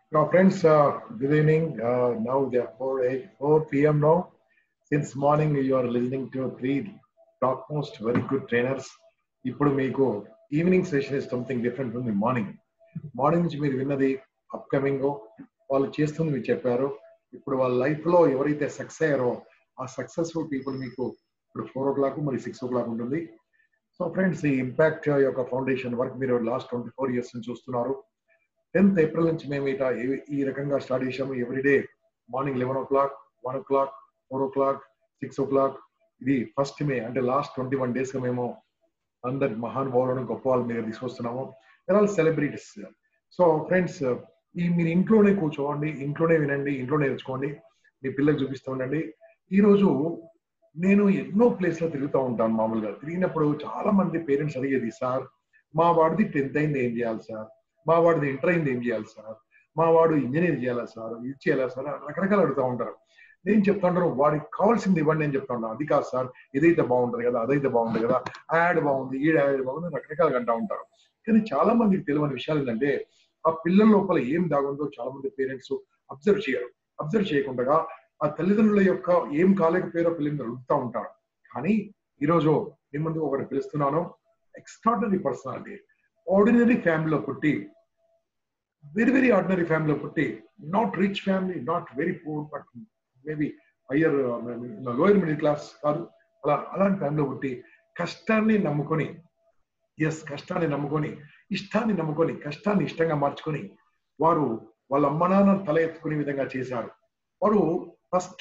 Now, friends, uh, good evening. Uh, now they are 4, 8, 4 p.m. now. Since morning, you are listening to three topmost very good trainers. ఇప్పుడు మీకు evening session is something different ఉంది morning morning నుంచి మీరు విన్నది upcoming వాళ్ళు చేస్తుంది మీరు చెప్పారు ఇప్పుడు వాళ్ళ లైఫ్ లో ఎవరైతే సక్సెస్ అయ్యారో ఆ సక్సెస్ఫుల్ పీపుల్ మీకు ఇప్పుడు ఫోర్ ఓ క్లాక్ మరి సిక్స్ ఓ క్లాక్ ఉంటుంది సో ఫ్రెండ్స్ ఈ ఇంపాక్ట్ యొక్క ఫౌండేషన్ వర్క్ మీరు లాస్ట్ ట్వంటీ ఫోర్ ఇయర్స్ నుంచి చూస్తున్నారు టెన్త్ ఏప్రిల్ నుంచి మేము ఇట ఈ- ఈ రకంగా స్టార్ట్ చేసాము everyday morning eleven o'clock one o'clock four o'clock six o'clock ఇది ఫస్ట్ మే అంటే లాస్ట్ ట్వంటీ వన్ డేస్ గా మేము అందరి మహానుభావులను గొప్ప వాళ్ళ మీద తీసుకొస్తున్నాము ఆల్ సెలబ్రిటీస్ సో ఫ్రెండ్స్ ఈ మీరు ఇంట్లోనే కూర్చోండి ఇంట్లోనే వినండి ఇంట్లోనే నేర్చుకోండి మీ పిల్లలకు చూపిస్తూ ఉండండి ఈ రోజు నేను ఎన్నో ప్లేస్ లో తిరుగుతూ ఉంటాను మామూలుగా తిరిగినప్పుడు చాలా మంది పేరెంట్స్ అడిగేది సార్ మా వాడిది టెన్త్ అయింది ఏం చేయాలి సార్ మా వాడిది ఇంటర్ అయింది ఏం చేయాలి సార్ మా వాడు ఇంజనీర్ చేయాలా సార్ ఇది చేయాలా సార్ అని రకరకాలు అడుగుతూ ఉంటారు నేను చెప్తుంటాను వాడికి కావాల్సింది ఇవ్వండి నేను చెప్తా ఉంటాను అది కాదు సార్ ఇదైతే బాగుంటది కదా అదైతే బాగుంటుంది కదా ఆ యాడ్ బాగుంది ఈ యాడ్ బాగుంది రకరకాలుగా అంటూ ఉంటారు కానీ చాలా మందికి తెలియని విషయాలు ఏంటంటే ఆ పిల్లల లోపల ఏం దాగుందో చాలా మంది పేరెంట్స్ అబ్జర్వ్ చేయరు అబ్జర్వ్ చేయకుండా ఆ తల్లిదండ్రుల యొక్క ఏం కాలేకపోయారో పిల్లల్ని అడుగుతూ ఉంటారు కానీ ఈరోజు మీ ముందు ఒకటి పిలుస్తున్నాను ఎక్స్ట్రాడనరీ పర్సనాలిటీ ఆర్డినరీ ఫ్యామిలీలో పుట్టి వెరీ వెరీ ఆర్డినరీ ఫ్యామిలీలో పుట్టి not rich family not very poor but maybe higher lower middle class కాదు అలా అలాంటి ఫ్యామిలీలో పుట్టి కష్టాన్ని నమ్ముకొని ఎస్ కష్టాన్ని నమ్ముకొని ఇష్టాన్ని నమ్ముకొని కష్టాన్ని ఇష్టంగా మార్చుకొని వారు వాళ్ళ అమ్మ నాన్న తల ఎత్తుకునే విధంగా చేశారు వారు ఫస్ట్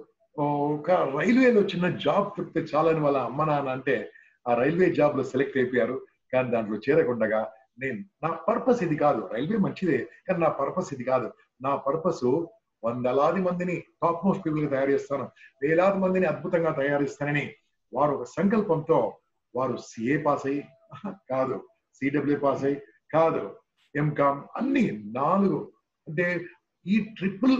ఒక రైల్వేలో చిన్న జాబ్ దొరికితే చాలని వాళ్ళ అమ్మ నాన్న అంటే ఆ రైల్వే జాబ్ లో సెలెక్ట్ అయిపోయారు కానీ దాంట్లో చేరకుండగా నేను నా పర్పస్ ఇది కాదు రైల్వే మంచిదే కానీ నా పర్పస్ ఇది కాదు నా పర్పస్ వందలాది మందిని టాప్ మోస్ట్ పీపుల్ గా తయారు చేస్తాను వేలాది మందిని అద్భుతంగా తయారిస్తానని వారు ఒక సంకల్పంతో వారు సిఏ పాస్ అయ్యి కాదు సిడబ్ల్యూ పాస్ అయ్యి కాదు ఎంకామ్ అన్ని నాలుగు అంటే ఈ ట్రిపుల్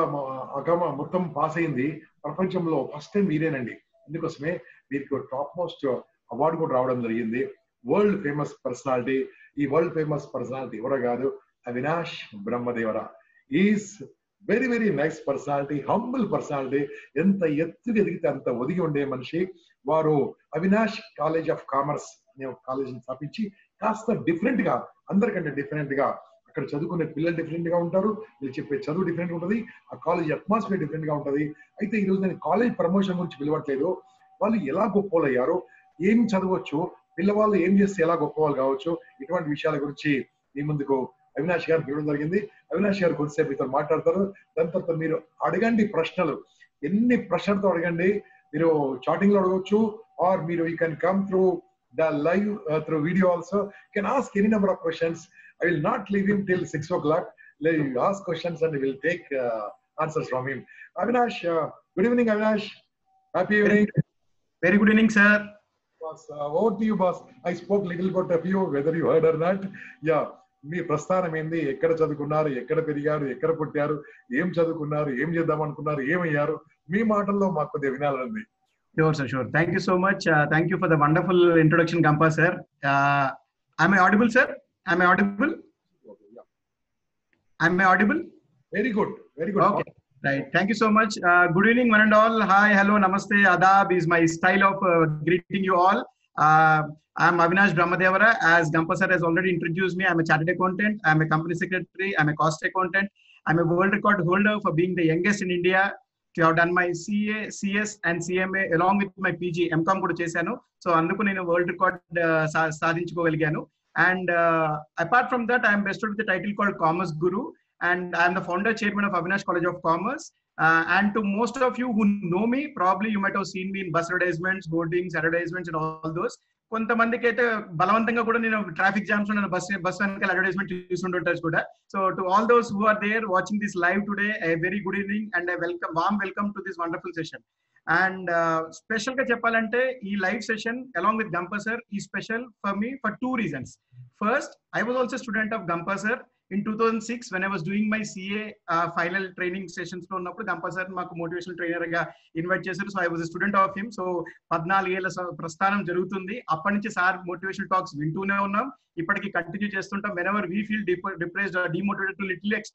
మొత్తం పాస్ అయింది ప్రపంచంలో ఫస్ట్ టైం మీరేనండి అందుకోసమే వీరికి టాప్ మోస్ట్ అవార్డు కూడా రావడం జరిగింది వరల్డ్ ఫేమస్ పర్సనాలిటీ ఈ వరల్డ్ ఫేమస్ పర్సనాలిటీ ఎవరో కాదు Avinash Brahmadevara is very very nice personality humble personality ఎంత ఎత్తుకు ఎదిగితే అంత ఒదిగి ఉండే మనిషి వారు అవినాష్ కాలేజ్ ఆఫ్ కామర్స్ అనే ఒక కాలేజీని స్థాపించి కాస్త డిఫరెంట్ గా అందరికంటే డిఫరెంట్ గా అక్కడ చదువుకునే పిల్లలు డిఫరెంట్ గా ఉంటారు వీళ్ళు చెప్పే చదువు డిఫరెంట్ ఉంటుంది ఆ కాలేజ్ అట్మాస్ఫియర్ డిఫరెంట్ గా ఉంటుంది అయితే ఈ రోజు నేను కాలేజ్ ప్రమోషన్ గురించి పిలవట్లేదు వాళ్ళు ఎలా గొప్పలు అయ్యారు ఏం చదవచ్చు పిల్లవాళ్ళు ఏం చేస్తే ఎలా గొప్పవాళ్ళు కావచ్చు ఇటువంటి విషయాల గురించి మీ ముందుకు అవినాష్ గారు పిలవడం జరిగింది అవినాష్ గారు కొద్దిసేపు మీతో మాట్లాడతారు దాని తర్వాత మీరు అడగండి ప్రశ్నలు ఎన్ని ప్రశ్నలతో అడగండి మీరు చాటింగ్ లో అడగవచ్చు ఆర్ మీరు you can come through the live through video also can ask any number of questions I will not leave him till six o'clock ask questions and will take answers from him Avinash good evening Avinash happy evening Very good evening, sir. boss. Uh, over to you, boss. I spoke little bit of you, whether you heard or not. Yeah. మీ ప్రస్థానం ఏంది ఎక్కడ చదువుకున్నారు ఎక్కడ పెరిగారు ఎక్కడ పుట్టారు ఏం చదువుకున్నారు ఏం చేద్దాం అనుకున్నారు ఏమయ్యారు మీ మాటల్లో మాకు కొద్దిగా వినాలండి Sure, sir. Sure. Thank you so much. Uh, thank you for the wonderful introduction, Gampa, sir. Uh, am I audible, sir? Am I audible? Am I audible? Very good very good Okay. Right. Thank you so much. Uh, good evening, one and all. Hi, hello, namaste, adab is my style of uh, greeting you all. Uh, I'm Avinash Brahmadevara. As Gampa sir has already introduced me, I'm a chartered accountant. I'm a company secretary. I'm a cost accountant. I'm a world record holder for being the youngest in India to have done my CA, CS and CMA along with my PG, MCOM కూడా చేశాను so అందుకు నేను world record సాధించుకోగలిగాను and apart from that I'm best with title called commerce Guru and I'm the founder chairman of Avinash College of Commerce. Uh, and to most of you who know me, probably you might have seen me in bus advertisements, boardings, advertisements, and all those. కొంతమందికి అయితే బలవంతంగా కూడా నేను traffic jams ఉన్న bus bus వెనకాల advertisement చూస్తుంటారు కూడా so to all those who are there watching this live today a very good evening and welcome warm welcome to this wonderful session and special గా చెప్పాలంటే ఈ live session along with Gampa sir is special for me for two reasons first I was also student of Gampa sir in two thousand six when I was doing my CA final training sessions లో ఉన్నప్పుడు compulsory మాకు motivational trainer గా invite చేశారు so I was student of him so పద్నాలుగేళ్ల స- ప్రస్థానం జరుగుతుంది అప్పటి నుంచి సార్ మోటివేషనల్ టాక్స్ వింటూనే ఉన్నాం ఇప్పటికి కంటిన్యూ చేస్తుంటాం whenever we feel depressed demotivated to little extent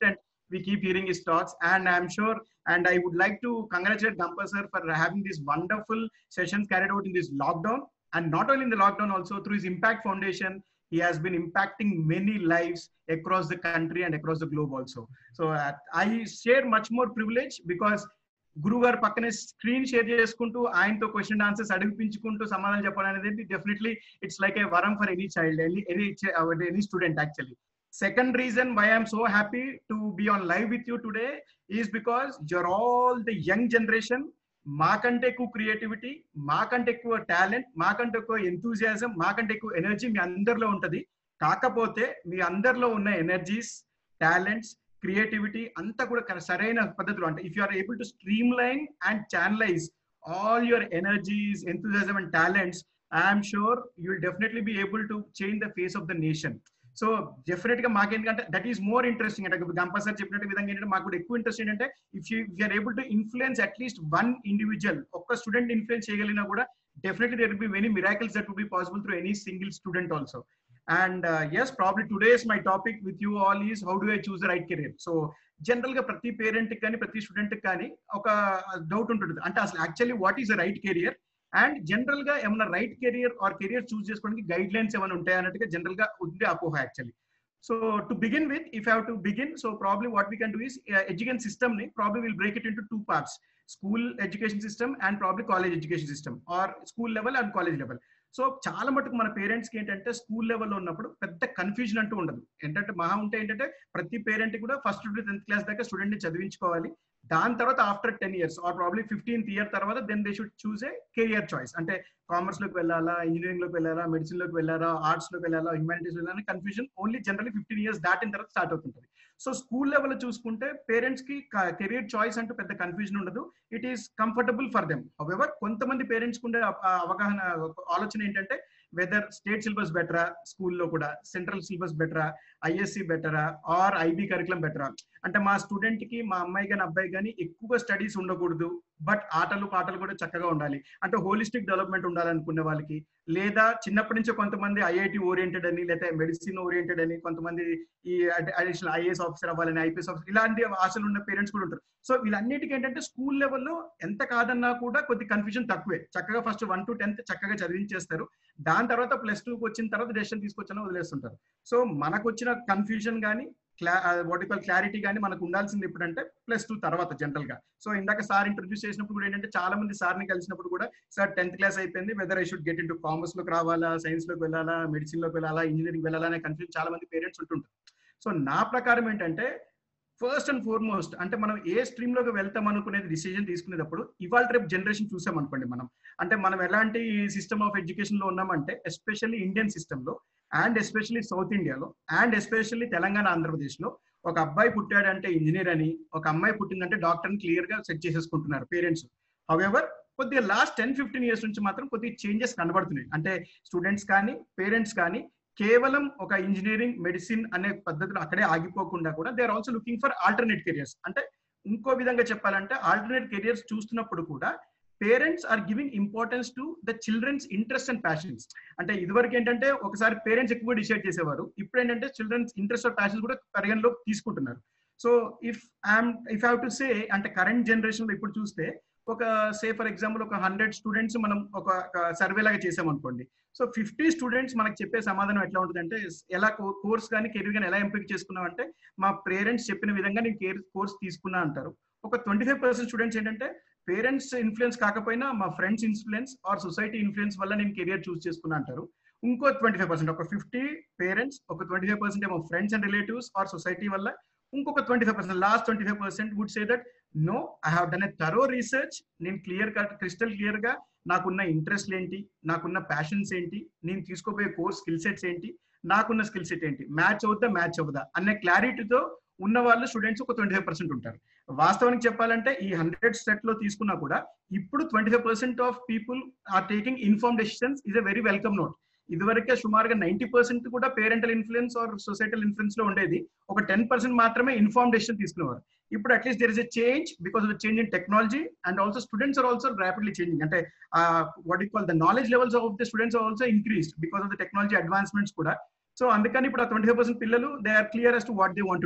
we keep hearing his talks and i'm sure and i would like to congratulate Gampa sir for having these wonderful sessions carried out in this lockdown and not only in the lockdown also through his impact foundation he has been impacting many lives across the country and across the globe also so uh, i share much more privilege because గురువు గారు పక్కనే screen share చేసుకుంటూ ఆయనతో question answers అడిగిపించుకుంటూ సమాధానం చెప్పడం అనేది definitely it's like a వరం for any child any any any student actually second reason why I'm so happy to be on live with you today is because you're all the young generation మాకంటే ఎక్కువ creativity మాకంటే ఎక్కువ talent మాకంటే ఎక్కువ enthusiasm మాకంటే ఎక్కువ energy మీ అందరిలో ఉంటది కాకపోతే మీ అందరిలో ఉన్న ఎనర్జీస్ టాలెంట్స్ క్రియేటివిటీ అంతా కూడా సరైన పద్ధతిలో అంటే if you are able to streamline and channelize all your energies enthusiasm and talents I'm sure you will definitely be able to change the face of the nation so definite గా మాకేంటంటే that is more interesting అంటే గంప sir చెప్పినట్టు విధంగా ఏంటంటే మాకు కూడా ఎక్కువ ఇంట్రెస్ట్ ఏంటంటే if you are able to influence at least one individual ఒక్క స్టూడెంట్ ఇన్ఫ్లుయెన్స్ చేయగలిగినా కూడా definitely there be many miracles that would be possible through any single student also and as probably today's my topic with you all is how do I choose the right career so general గా ప్రతి parent కానీ ప్రతి student కానీ ఒక doubt ఉంటుంది అంటే అసలు actually what is the right career and general గా ఏమైనా right career or career choose చేసుకోవడానికి గైడ్ లైన్స్ ఏమైనా ఉంటాయి అన్నట్టుగా జనరల్ గా ఉంది అపోహ actually so to begin with if have to begin so probably what we can do is education system ని probably will break it in two parts school education system and probably college education system or school level and college level so చాలా మటుకు మన parents కి ఏంటంటే school లెవెల్లో ఉన్నప్పుడు పెద్ద confusion అంటూ ఉండదు ఏంటంటే మహా ఉంటే ఏంటంటే ప్రతి పేరెంట్ కూడా ఫస్ట్ టు టెన్త్ క్లాస్ దాకా స్టూడెంట్ ని చదివించుకోవాలి దాని తర్వాత after ten years or probably fifteenth year తర్వాత then they should choose a career choice అంటే కామర్స్ లోకి వెళ్ళాలా ఇంజనీరింగ్ లోకి వెళ్ళాలా మెడిసిన్ లోకి వెళ్ళాలా ఆర్ట్స్ లోకి వెళ్ళాలా హ్యూమానిటీస్ వెళ్ళాలా confusion only generally fifteen years దాటిన తర్వాత స్టార్ట్ అవుతుంటుంది సో స్కూల్ లెవెల్ చూసుకుంటే పేరెంట్స్ కి కెరియర్ చాయిస్ అంటూ పెద్ద కన్ఫ్యూజన్ ఉండదు it is comfortable for them however కొంతమంది పేరెంట్స్ ఉండే అవగాహన ఆలోచన ఏంటంటే వెదర్ స్టేట్ సిలబస్ బెటరా స్కూల్లో కూడా సెంట్రల్ సిలబస్ బెటరా ఐఎస్సి బెటరా ఆర్ ఐబీ కరికులం బెటరా అంటే మా స్టూడెంట్ కి మా అమ్మాయి కానీ అబ్బాయి కానీ ఎక్కువగా స్టడీస్ ఉండకూడదు బట్ ఆటలు పాటలు కూడా చక్కగా ఉండాలి అంటే హోలిస్టిక్ డెవలప్మెంట్ ఉండాలనుకునే వాళ్ళకి లేదా చిన్నప్పటి నుంచే కొంతమంది ఐఐటి ఓరియంటెడ్ అని లేదా మెడిసిన్ ఓరియంటెడ్ అని కొంతమంది ఈ అడిషనల్ ఐఏఎస్ ఆఫీసర్ అవ్వాలని ఐపీఎస్ ఆఫీసర్ ఇలాంటి ఆశలు ఉన్న పేరెంట్స్ కూడా ఉంటారు సో వీళ్ళన్నిటికీ ఏంటంటే స్కూల్ లెవెల్లో ఎంత కాదన్నా కూడా కొద్ది కన్ఫ్యూజన్ తక్కువే చక్కగా ఫస్ట్ వన్ టు టెన్త్ చక్కగా చదివించేస్తారు దాని తర్వాత ప్లస్ టూకి వచ్చిన తర్వాత డెసిషన్ తీసుకొచ్చిన వదిలేస్తుంటారు సో మనకు వచ్చిన కన్ఫ్యూజన్ కానీ క్లా వాటికల్ క్లారిటీ కానీ మనకు ఉండాల్సింది ఎప్పుడంటే ప్లస్ టూ తర్వాత జనరల్ గా సో ఇందాక సార్ ఇంట్రొడ్యూస్ చేసినప్పుడు కూడా ఏంటంటే చాలా మంది సార్ని కలిసినప్పుడు కూడా సార్ టెన్త్ క్లాస్ అయిపోయింది whether I should get in into commerce లోకి రావాలా సైన్స్ లోకి వెళ్ళాలా మెడిసిన్ లోకి వెళ్ళాలా ఇంజనీరింగ్ వెళ్ళాలా అనే కన్ఫ్యూజన్ చాలా మంది పేరెంట్స్ ఉంటుంటారు సో నా ప్రకారం ఏంటంటే ఫస్ట్ అండ్ ఫార్మోస్ట్ అంటే మనం ఏ స్ట్రీమ్ లోకి వెళ్తాం అనుకునేది డిసిజన్ తీసుకునేటప్పుడు ఇవాళ రేపు జనరేషన్ చూసాం అనుకోండి మనం అంటే మనం ఎలాంటి సిస్టమ్ ఆఫ్ ఎడ్యుకేషన్ లో ఉన్నామంటే ఎస్పెషల్లీ ఇండియన్ సిస్టమ్ లో అండ్ ఎస్పెషల్లీ సౌత్ ఇండియాలో అండ్ ఎస్పెషల్లీ తెలంగాణ ఆంధ్రప్రదేశ్ లో ఒక అబ్బాయి పుట్టాడంటే ఇంజనీర్ అని ఒక అమ్మాయి పుట్టిందంటే డాక్టర్ అని క్లియర్ గా సెట్ చేసేసుకుంటున్నారు పేరెంట్స్ హవెవర్ కొద్దిగా లాస్ట్ టెన్ ఫిఫ్టీన్ ఇయర్స్ నుంచి మాత్రం కొద్దిగా చేంజెస్ కనబడుతున్నాయి అంటే స్టూడెంట్స్ కానీ పేరెంట్స్ కానీ కేవలం ఒక ఇంజనీరింగ్ మెడిసిన్ అనే పద్ధతిలో అక్కడే ఆగిపోకుండా కూడా they are also looking for alternate careers అంటే ఇంకో విధంగా చెప్పాలంటే ఆల్టర్నేట్ కెరియర్స్ చూస్తున్నప్పుడు కూడా parents are giving importance to the childrens interest and passions అంటే ఇదివరకు ఏంటంటే ఒకసారి పేరెంట్స్ ఎక్కువ డిసైడ్ చేసేవారు ఇప్పుడు ఏంటంటే చిల్డ్రన్స్ ఇంట్రెస్ట్ ఆఫ్ ప్యాషన్స్ కూడా పరిగణలోకి తీసుకుంటున్నారు so if I'm if have to say అంటే కరెంట్ జనరేషన్ లో ఇప్పుడు చూస్తే ఒక సే ఫర్ ఎగ్జాంపుల్ ఒక హండ్రెడ్ స్టూడెంట్స్ మనం ఒక సర్వే లాగా చేసాం అనుకోండి సో ఫిఫ్టీ స్టూడెంట్స్ మనకు చెప్పే సమాధానం ఎట్లా ఉంటుంది అంటే ఎలా కోర్స్ కానీ కెరీర్ కానీ ఎలా ఎంపిక చేసుకున్నాం అంటే మా పేరెంట్స్ చెప్పిన విధంగా నేను కేర్ కోర్స్ తీసుకున్నా అంటారు ఒక ట్వంటీ ఫైవ్ పర్సెంట్ స్టూడెంట్స్ ఏంటంటే పేరెంట్స్ ఇన్ఫ్లుయెన్స్ కాకపోయినా మా friends influence or society influence వల్ల నేను కెరియర్ చూస్ చేసుకున్నా అంటారు ఇంకో ట్వంటీ ఫైవ్ పర్సెంట్ ఒక ఫిఫ్టీ పేరెంట్స్ ఒక ట్వంటీ ఫైవ్ పర్సెంట్ ఏమో friends and relatives or society వల్ల ఇంకొక twenty five percent last twenty five percent would say that no I have done a thorough research నేను clear cut crystal clear గా నాకున్న interest ఏంటి నాకున్న passions ఏంటి నేను తీసుకోబోయే కోర్స్ స్కిల్ సెట్స్ ఏంటి నాకున్న స్కిల్ సెట్ ఏంటి మ్యాచ్ అవుతా మ్యాచ్ అవుదా అనే క్లారిటీతో ఉన్న వాళ్ళు స్టూడెంట్స్ ఒక ట్వంటీ ఫైవ్ పర్సెంట్ ఉంటారు వాస్తవానికి చెప్పాలంటే ఈ హండ్రెడ్ సెట్ లో తీసుకున్నా కూడా ఇప్పుడు twenty five percent of people are taking inform decisions is a very welcome note ఇదివరకే సుమారుగా నైన్టీ పర్సెంట్ కూడా parental influence or societal influence లో ఉండేది ఒక టెన్ పర్సెంట్ మాత్రమే ఇన్ఫార్మ్ డెసిషన్ తీసుకునేవారు ఇప్పుడు at least there is a change because of the change in technology and also students are also rapidly changing అంటే what we call the knowledge levels of the students are also increased because of the technology advancements కూడా so అందుకని ఇప్పుడు ఆ twenty five percent పిల్లలు they are clear as to what they want to do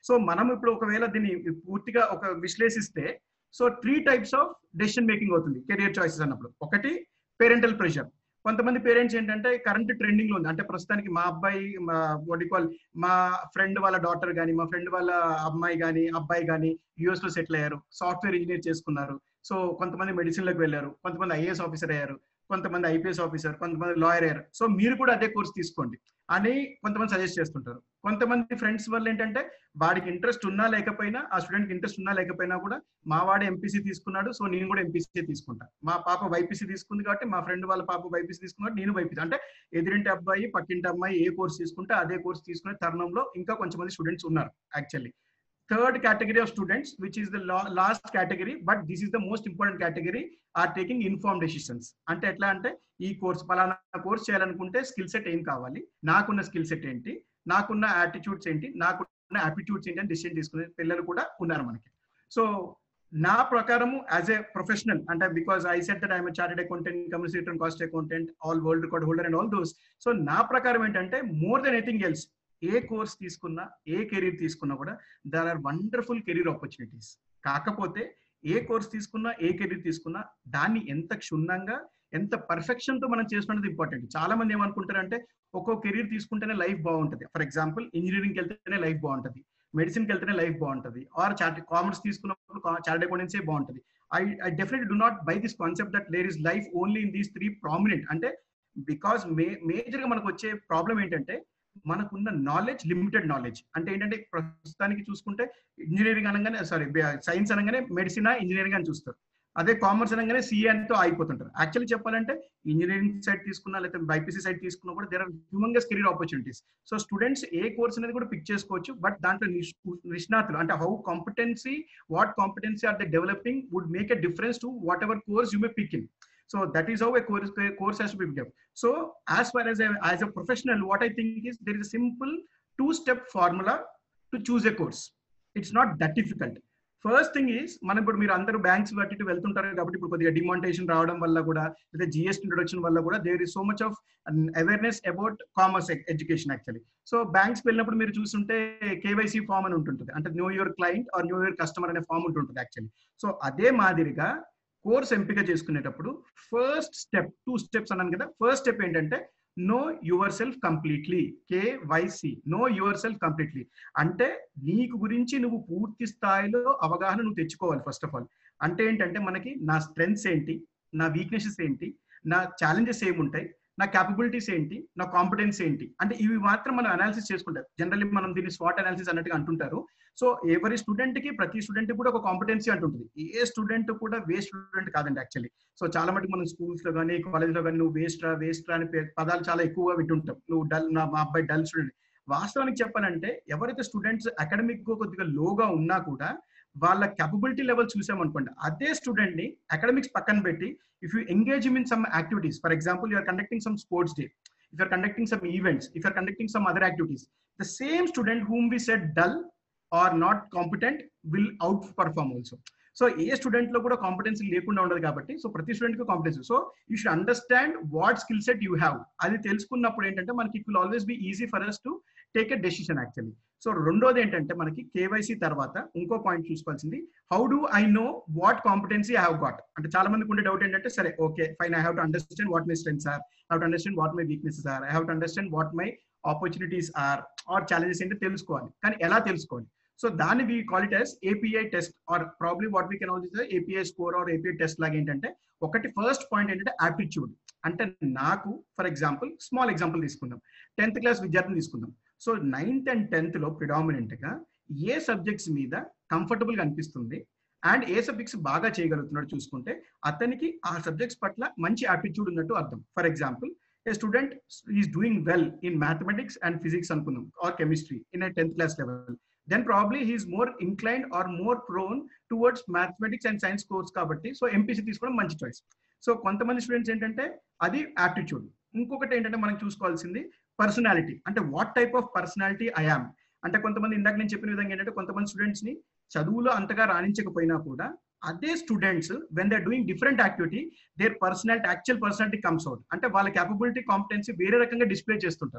so మనం ఇప్పుడు ఒకవేళ దీన్ని పూర్తిగా ఒక విశ్లేషిస్తే so three types of decision making అవుతుంది కెరియర్ చాయిసెస్ అన్నప్పుడు ఒకటి పేరెంటల్ ప్రెషర్ కొంతమంది పేరెంట్స్ ఏంటంటే కరెంట్ ట్రెండింగ్ లో ఉంది అంటే ప్రస్తుతానికి మా అబ్బాయి మా కాల్ మా ఫ్రెండ్ వాళ్ళ డాటర్ కానీ మా ఫ్రెండ్ వాళ్ళ అమ్మాయి కానీ అబ్బాయి కానీ యుఎస్ లో సెటిల్ అయ్యారు సాఫ్ట్వేర్ ఇంజనీర్ చేసుకున్నారు సో కొంతమంది మెడిసిన్ లోకి వెళ్ళారు కొంతమంది ఐఏఎస్ ఆఫీసర్ అయ్యారు కొంతమంది ఐపీఎస్ ఆఫీసర్ కొంతమంది లాయర్ అయ్యారు సో మీరు కూడా అదే కోర్స్ తీసుకోండి అని కొంతమంది సజెస్ట్ చేస్తుంటారు కొంతమంది ఫ్రెండ్స్ వల్ల ఏంటంటే వాడికి ఇంట్రెస్ట్ ఉన్నా లేకపోయినా ఆ స్టూడెంట్ ఇంట్రెస్ట్ ఉన్నా లేకపోయినా కూడా మా వాడు ఎంపీసీ తీసుకున్నాడు సో నేను కూడా ఎంపీసీ తీసుకుంటా మా పాప వైపీసీ తీసుకుంది కాబట్టి మా ఫ్రెండ్ వాళ్ళ పాప వైపీసీ తీసుకున్నాడు నేను వైపీసీ అంటే ఎదురింటి అబ్బాయి పక్కింటి అమ్మాయి ఏ కోర్స్ తీసుకుంటే అదే కోర్స్ తీసుకునే తరుణంలో ఇంకా కొంచెం మంది స్టూడెంట్స్ ఉన్నారు actually third category of students which is the last category but this is the most important category are taking inform decisions అంటే ఎట్లా అంటే ఈ కోర్స్ పలానా కోర్స్ చేయాలనుకుంటే స్కిల్ సెట్ ఏం కావాలి నాకున్న స్కిల్ సెట్ ఏంటి నాకున్న యాటిట్యూడ్స్ ఏంటి నాకున్న యాప్టిట్యూడ్స్ ఏంటి అని డిసిషన్ తీసుకునే పిల్లలు కూడా ఉన్నారు మనకి సో నా ప్రకారము యాజ్ ఏ ప్రొఫెషనల్ అంటే because I said that I'm chartered accountant communicator and cost accountant all world record holder and all those so నా ప్రకారం ఏంటంటే more than anything else a course తీసుకున్నా ఏ కెరీర్ తీసుకున్నా కూడా there are wonderful career opportunities కాకపోతే a course తీసుకున్నా a career తీసుకున్నా దాన్ని ఎంత క్షుణ్ణంగా ఎంత పర్ఫెక్షన్ తో మనం చేసుకున్నది ఇంపార్టెంట్ చాలా మంది ఏమనుకుంటారంటే ఒక్కో కెరీర్ తీసుకుంటేనే లైఫ్ బాగుంటుంది ఫర్ ఎగ్జాంపుల్ ఇంజనీరింగ్కి వెళ్తేనే లైఫ్ బాగుంటుంది మెడిసిన్కి వెళ్తేనే లైఫ్ బాగుంటుంది ఆర్ చార్ట్ కామర్స్ తీసుకున్నప్పుడు చార్ట్ అకౌంటెన్సీ బాగుంటుంది I I definitely do not buy this concept that there is life only in these three prominent అంటే బికాస్ మే మేజర్ గా మనకు వచ్చే ప్రాబ్లం ఏంటంటే మనకున్న నాలెడ్జ్ లిమిటెడ్ నాలెడ్జ్ అంటే ఏంటంటే ప్రస్తుతానికి చూసుకుంటే ఇంజనీరింగ్ అనగానే సారీ సైన్స్ అనగానే మెడిసిన్ ఇంజనీరింగ్ అని చూస్తారు అదే కామర్స్ అనగానే సిఏ అంతా అయిపోతుంటారు యాక్చువల్లీ చెప్పాలంటే ఇంజనీరింగ్ సైడ్ తీసుకున్నా లేకపోతే బైపీసీ సైడ్ తీసుకున్నా కూడా there are humongous career opportunities so students A course అనేది కూడా పిక్ చేసుకోవచ్చు బట్ దాంట్లో నిష్ణాతులు అంటే how competency what competency are the developing would make a difference to whatever course you may pick in so that is how a course, a course has to be picked up so as far as a, as a professional what i think is there is a simple two step formula to choose a course it's not that difficult first thing is మనం ఇప్పుడు మీరు అందరూ banks బట్టి ఇటు వెళ్తుంటారు కాబట్టి ఇప్పుడు కొద్దిగా డిమాంటేషన్ రావడం వల్ల కూడా లేదా జిఎస్టీ ఇంట్రొడక్షన్ వల్ల కూడా there is so much of awareness about commerce education actually so banks వెళ్ళినప్పుడు మీరు చూస్తుంటే కేవైసీ ఫామ్ అని ఉంటుంటుంది అంటే know your client or know your customer అనే ఫామ్ ఉంటుంటుంది యాక్చువల్లీ సో అదే మాదిరిగా కోర్స్ ఎంపిక చేసుకునేటప్పుడు ఫస్ట్ స్టెప్ టూ స్టెప్స్ అన్నాను కదా ఫస్ట్ స్టెప్ ఏంటంటే know your self completely KYC know your self completely అంటే నీకు గురించి నువ్వు పూర్తి స్థాయిలో అవగాహన నువ్వు తెచ్చుకోవాలి ఫస్ట్ ఆఫ్ ఆల్ అంటే ఏంటంటే మనకి నా స్ట్రెంగ్స్ ఏంటి నా వీక్నెసెస్ ఏంటి నా ఛాలెంజెస్ ఏముంటాయి నా క్యాపబిలిటీస్ ఏంటి నా కాంపిటెన్స్ ఏంటి అంటే ఇవి మాత్రం మనం అనాలిసిస్ చేసుకుంటారు జనరల్లీ మనం దీన్ని స్వాట్ అనాలిసిస్ అన్నట్టుగా అంటుంటారు సో ఎవరి స్టూడెంట్ కి ప్రతి స్టూడెంట్ కూడా ఒక కాంపిటెన్సీ అంటుంటుంది ఏ స్టూడెంట్ కూడా వేస్ట్ స్టూడెంట్ కాదండి యాక్చువల్లీ సో చాలా మటుకు మనం స్కూల్స్ లో కానీ కాలేజ్ లో కానీ నువ్వు వేస్ట్ రా వేస్ట్ రా అని పదాలు చాలా ఎక్కువగా వింటుంటాం నువ్వు డల్ నా మా అబ్బాయి డల్ స్టూడెంట్ వాస్తవానికి చెప్పాలంటే ఎవరైతే స్టూడెంట్స్ అకాడమిక్ కొద్దిగా లోగా ఉన్నా కూడా వాళ్ళ capability లెవెల్ చూసామనుకోండి అదే స్టూడెంట్ ని అకాడమిక్స్ పక్కన పెట్టి if you engage in some activities for example you're conducting some sports day if you're conducting some events, if you're conducting some other activities, the same student whom we said dull or not competent will outperform also. So a student లో కూడా competency లేకుండా ఉండదు కాబట్టి so ప్రతి student కి competency so you should understand what skill set you have అది తెలుసుకున్నప్పుడు ఏంటంటే మనకి it will always be easy for us to take a decision actually so రెండోది ఏంటంటే మనకి కేవైసీ తర్వాత ఇంకో పాయింట్ చూసుకోవాల్సింది how do I know what competency I have got అంటే చాలా మందికి ఉండే డౌట్ ఏంటంటే సరే okay fine I have to understand what my strengths are I to understand what my weaknesses or I have to understand what my opportunities are or challenges ఏంటో తెలుసుకోవాలి కానీ ఎలా తెలుసుకోవాలి సో దాన్ని we call it as API test or probably what we can also API score or API test లాగా ఏంటంటే ఒకటి first point ఏంటంటే యాప్టిట్యూడ్ అంటే నాకు ఫర్ ఎగ్జాంపుల్ స్మాల్ ఎగ్జాంపుల్ తీసుకుందాం టెన్త్ క్లాస్ విద్యార్థిని తీసుకుందాం సో నైన్త్ అండ్ టెన్త్ లో ప్రిడామినెంట్ గా ఏ సబ్జెక్ట్స్ మీద కంఫర్టబుల్ గా అనిపిస్తుంది అండ్ ఏ సబ్జెక్ట్స్ బాగా చేయగలుగుతున్నాడు చూసుకుంటే అతనికి ఆ సబ్జెక్ట్స్ పట్ల మంచి యాటిట్యూడ్ ఉన్నట్టు అర్థం for example a student is doing well in mathematics and physics అనుకుందాం or chemistry in tenth class level then probably he is more inclined or more prone towards mathematics and science course కాబట్టి so MPC తీసుకోవడం మంచి choice so కొంతమంది students ఏంటంటే అది aptitude ఇంకొకటి ఏంటంటే మనం చూసుకోవాల్సింది పర్సనాలిటీ అంటే what type of personality I am అంటే కొంతమంది ఇందాక నేను చెప్పిన విధంగా ఏంటంటే కొంతమంది స్టూడెంట్స్ ని చదువులో అంతగా రాణించకపోయినా కూడా అదే students when they doing different activity their personality actual personality comes out అంటే వాళ్ళ క్యాపబిలిటీ కాంపిటెన్సీ వేరే రకంగా డిస్ప్లే చేస్తుంటారు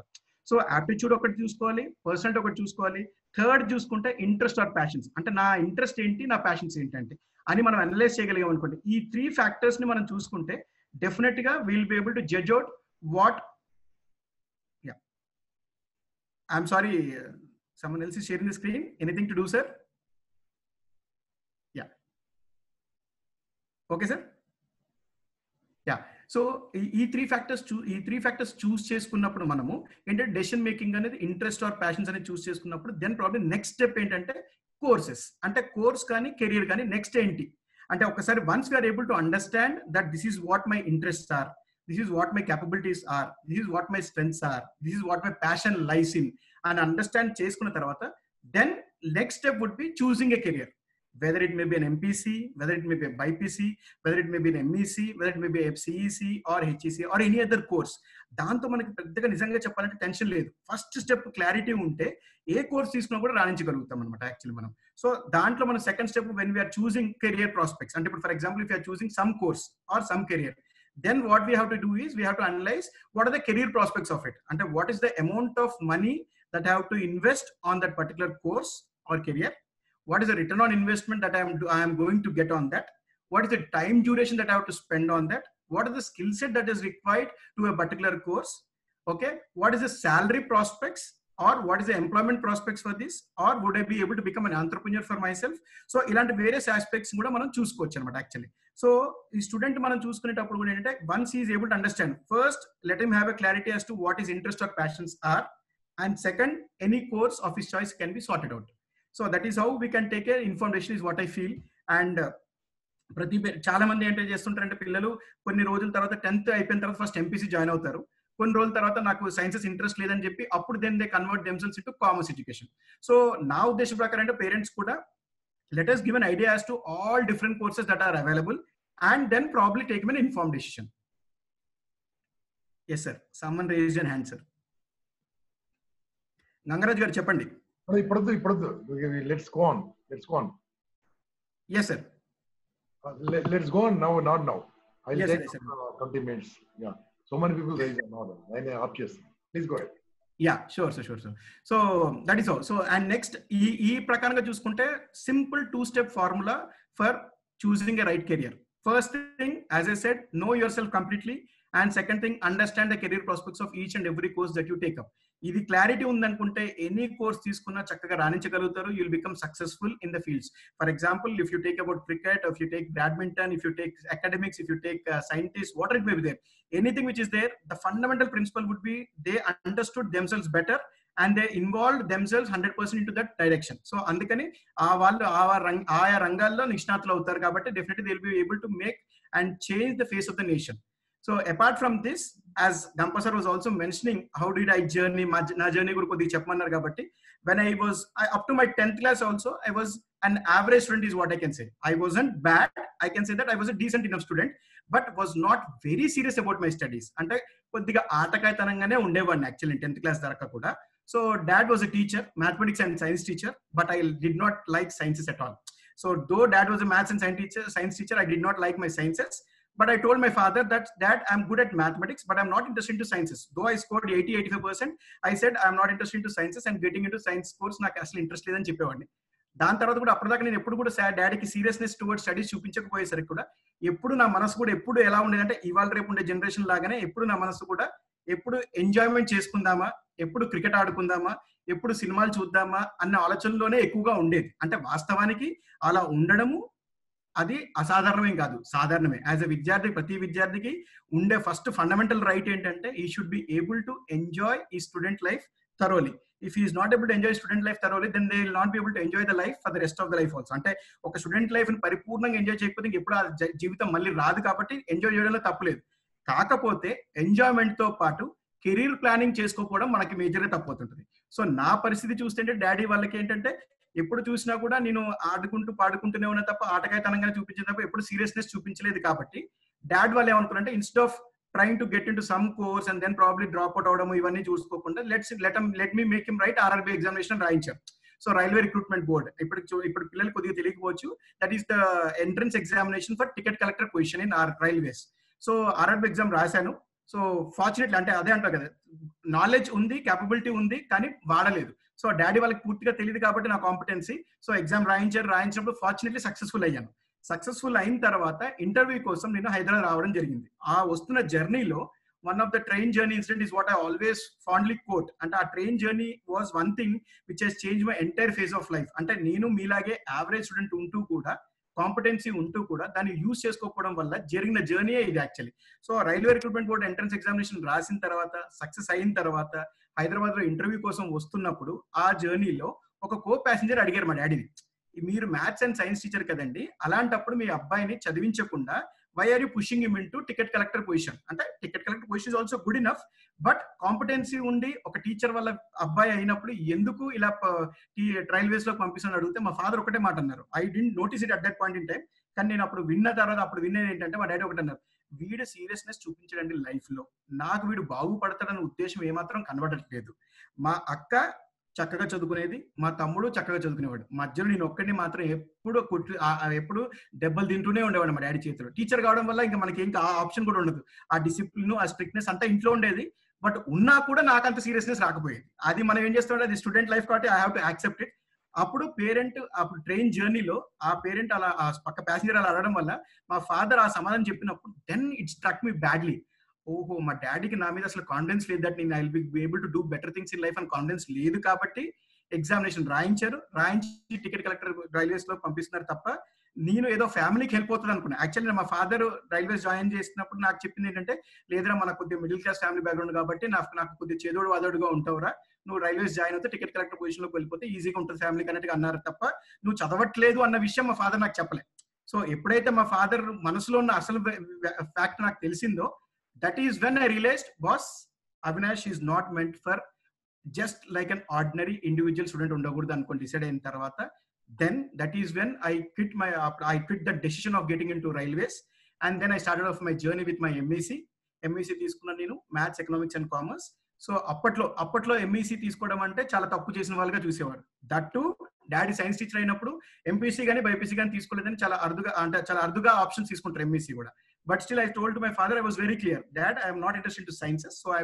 సో యాప్టిట్యూడ్ ఒకటి చూసుకోవాలి పర్సనల్ ఒకటి చూసుకోవాలి థర్డ్ చూసుకుంటే ఇంట్రెస్ట్ ఆర్ ప్యాషన్స్ అంటే నా ఇంట్రెస్ట్ ఏంటి నా ప్యాషన్స్ ఏంటంటే అని మనం అనలైజ్ చేయగలిగాం అనుకోండి ఈ త్రీ ఫ్యాక్టర్స్ ని మనం చూసుకుంటే డెఫినెట్ గా will be able to judge out what ya I'm sorry someone else is sharing the screen anything to do sir ya okay sir ya so ఈ త్రీ ఫ్యాక్టర్స్ చూ ఈ త్రీ ఫ్యాక్టర్స్ చూస్ చేసుకున్నప్పుడు మనము ఏంటంటే decision making అనేది interest or passions అనేది choose చేసుకున్నప్పుడు then problem next step ఏంటంటే కోర్సెస్ అంటే కోర్స్ కానీ కెరియర్ కానీ నెక్స్ట్ ఏంటి అంటే ఒకసారి once we are able to understand that this is what my interest are this is what my capabilities are this is what my strengths are this is what my passion lies in అని understand చేసుకున్న తర్వాత then next step would be choosing a career whether it may be an MPC, whether it may be a BIPC, whether it may be an MEC, whether it may be a CEC or HEC or any other course. దాంతో మనకి పెద్దగా నిజంగా చెప్పాలంటే tension లేదు first step clarity ఉంటే ఏ course తీసుకున్నా కూడా రాణించగలుగుతాం అనమాట యాక్చువల్లీ మనం సో దాంట్లో మనం second step when we are choosing career prospects అంటే ఇప్పుడు for example if you are choosing some course or some career then what we have to do is we have to analyze what are the career prospects of it అంటే what is the amount of money that have to invest on that particular course or career what is the return on investment that I am I am going to get on that? What is the time duration that I have to spend on that? What is the skill set that is required to a particular course? Okay, what is the salary prospects or what is the employment prospects for this? Or would I be able to become an entrepreneur for myself? So ఇలాంటి various aspects కూడా మనం చూసుకోవచ్చు అనమాట actually so ఈ student మనం చూసుకునేటప్పుడు కూడా ఏంటంటే once is able to understand first let him have a clarity as to what his interest or passions are and second any course of his choice can be sorted out so that is how we can take a information is what I feel and ప్రతి చాలా మంది ఏంటో చేస్తుంటారంటే పిల్లలు కొన్ని రోజుల తర్వాత tenth అయిపోయిన తర్వాత ఫస్ట్ ఎంపీసీ జాయిన్ అవుతారు కొన్ని రోజుల తర్వాత నాకు సైన్సెస్ ఇంట్రెస్ట్ లేదని చెప్పి అప్పుడు then they convert themselves into commerce education so నా ఉద్దేశం ప్రకారం అంటే పేరెంట్స్ కూడా let us give an idea as to all different courses that are available and then probably take men inform decision yes sir someone raise and hand sir Gangaraj గారు చెప్పండి ఇప్పుడొద్దు ఇప్పుడొద్దు let's go on let's go on yes sir let's go on now not now I Yes, take yes, sir. 20 minutes ya so many people raise not నేను ఆప్ చేస్తాను please go ya sure sir sure sir so that is so and next ఈ ఈ ప్రకారంగా చూసుకుంటే simple two step formula for choosing a right career first thing as a set know your self completely and second thing understand the career prospects of each and every course that you take up ఇది clarity ఉందనుకుంటే any course తీసుకున్నా చక్కగా రాణించగలుగుతారు you'll become successful in the fields for example if you take about cricket if you take badminton if you take academics if you take scientist what it may be there anything which is there, the fundamental principle would be they understood themselves better and they involved themselves 100% into that direction. So అందుకని ఆ వాళ్ళు ఆ రంగ ఆయా రంగాల్లో నిష్ణాతులు అవుతారు కాబట్టి definitely Dil be able to make and change the face of the nation so apart from this as Gampa sir was also mentioning how did I journey నా జర్నీ కూడా కొద్దిగా చెప్పమన్నారు కాబట్టి when I was up to my tenth class also I was an average student is what I can say I was not bad I can say that I was a decent enough student but was not very serious about my studies అంటే కొద్దిగా ఆటకాయతనంగానే ఉండేవాడిని actually tenth class దాకా కూడా so dad was a teacher mathematics and science teacher but I did not like sciences at all so though dad was a maths and science teacher science teacher I did not like my sciences but I told my father that dad, I'm good at mathematics, but I'm not interested into sciences. Though I scored 80, 85%, I said I'm not interested into sciences and getting into science course నాకు అసలు interest లేదని చెప్పేవాడిని దాని తర్వాత కూడా అప్పటిదాకా నేను ఎప్పుడు కూడా డాడీకి సీరియస్నెస్ టువర్డ్ స్టడీస్ చూపించకపోయేసరికి కూడా ఎప్పుడు నా మనసు కూడా ఎప్పుడు ఎలా ఉండేదంటే ఇవాళ రేపు ఉండే జనరేషన్ లాగానే ఎప్పుడు నా మనసు కూడా ఎప్పుడు ఎంజాయ్మెంట్ చేసుకుందామా ఎప్పుడు క్రికెట్ ఆడుకుందామా ఎప్పుడు సినిమాలు చూద్దామా అన్న ఆలోచనలోనే ఎక్కువగా ఉండేది అంటే వాస్తవానికి అలా ఉండడము అది అసాధారణమేం కాదు సాధారణమే యాజ్ ఎ విద్యార్థి ప్రతి విద్యార్థికి ఉండే ఫస్ట్ ఫండమెంటల్ రైట్ ఏంటంటే he should be able to enjoy ఈ student life thoroughly if is not able to enjoy student life thoroughly then they will not be able to enjoy the life for the rest of the life also అంటే ఒక student life ని పరిపూర్ణంగా enjoy చేయకపోతే ఎప్పుడు ఆ జ- జీవితం మళ్ళీ రాదు కాబట్టి ఎంజాయ్ చేయడంలో తప్పులేదు కాకపోతే ఎంజాయ్మెంట్ తో పాటు కెరీర్ ప్లానింగ్ చేసుకోకపోవడం మనకి మేజర్గా తప్పుతుంటుంది సో నా పరిస్థితి చూస్తుంటే డాడీ వాళ్ళకి ఏంటంటే ఎప్పుడు చూసినా కూడా నేను ఆడుకుంటూ పాడుకుంటూనే ఉన్నా తప్ప ఆటకాయతనంగా చూపించిన తప్ప ఎప్పుడు సీరియస్నెస్ చూపించలేదు కాబట్టి డాడ్ వాళ్ళు ఏమనుకున్నారంటే instead of trying to get in to some course and then probably drop out అవడం ఇవన్నీ చూసుకోకుండా let's let let me make him write RRB examination రాయించారు సో రైల్వే రిక్రూట్మెంట్ బోర్డ్ ఇప్పుడు చూ- ఇప్పుడు పిల్లలు కొద్దిగా తెలియకపోవచ్చు that is the entrance examination for ticket collector position in our railways so RRB exam రాశాను సో ఫార్చునేట్లీ అంటే అదే అంటారు కదా నాలెడ్జ్ ఉంది క్యాపబిలిటీ ఉంది కానీ వాడలేదు సో డాడీ వాళ్ళకి పూర్తిగా తెలియదు కాబట్టి నా కాంపిటెన్సీ సో ఎగ్జామ్ రాయించారు రాయించినప్పుడు ఫార్చునేట్లీ సక్సెస్ఫుల్ అయ్యాను సక్సెస్ఫుల్ అయిన తర్వాత ఇంటర్వ్యూ కోసం నేను హైదరాబాద్ రావడం జరిగింది ఆ వస్తున్న జర్నీలో one of the train journey incident is what I always fondly quote అంటే ఆ train journey was one thing which has change my entire phase of life అంటే నేను మీలాగే యావరేజ్ స్టూడెంట్ ఉంటూ కూడా కాంపిటెన్సీ ఉంటూ కూడా దాన్ని యూజ్ చేసుకోకపోవడం వల్ల జరిగిన జర్నీ ఇది actually so railway recruitment board entrance examination రాసిన తర్వాత సక్సెస్ అయిన తర్వాత హైదరాబాద్ లో ఇంటర్వ్యూ కోసం వస్తున్నప్పుడు ఆ జర్నీలో ఒక కో ప్యాసింజర్ అడిగారు మా డాడీని మీరు మ్యాథ్స్ అండ్ సైన్స్ టీచర్ కదండి అలాంటప్పుడు మీ అబ్బాయిని చదివించకుండా why are you pushing him in to ticket collector position అంటే ticket collector position is also good enough but competency ఉండి ఒక టీచర్ వాళ్ళ అబ్బాయి అయినప్పుడు ఎందుకు ఇలా రైల్వేస్ లో పంపిస్తాను అడిగితే మా ఫాదర్ ఒకటే మాట అన్నారు I didn't notice it at that point in time కానీ నేను అప్పుడు విన్న తర్వాత అప్పుడు విన్నది ఏంటంటే మా డాడీ ఒకటి అన్నారు వీడు సీరియస్నెస్ చూపించడండి లైఫ్ లో నాకు వీడు బాగుపడతాడన్న ఉద్దేశం ఏమాత్రం కనబడట్లేదు మా అక్క చక్కగా చదువుకునేది మా తమ్ముడు చక్కగా చదువుకునేవాడు మధ్యలో నేను ఒక్కడిని మాత్రం ఎప్పుడు కొట్టి ఎప్పుడు దెబ్బలు తింటూనే ఉండేవాడు మా డాడీ చేతిలో టీచర్ కావడం వల్ల ఇంకా మనకి ఇంకా ఆ ఆప్షన్ కూడా ఉండదు ఆ డిసిప్లిన్ ఆ స్ట్రిక్ట్నెస్ అంతా ఇంట్లో ఉండేది బట్ ఉన్నా కూడా నాకు అంత సీరియస్నెస్ రాకపోయేది అది మనం ఏం చేస్తామంటే అది స్టూడెంట్ లైఫ్ కాబట్టి I have to accept it అప్పుడు పేరెంట్ అప్పుడు ట్రైన్ జర్నీలో ఆ పేరెంట్ అలా ఆ పక్క ప్యాసింజర్ అలా అడగడం వల్ల మా ఫాదర్ ఆ సమాధానం చెప్పినప్పుడు then it's struck me badly ఓహో మా డాడీకి నా మీద అసలు కాన్ఫిడెన్స్ లేదు దట్ నేను I be able to do better things in life and confidence లేదు కాబట్టి ఎగ్జామినేషన్ రాయించారు రాయించి టికెట్ కలెక్టర్ రైల్వేస్ లో పంపిస్తున్నారు తప్ప నేను ఏదో ఫ్యామిలీకి హెల్ప్ అవుతుంది అనుకున్నా యాక్చువల్లీ మా ఫాదర్ రైల్వేస్ జాయిన్ చేసినప్పుడు నాకు చెప్పింది ఏంటంటే లేదురా మన కొద్దిగా మిడిల్ క్లాస్ ఫ్యామిలీ బ్యాక్గ్రౌండ్ కాబట్టి నాకు నాకు కొద్దిగా చేదోడు వాదోడుగా ఉంటావురా నువ్వు రైల్వేస్ జాయిన్ అవుతే టికెట్ కలెక్టర్ పొజిషన్ లోకి వెళ్ళిపోతే ఈజీగా ఉంటుంది ఫ్యామిలీకి అన్నట్టుగా అన్నారు తప్ప నువ్వు చదవట్లేదు అన్న విషయం మా ఫాదర్ నాకు చెప్పలే సో ఎప్పుడైతే మా ఫాదర్ మనసులో ఉన్న అసలు ఫ్యాక్ట్ నాకు తెలిసిందో that is when I realized boss Avinash is not meant for just like an ordinary individual student ఉండకూడదు అనుకుని డిసైడ్ అయిన తర్వాత then that is when I quit my I quit the decision of getting in to railways and then I started off my journey with my MEC MEC తీసుకున్నాను నేను maths economics and commerce so అప్పట్లో అప్పట్లో MEC తీసుకోవడం అంటే చాలా తప్పు చేసిన వాళ్ళుగా చూసేవారు that too daddy science teacher అయినప్పుడు ఎంపీసీ కానీ బైపీసీ కానీ తీసుకోలేదని చాలా అరుదుగా అంటే చాలా అరుదుగా ఆప్షన్స్ తీసుకుంటారు ఎంఈసీ కూడా but still I told my father I was very clear dad I'm not interested to sciences so I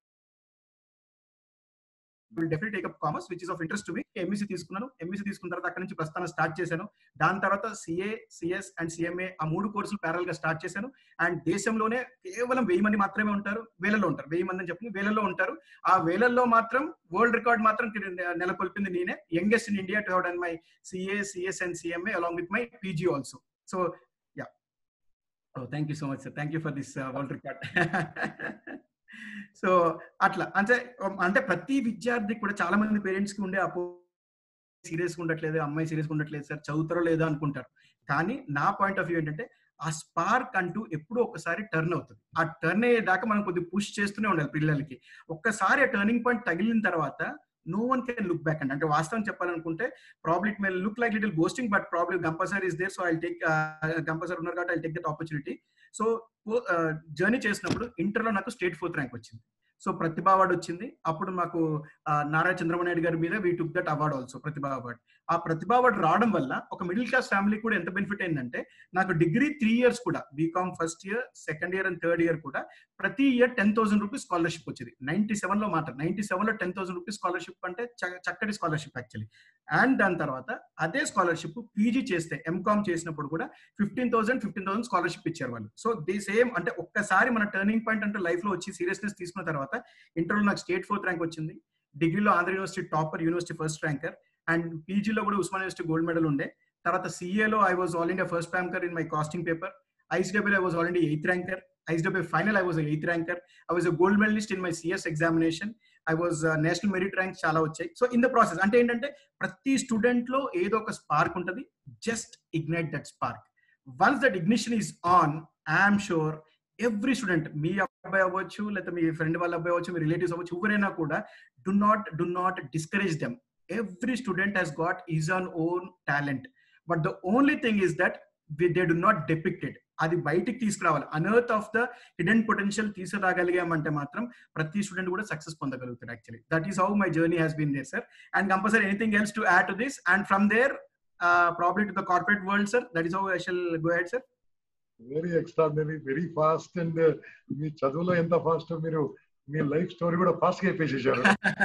will definite take up commerce which is of interest to me MEC తీసుకున్నాను MEC తీసుకున్న తర్వాత అక్కడ నుంచి ప్రస్థానం start చేశాను దాని తర్వాత CA CS and CMA ఆ మూడు కోర్సులు ప్యారల్ గా స్టార్ట్ చేశాను అండ్ దేశంలోనే కేవలం వెయ్యి మంది మాత్రమే ఉంటారు వేలలో ఉంటారు వెయ్యి మంది అని చెప్పి వేలలో ఉంటారు ఆ వేలల్లో మాత్రం వరల్డ్ రికార్డ్ మాత్రం నెలకొల్పింది నేనే youngest in India to have done my CA CS and CMA along with my PG also so ya oh thank you so much sir thank you for this world record so అట్లా అంటే అంటే ప్రతి విద్యార్థికి కూడా చాలా మంది parents కి ఉండే అపో సీరియస్గా ఉండట్లేదు అమ్మాయి సీరియస్గా ఉండట్లేదు సార్ చదువుతారో లేదో అనుకుంటారు కానీ నా పాయింట్ ఆఫ్ వ్యూ ఏంటంటే ఆ స్పార్క్ అంటూ ఎప్పుడో ఒకసారి టర్న్ అవుతుంది ఆ టర్న్ అయ్యేదాకా మనం కొద్దిగా పుష్ చేస్తూనే ఉండాలి పిల్లలకి ఒక్కసారి ఆ టర్నింగ్ పాయింట్ తగిలిన తర్వాత no one can look back అండి అంటే వాస్తవం చెప్పాలనుకుంటే problem it may look like little boasting but problem Gampa sir is there so I take Gampa sir ఉన్నారు కాబట్టి I take that opportunity so journey చేసినప్పుడు ఇంటర్లో నాకు స్టేట్ ఫోర్త్ ర్యాంక్ వచ్చింది సో ప్రతిభా అవార్డు వచ్చింది అప్పుడు మాకు నారా చంద్రబాబు నాయుడు గారి మీద we took that award also Pratibha award ఆ ప్రతిభా అవార్డు రావడం వల్ల ఒక మిడిల్ క్లాస్ ఫ్యామిలీ కూడా ఎంత బెనిఫిట్ అయిందంటే నాకు డిగ్రీ త్రీ ఇయర్స్ కూడా BCom first year second year and third year కూడా ప్రతి year ten thousand rupees scholarship వచ్చింది నైన్టీ సెవెన్ లో మాట నైన్టీ సెవెన్ లో టెన్ థౌసండ్ రూపీస్ స్కాలర్షిప్ అంటే చక్కటి స్కాలర్షిప్ యాక్చువల్లీ అండ్ దాని తర్వాత అదే స్కాలర్షిప్ పీజీ చేస్తే ఎంకామ్ చేసినప్పుడు కూడా fifteen thousand fifteen thousand scholarship ఇచ్చారు వాళ్ళు సో ది సేమ్ అంటే ఒక్కసారి మన టర్నింగ్ పాయింట్ అంటే లైఫ్ లో వచ్చి సీరియస్నెస్ తీసుకున్న తర్వాత ఇంటర్లో నాకు స్టేట్ ఫోర్త్ ర్యాంక్ వచ్చింది డిగ్రీలో Andhra university topper university first ranker and పీజీలో కూడా ఉస్మాన్ యూనివర్సిటీ గోల్డ్ మెడల్ ఉండే తర్వాత సిఏలో I was all India first ranker in my costing paper ICW I was already eighth ranker ICW final I was eighth ranker I was gold medalist in my CS examination I was national merit rank చాలా వచ్చాయి so in the process అంటే ఏంటంటే ప్రతి student లో ఏదో ఒక spark ఉంటుంది just ignite that spark once that ignition is on I'm sure every student మీ అబ్బాయి అవ్వచ్చు లేకపోతే మీ ఫ్రెండ్ వాళ్ళ అబ్బాయి అవ్వచ్చు మీ రిలేటివ్స్ అవ్వచ్చు ఎవరైనా కూడా do not do not discourage them every student has got is on own talent but the only thing is that they do not depicted అది బయటికి తీసుకురావాలి unearth of the hidden potential తీసుకురాగలిగామంటే మాత్రం ప్రతి స్టూడెంట్ కూడా సక్సెస్ పొందగలుగుతారు actually that is how my journey has been there sir and compulsory anything else to add to this and from there probably to the corporate world sir that is how I shall go head sir very extraordinary very fast and మీ చదువులో ఎంత fast మీరు మీ life story కూడా fast గా చెప్పేసేసారు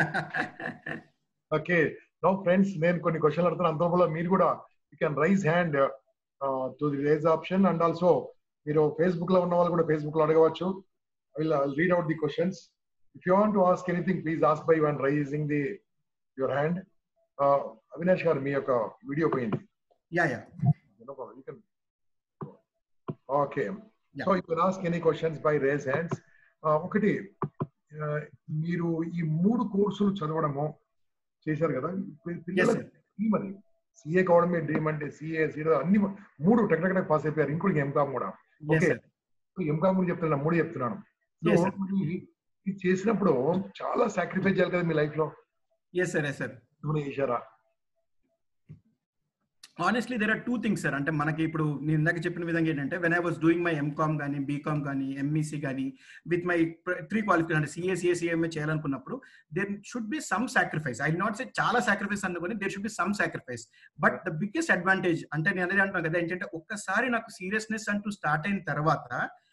okay no friends నేను కొన్ని క్వశ్చన్లు అడుగుతాను అంతలో మీరు కూడా you can rise hand to the raise option and also మీరు ఫేస్బుక్ లో ఉన్న వాళ్ళు కూడా ఫేస్బుక్ లో అడగవచ్చు will read out the questions if you want to ask anything please ask by one raising the your hand Avinash గారు మీ యొక్క వీడియో పోయింది yeah yeah okay Yeah. So you can ask any questions by raise hands ఒకటి uh, మీరు ఈ మూడు కోర్సులు చదవడము చేశారు కదా పి- పిల్లల sir. డ్రీమ్ అది సిఏ కావడమే డ్రీమ్ అంటే సిఏ సీఏ అన్ని మూడు టెక్నికల్ పాస్ అయిపోయారు ఇంక్లూడింగ్ ఎంకామ్ కూడా yes Okay. sir ఎంకామ్ కూడా చెప్తున్నా మూడు చెప్తున్నాను So, Yes, sir. మరి ఇది చేసినప్పుడు చాలా సాక్రిఫైస్ చేయాలి కదా మీ లైఫ్ లో yes sir yes sir ఏమైనా చేశారా honestly there are two things sir అంటే మనకి ఇప్పుడు నేను ఇందాక చెప్పిన విధంగా ఏంటంటే when I was doing my M Com కానీ బీకామ్ కానీ ఎంఈసీ కానీ విత్ మై త్రీ క్వాలిఫికేషన్ అంటే సిఏ సిఎస్ఈఎంఏ చేయాలనుకున్నప్పుడు there should be some sacrifice I not say చాలా సాక్రిఫైస్ అనుకుని there should be some sacrifice but the biggest advantage అంటే నేను అనేది అంటున్నాను కదా ఏంటంటే ఒక్కసారి నాకు సీరియస్నెస్ అంటూ స్టార్ట్ అయిన తర్వాత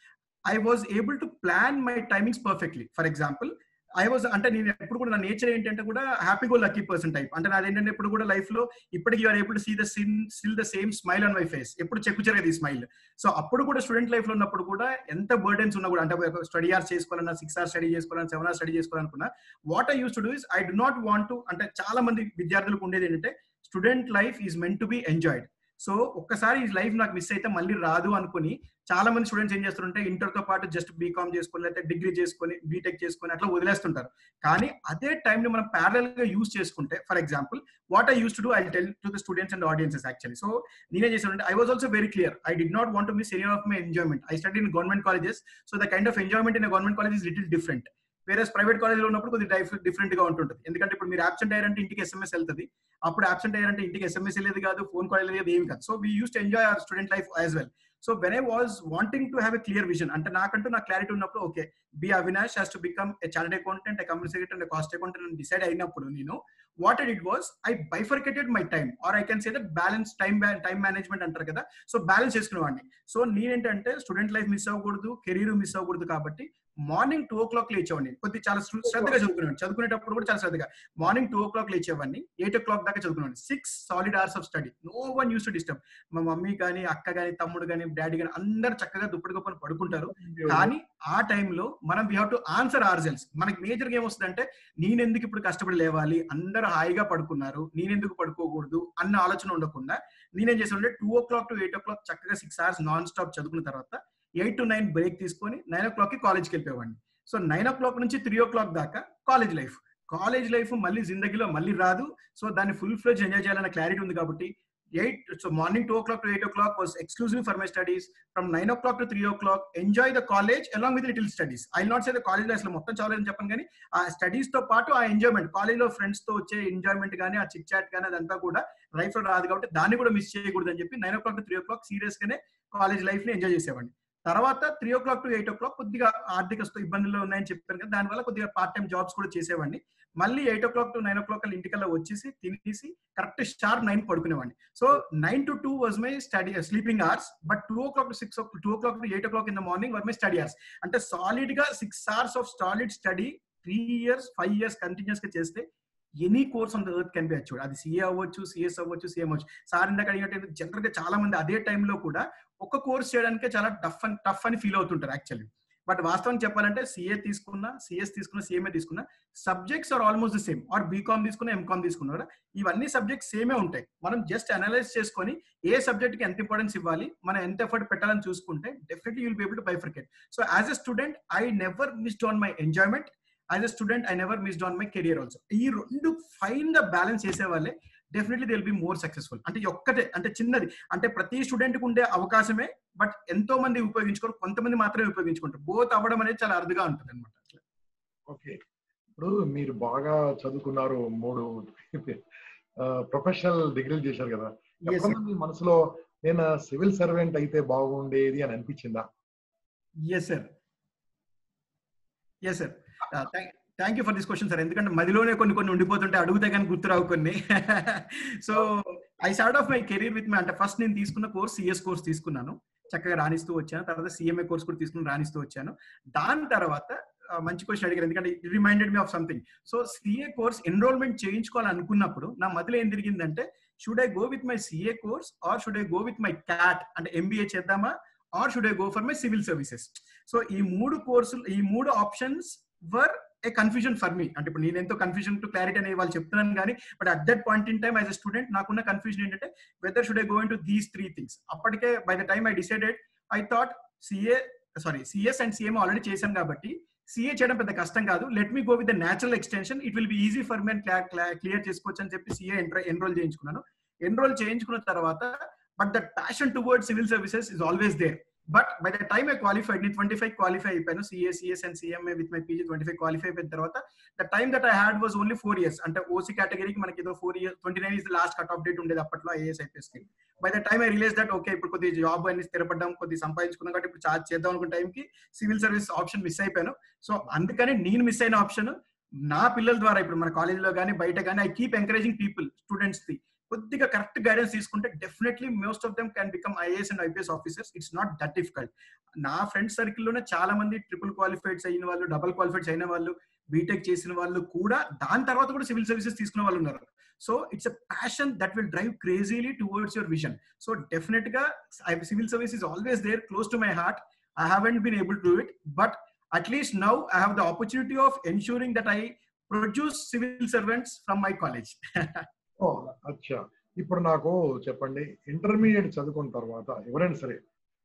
I was able to plan my timings perfectly for example I was అంటే నేను ఎప్పుడు కూడా నా నేచర్ ఏంటంటే కూడా happy go lucky person type అంటే నాది ఏంటంటే ఇప్పుడు కూడా లైఫ్ లో ఇప్పటికి you are able to see the sin still the same smile on my face ఎప్పుడు చెక్కు చెరగదు ఈ స్మైల్ సో అప్పుడు కూడా స్టూడెంట్ లైఫ్ లో ఉన్నప్పుడు కూడా ఎంత బర్డెన్స్ ఉన్నా కూడా అంటే స్టడీ అవర్స్ చేసుకోవాలన్నా సిక్స్ అవర్స్ స్టడీ చేసుకోవాలన్నా సెవెన్ అవర్స్ స్టడీ చేసుకోవాలనుకున్నా what I use to do is I do not want to అంటే చాలా మంది విద్యార్థులకు ఉండేది ఏంటంటే student life is meant to be enjoyed so ఒక్కసారి ఈ లైఫ్ నాకు మిస్ అయితే మళ్ళీ రాదు అనుకుని చాలా మంది స్టూడెంట్స్ ఏం చేస్తుంటే ఇంటర్ తో పాటు జస్ట్ బీకామ్ చేసుకొని లేకపోతే డిగ్రీ చేసుకొని బీటెక్ చేసుకొని అట్లా వదిలేస్తుంటారు కానీ అదే టైం ని మనం ప్యారల్ గా యూజ్ చేసుకుంటే for example what I use to do I tell to the students and audiences actually so నేనే చేశానంటే I was also very clear I did not want miss any of my enjoyment I study in government colleges so the kind of enjoyment in government college is little different వేరే private college లో ఉన్నప్పుడు కొద్దిగా different గా ఉంటుంటుంది ఎందుకంటే ఇప్పుడు మీరు absent అయ్యారంటే ఇంటికి ఎస్ఎంఎస్ వెళ్తుంది అప్పుడు అబ్సెంట్ అయ్యారంటే ఇంటికి ఎస్ఎంఎస్ వెళ్ళేది కాదు ఫోన్ కాల్ వెళ్ళేది ఏమి కాదు so we use to enjoy our student life as well so when I was wanting to have a clear vision అంటే నాకంటూ నా క్లారిటీ ఉన్నప్పుడు okay B Avinash has to become a chartered accountant a company secretary and cost accountant అని decide అయినప్పుడు నేను what it was I bifurcated my time or I can say that balance time time management అంటారు కదా so balance చేసుకునేవాడిని so నేనేంటంటే student life miss అవ్వకూడదు career miss అవ్వకూడదు కాబట్టి మార్నింగ్ టూ ఓ క్లాక్ లేచేవాడిని కొద్ది చాలా శ్ర- శ్రద్ధగా చదువుకునేవాడిని చదువుకునేటప్పుడు కూడా చాలా శ్రద్ధగా మార్నింగ్ టూ ఓ క్లాక్ లేచేవాడిని ఎయిట్ ఓ క్లాక్ దాకా చదువుకునేవాడిని six solid hours of study no one use to disturb మా మమ్మీ కానీ అక్క కానీ తమ్ముడు కానీ డాడీ కానీ అందరు చక్కగా దుప్పటి గొప్పని పడుకుంటారు కానీ ఆ టైంలో మనం we have to answer ourselves మనకి మేజర్ ఏం వస్తుందంటే నేనెందుకు ఇప్పుడు కష్టపడి లేవాలి అందరూ హాయిగా పడుకున్నారు నేనెందుకు పడుకోకూడదు అన్న ఆలోచన ఉండకుండా నేనేం చేసానంటే two o'clock to eight o'clock చక్కగా సిక్స్ అవర్స్ నాన్ స్టాప్ చదువుకున్న తర్వాత ఎయిట్ టు నైన్ బ్రేక్ తీసుకొని నైన్ ఓ క్లాక్ కి కాలేజ్కి వెళ్ళిపోయేవాడిని సో నైన్ ఓ క్లాక్ నుంచి త్రీ ఓ క్లాక్ దాకా కాలేజ్ లైఫ్ కాలేజ్ లైఫ్ మళ్ళీ జిందగీలో మళ్ళీ రాదు సో దాన్ని ఫుల్ ఫ్లెజ్ ఎంజాయ్ చేయాలన్న క్లారిటీ ఉంది కాబట్టి eight so morning two o'clock to eight o'clock was exclusive for my studies from nine o'clock to three o'clock enjoy the college along with little studies I not say the college అసలు మొత్తం చదవాలని చెప్పను కానీ ఆ studies తో పాటు ఆ enjoyment college లో ఫ్రెండ్స్ తో వచ్చే ఎంజాయ్మెంట్ కానీ ఆ చిట్ చాట్ కానీ అదంతా కూడా లైఫ్ లో రాదు కాబట్టి దాన్ని కూడా మిస్ చేయకూడదు అని చెప్పి nine o'clock to three o'clock serious గానే కాలేజ్ లైఫ్ ని ఎంజాయ్ చేసేవాడిని తర్వాత three o'clock to eight o'clock కొద్దిగా ఆర్థిక స్థ- ఇబ్బందులు ఉన్నాయని చెప్పారు కదా దానివల్ల కొద్దిగా పార్ట్ టైం జాబ్స్ కూడా చేసేవాడిని మళ్ళీ eight o'clock to nine o'clock ఇంటికల్లా వచ్చేసి తినేసి కరెక్ట్ షార్ప్ నైన్ పడుకునేవాడిని so nine to two was my study sleeping hours but two o'clock to six two o'clock to eight o'clock in the morning were my study hours అంటే solid గా six hours of solid study three years five years continuous గా చేస్తే any course on the earth can be achieved అది CA అవ్వచ్చు CS అవ్వచ్చు CM అవ్వచ్చు sir ఇందాక అడిగినట్టు జనరల్ గా చాలా మంది అదే టైంలో కూడా ఒక కోర్స్ చేయడానికే చాలా టఫ్ అని టఫ్ అని ఫీల్ అవుతుంటారు యాక్చువల్లీ బట్ వాస్తవం చెప్పాలంటే సిఏ తీసుకున్నా సిఎస్ తీసుకున్నా సిఎంఏ తీసుకున్నా subjects are almost the same or B Com తీసుకున్నా ఎంకామ్ తీసుకున్నా కూడా ఇవన్నీ సబ్జెక్ట్స్ సేమే ఉంటాయి మనం జస్ట్ అనలైజ్ చేసుకొని ఏ సబ్జెక్ట్ కి ఎంత ఇంపార్టెన్స్ ఇవ్వాలి మనం ఎంత ఎఫర్ట్ పెట్టాలని చూసుకుంటే definitely you'll be able to bifurcate so as a student I never missed on my enjoyment as a student I never missed on my career also ఈ రెండు ఫైన్ గా బ్యాలెన్స్ చేసే వాళ్ళే definitely Dil be more successful అంటే ఈ ఒక్కటే అంటే చిన్నది అంటే ప్రతి స్టూడెంట్ కు ఉండే అవకాశమే బట్ ఎంతో మంది ఉపయోగించుకోరు కొంతమంది మాత్రమే ఉపయోగించుకుంటారు బోత్ అవ్వడం అనేది చాలా అరుదుగా ఉంటుంది అనమాట ఓకే ఇప్పుడు మీరు బాగా చదువుకున్నారు మూడు ప్రొఫెషనల్ డిగ్రీలు చేశారు కదా ఎప్పుడన్నా మీ మనసులో నేను సివిల్ సర్వెంట్ అయితే బాగుండేది అని అనిపించిందా yes sir yes sir thank you for this question sir ఎందుకంటే మదిలోనే కొన్ని కొన్ని ఉండిపోతుంటే అడిగితే కానీ గుర్తురావు కొన్ని so I start of my career with my అంటే ఫస్ట్ నేను తీసుకున్న కోర్స్ సిఎస్ కోర్స్ తీసుకున్నాను చక్కగా రాణిస్తూ వచ్చాను తర్వాత సిఎంఏ కోర్స్ కూడా తీసుకుని రాణిస్తూ వచ్చాను దాని తర్వాత మంచి క్వశ్చన్ అడిగారు ఎందుకంటే it reminded me of something so CA course enrollment చేయించుకోవాలనుకున్నప్పుడు నా మధ్యలో ఏం తిరిగిందంటే should I go with my CA course or should I go with my CAT అంటే ఎంబీఏ చేద్దామా or should I go for my civil services so ఈ మూడు కోర్సులు ఈ మూడు options were a confusion for me అంటే ఇప్పుడు నేను ఎంతో కన్ఫ్యూజన్ టు క్లారిటీ అనే వాళ్ళు చెప్తున్నాను కానీ but at that point in time as a student నాకున్న కన్ఫ్యూజన్ ఏంటంటే whether should I go into these three things అప్పటికే by the time I decided I thought CA sorry CS and CM already చేశాను కాబట్టి CA చేయడం పెద్ద కష్టం కాదు let me go with the natural extension it will be easy for me clear చేసుకోవచ్చు అని చెప్పి సిఏ ఎన్రోల్ చేయించుకున్నాను ఎన్రోల్ చేయించుకున్న తర్వాత but that passion toward civil services is always there but by the time I qualified నేను twenty five qualify అయిపోయాను CA CS and CMA with my PG twenty five qualify అయిపోయిన తర్వాత the time that I had was only four years అంటే OC కేటగిరీకి మనకి ఏదో four years twenty nine is last cut off date ఉండేది అప్పట్లో IAS IPS కి by the time I realise that okay ఇప్పుడు కొద్ది జాబ్ అన్ని స్థిరపడ్డాం కొద్ది సంపాదించుకున్నాం కాబట్టి ఇప్పుడు చార్జ్ చేద్దాం అనుకున్న టైంకి సివిల్ సర్వీస్ ఆప్షన్ మిస్ అయిపోయాను సో అందుకని నేను మిస్ అయిన ఆప్షన్ నా పిల్లల ద్వారా ఇప్పుడు మన కాలేజీలో కానీ బయట కానీ I keep encouraging people students the కొద్దిగా కరెక్ట్ గైడెన్స్ తీసుకుంటే definitely most of them can become IAS and IPS officers it's not that difficult నా ఫ్రెండ్ సర్కిల్లోనే చాలా మంది ట్రిపుల్ క్వాలిఫైడ్స్ అయిన వాళ్ళు డబల్ క్వాలిఫైడ్స్ అయిన వాళ్ళు బీటెక్ చేసిన వాళ్ళు కూడా దాని తర్వాత కూడా సివిల్ సర్వీసెస్ తీసుకున్న వాళ్ళు ఉన్నారు so it's a passion that will drive crazily towards your vision so definite గా civil service is always there close to my heart I haven't been able to it but at least now I have the opportunity of ensuring that I produce civil servants from my college ఓ అచ్చా ఇప్పుడు నాకు చెప్పండి intermediate చదువుకున్న తర్వాత ఎవరైనా సరే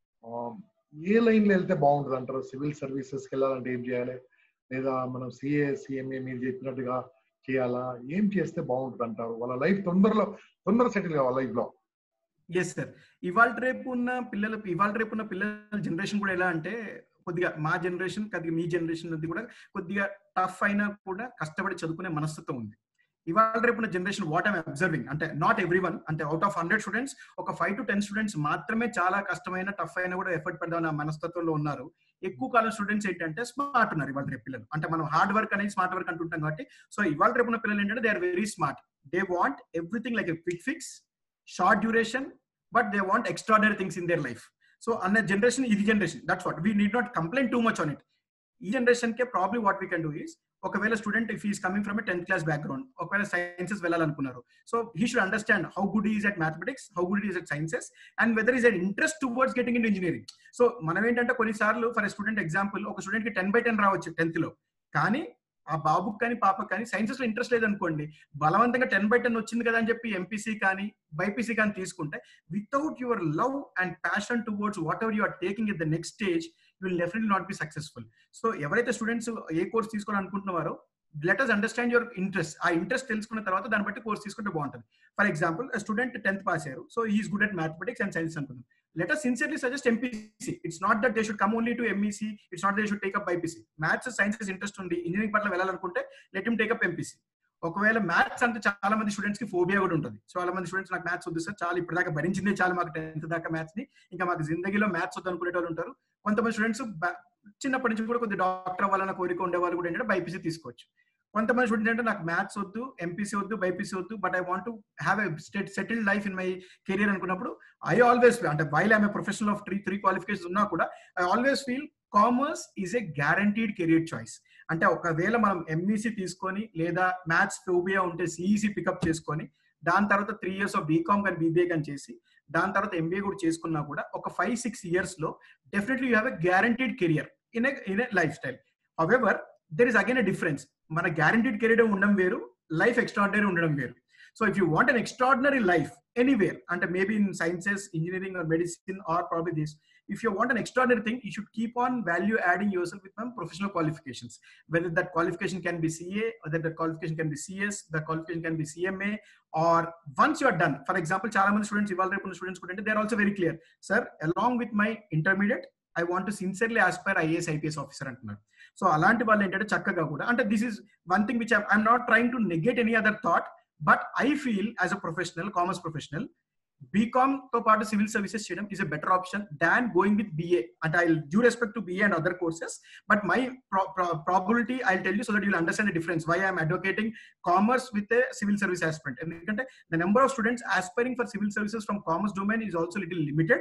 ఏ line లో వెళ్తే బాగుంటుంది అంటారు సివిల్ సర్వీసెస్ కి వెళ్ళాలంటే ఏం చేయాలి లేదా మనం సిఏ సిఎంఏ మీరు చెప్పినట్టుగా చేయాలా ఏం చేస్తే బాగుంటుంది అంటారు వాళ్ళ లైఫ్ తొందరలో తొందర సెటిల్ కావాలి లైఫ్ లో ఎస్ సార్ ఇవాళ రేపు ఉన్న పిల్లలు ఇవాళ రేపు ఉన్న పిల్లల జనరేషన్ కూడా ఎలా అంటే కొద్దిగా మా జనరేషన్ కొద్దిగా మీ జనరేషన్ అది కూడా కొద్దిగా టఫ్ అయినా కూడా కష్టపడి చదువుకునే మనస్తత్వం ఉంది ఇవాళ రేపున్న జనరేషన్ వాట్ ఐమ్ అబ్జర్వింగ్ అంటే నాట్ ఎవ్రీ వన్ అంటే అవుట్ ఆఫ్ హండ్రెడ్ స్టూడెంట్స్ ఒక ఫైవ్ టు టెన్ స్టూడెంట్స్ మాత్రమే చాలా కష్టమైన టఫ్ అయినా కూడా ఎఫర్ట్ పెడదాం మనస్తత్వంలో ఉన్నారు ఎక్కువ కాలం స్టూడెంట్స్ ఏంటంటే స్మార్ట్ ఉన్నారు ఇవాళ రేపు పిల్లలు అంటే మనం హార్డ్ వర్క్ అనేది స్మార్ట్ వర్క్ అంటుంటాం కాబట్టి సో ఇవాళ రేపు ఉన్న పిల్లలు ఏంటంటే they are very smart they want everything like a quick fix short duration but they want extraordinary things in their life so అన్న జనరేషన్ ఇది generation that's what we need not complaint too much on it ఈ generation కే probably what we can do is ఒకవేళ student if is coming from tenth class background ఒకవేళ sciences వెళ్ళాలనుకున్నారు so he should understand how good is at mathematics how good is at sciences and whether is an interest towards getting in engineering so మనం ఏంటంటే కొన్నిసార్లు for student example ఒక student కి ten by ten రావచ్చు tenth లో కానీ ఆ బాబుకి కానీ పాపకి కానీ సైన్సెస్ లో ఇంట్రెస్ట్ లేదనుకోండి బలవంతంగా టెన్ బై టెన్ వచ్చింది కదా అని చెప్పి ఎంపీసీ కానీ బైపీసీ కానీ తీసుకుంటే without your love and passion towards whatever you are taking it the next stage will definitely not be successful so ఎవరైతే స్టూడెంట్స్ ఏ కోర్స్ తీసుకోవాలనుకుంటున్నారో let us understand your interest ఆ ఇంట్రెస్ట్ తెలుసుకున్న తర్వాత దాన్ని బట్టి కోర్స్ తీసుకుంటే బాగుంటుంది for example student tenth pass అయ్యారు so is good at mathematics and science అనుకుందాం let us sincerely suggest MPC it's not that they should come only to MEC it's not they should take up BiPC maths sciences interest ఉంది engineering పట్ల వెళ్ళాలనుకుంటే let him take up MPC ఒకవేళ maths అంటే చాలా మంది students కి phobia కూడా ఉంటుంది చాలా మంది స్టూడెంట్స్ నాకు మ్యాథ్స్ వద్దు సార్ చాలా ఇప్పటిదాకా భరించిందే చాలా మాకు టెన్త్ దాకా మ్యాథ్స్ ని ఇంకా మాకు జిందగీలో మ్యాథ్స్ వద్దు అనుకునే వాళ్ళు ఉంటారు కొంతమంది స్టూడెంట్స్ చిన్నప్పటి నుంచి కూడా కొద్ది డాక్టర్ అవ్వాలన్న కోరిక ఉండే వాళ్ళు కూడా ఏంటంటే బైపీసీ తీసుకోవచ్చు కొంతమంది స్టూడెంట్ అంటే నాకు మ్యాథ్స్ వద్దు ఎంపీసీ వద్దు బైపీసీ వద్దు but I want to have a state settled life in my career అనుకున్నప్పుడు ఐ ఆల్వేస్ అంటే while I'm professional of three three qualification ఉన్నా కూడా I always feel commerce is a guaranteed career choice అంటే ఒకవేళ మనం MEC తీసుకొని లేదా maths phobia ఉంటే సిఈసీ పికప్ చేసుకొని దాని తర్వాత త్రీ ఇయర్స్ ఆఫ్ బీకామ్ కానీ బీబీఏ కానీ చేసి దాని తర్వాత ఎంబీఏ కూడా చేసుకున్నా కూడా ఒక ఫైవ్ సిక్స్ ఇయర్స్ లో definitely you have a guaranteed career in in a lifestyle however there is again a difference మన గ్యారంటీడ్ కెరీర్ ఉండడం వేరు లైఫ్ ఎక్స్ట్రాడినరీ ఉండడం వేరు so if you want an extraordinary life anywhere అంటే maybe in sciences engineering or medicine or probably this if you want an extraordinary thing, you should keep on value adding yourself with some professional qualifications. Whether that qualification can be CA, or that the qualification can be CS, the qualification can be CMA, or once you are done. For example, చాలా మంది students ఇవాళ రేపు students కూడా they are also very clear sir along with my intermediate I want to sincerely aspire IAS IPS officer అంటున్నారు so అలాంటి వాళ్ళు ఏంటంటే చక్కగా కూడా అంటే this is one thing which I'm not trying to negate any other thought but I feel as a professional commerce professional BCom తో పాటు civil services చేయడం is a better option than going with BA అంటే I due respect to BA and other courses but my probability I tell you so that you'll understand the difference why I'm advocating commerce with a civil service aspirant ఎందుకంటే the number of students aspiring for civil services from commerce domain is also little limited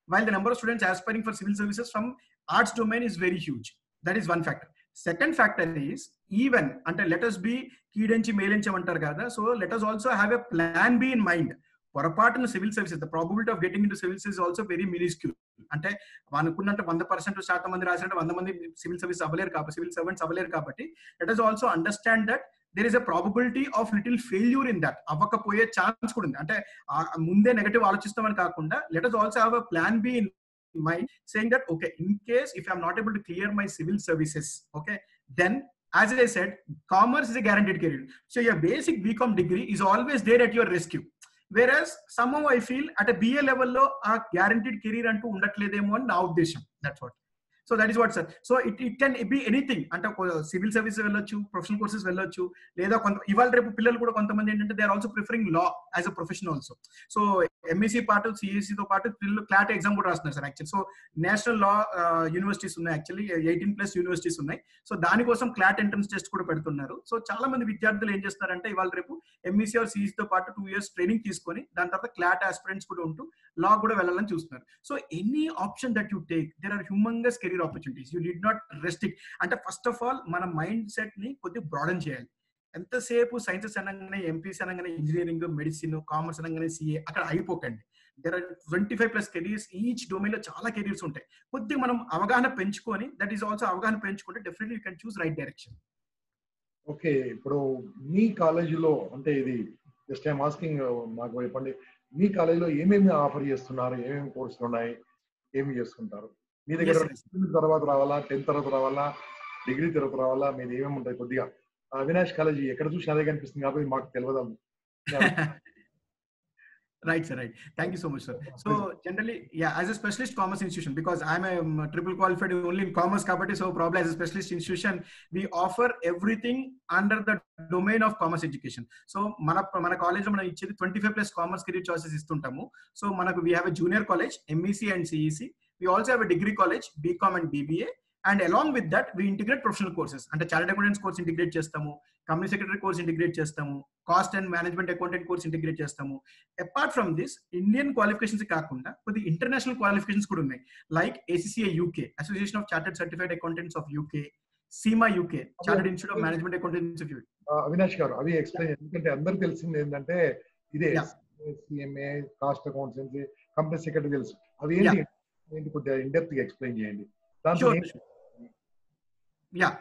while the number of students aspiring for civil services from arts domain is very huge that is one factor second factor is even అంటే let us be కీడెంచి మేలించం అంటారు కదా so let us also have a plan b in mind పొరపాటున civil services the probability of getting in civil service also very minuscule అంటే అనుకున్నట్టు వంద percent శాతం మంది రాసినట్టు వంద మంది సివిల్ సర్వీస్ అవ్వలేరు కాబట్టి సివిల్ సర్వెంట్స్ అవ్వలేరు కాబట్టి let us also understand that there is a probability of little failure in that అవ్వకపోయే ఛాన్స్ కూడా ఉంది అంటే ముందే నెగటివ్ ఆలోచిస్తామని కాకుండా let us also have a plan B in mind saying that okay in case if i'm not able to clear my civil services okay then as i said commerce is a guaranteed career so your basic bcom degree is always there at your rescue whereas somehow i feel at a ba level లో ఆ guaranteed career అంటూ ఉండట్లేదేమో అని నా ఉద్దేశం that's what so that is what sir so it it can be anything అంటే civil service వెళ్ళొచ్చు professional courses వెళ్ళొచ్చు లేదా కొంత ఇవాళ రేపు పిల్లలు కూడా కొంతమంది ఏంటంటే they are also preferring law as a profession also so MEC పాటు సిఎస్సి తో పాటు పిల్లలు క్లాట్ ఎగ్జామ్ కూడా రాస్తున్నారు sir actual so national law universities ఉన్నాయి యాక్చువల్లీ ఎయిటీన్ ప్లస్ యూనివర్సిటీస్ ఉన్నాయి సో దానికోసం క్లాట్ ఎంట్రన్స్ టెస్ట్ కూడా పెడుతున్నారు సో చాలా మంది విద్యార్థులు ఏం చేస్తారంటే ఇవాళ రేపు ఎంఈసీ ఆర్ సిఈసి తో పాటు టూ ఇయర్స్ ట్రైనింగ్ తీసుకొని దాని తర్వాత క్లాట్ ఆస్పిరెంట్స్ కూడా ఉంటూ లా కూడా వెళ్ళాలని చూస్తున్నారు so any option that you take there are humongous career opportunities you did not restrict అంటే ఫస్ట్ ఆఫ్ ఆల్ మన మైండ్ సెట్ ని కొద్దిగా బ్రాడన్ చేయాలి ఎంతసేపు సైన్సెస్ అనగానే ఎంపీసీ అనగానే ఇంజనీరింగ్ మెడిసిన్ కామర్స్ అనగానే సిఏ అక్కడ అయిపోకండి there are twenty five plus careers each domain లో చాలా కెరీర్స్ ఉంటాయి కొద్దిగా మనం అవగాహన పెంచుకొని దట్ ఈస్ ఆల్సో అవగాహన పెంచుకుంటే definitely you can choose right direction okay ఇప్పుడు మీ కాలేజీలో అంటే ఇది జస్ట్ ఐమ్ ఆస్కింగ్ మాకు చెప్పండి మీ కాలేజీలో ఏమేమి ఆఫర్ చేస్తున్నారు ఏమేమి కోర్సులు ఉన్నాయి ఏమి చేసుకుంటారు మీ దగ్గర తర్వాత రావాలా టెన్త్ తర్వాత రావాలా డిగ్రీ తర్వాత రావాలా మీది ఏమేమి ఉంటాయి కొద్దిగా అవినాష్ కాలేజీ ఎక్కడ చూసినా అదే కనిపిస్తుంది కాబట్టి మాకు తెలియదు right sir right thank you so much sir so generally yeah as a specialist commerce institution because i'm a um, triple qualified only in commerce kabatti so probably as a specialist institution we offer everything under the domain of commerce education so మన మన college లో మనం ఇచ్చేది twenty five plus commerce career choices ఇస్తుంటాము so మనకు we have a junior college MEC and CEC we also have a degree college BCom and BBA and along with that we integrate professional courses అంటే chartered accountants course integrate చేస్తాము company secretary course integrate చేస్తాము cost and management accountant course integrate చేస్తాము apart from this Indian qualifications కాకుండా కొద్ది international qualifications కూడా ఉన్నాయి like ACCA UK association of chartered certified accountants of UK CIMA UK chartered institute of management accountants of UK Avinash గారు అవి explain ఎందుకంటే అందరికి తెలిసింది ఏంటంటే ఇదే CMA cost accountancy company secretary తెలుసు అవి ఏంటి ఏంటి కొద్దిగా ఇండెప్త్ గా ఎక్స్ప్లెయిన్ చేయండి దాంట్లో yeah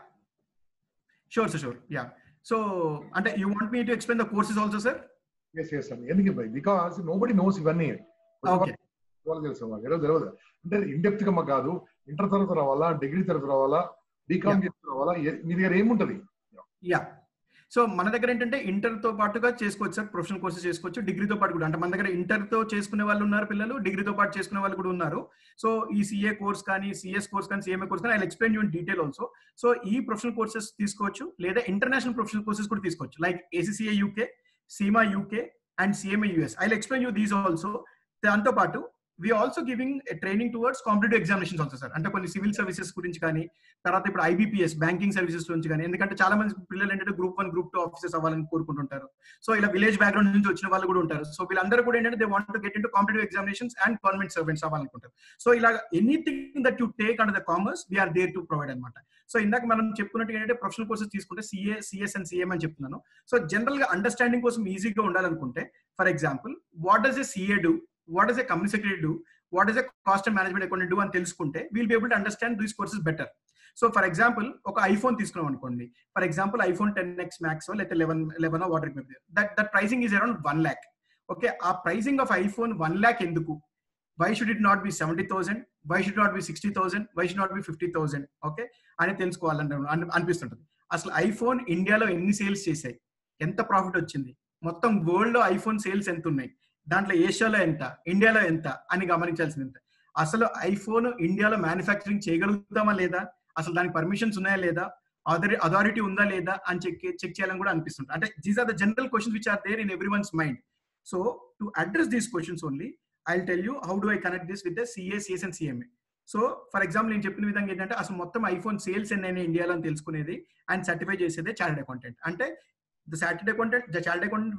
sure sir sure yeah so అంటే you want me to explain the courses also sir yes yes అండి ఎందుకు by because nobody knows ఇవన్నీ ఓకే తెలుసు మాకు ఎవరో తెలియదు అంటే ఇండెప్త్ గా మాకు కాదు ఇంటర్ తర్వాత రావాలా డిగ్రీ తర్వాత రావాలా బీకామ్ రావాలా మీ దగ్గర ఏముంటది యా సో మన దగ్గర ఏంటంటే ఇంటర్ తో పాటుగా చేసుకోవచ్చు సార్ ప్రొఫెషనల్ కోర్సెస్ చేసుకోవచ్చు డిగ్రీతో పాటు కూడా అంటే మన దగ్గర ఇంటర్ తో చేసుకునే వాళ్ళు ఉన్నారు పిల్లలు డిగ్రీతో పాటు చేసుకునే వాళ్ళు కూడా ఉన్నారు సో ఈ సిఏ కోర్స్ కానీ సిఎస్ కోర్స్ కానీ సిఎంఏ కోర్స్ కానీ I explain you in detail also so ఈ ప్రొఫెషనల్ కోర్సెస్ తీసుకోవచ్చు లేదా ఇంటర్నేషనల్ ప్రొఫెషనల్ కోర్సెస్ కూడా తీసుకోవచ్చు like ACCA UK CIMA UK and CMA US I explain you these also దాంతో పాటు we also giving training towards competitive examinations also sir అంటే కొన్ని civil services గురించి కానీ తర్వాత ఇప్పుడు ఐబీపీఎస్ బ్యాంకింగ్ సర్వీసెస్ గురించి కానీ ఎందుకంటే చాలా మంది పిల్లలు ఏంటంటే group one group two officers అవ్వాలని కోరుకుంటుంటారు సో ఇలా విలేజ్ బ్యాక్గ్రౌండ్ నుంచి వచ్చిన వాళ్ళు కూడా ఉంటారు సో వీళ్ళందరూ కూడా ఏంటంటే they want to get in to competitive examinations and government servants అవ్వాలనుకుంటారు సో ఇలా anything that you take under the commerce we're there to provide అనమాట సో ఇందాక మనం చెప్పుకున్నట్టు ఏంటంటే ప్రొఫెషనల్ కోర్సెస్ తీసుకుంటే సిఏ సిఎస్ అండ్ సిఎం అని చెప్తున్నాను సో జనరల్ గా అండర్స్టాండింగ్ కోసం ఈజీగా ఉండాలనుకుంటే for example what does a CA do what does a company secretary do what is a cost and management account do అని తెలుసుకుంటే we'll be able to understand these courses better so for example ఒక iPhone తీసుకున్నాం అనుకోండి for example iPhone ten X max లేకపోతే eleven eleven water that that pricing is around one lakh okay ఆ pricing of iPhone one lakh ఎందుకు why should it not be seventy thousand why should not be sixty thousand why should not be fifty thousand okay అని తెలుసుకోవాలని అనిపిస్తుంటుంది అసలు iPhone ఇండియాలో ఎన్ని sales చేశాయి ఎంత ప్రాఫిట్ వచ్చింది మొత్తం వరల్డ్ లో ఐఫోన్ సేల్స్ ఎంత ఉన్నాయి దాంట్లో ఏషియాలో ఎంత ఇండియాలో ఎంత అని గమనించాల్సింది ఎంత అసలు ఐఫోన్ ఇండియాలో మ్యానుఫ్యాక్చరింగ్ చేయగలుగుతామా లేదా అసలు దానికి పర్మిషన్స్ ఉన్నాయా లేదా అథారి అథారిటీ ఉందా లేదా అని చెక్ చెక్ చేయాలని కూడా అనిపిస్తుంది అంటే these are the general questions which are there in every one's mind so to address these questions only I tell you how do I connect this with CA CS and CMA so for example నేను చెప్పిన విధంగా ఏంటంటే అసలు మొత్తం iPhone sales ఎన్ని ఇండియాలో అని తెలుసుకునేది అండ్ సర్టిఫై చేసేదే చార్టెడ్ అకౌంటెంట్ అంటే the chartered accountant the chartered accountant will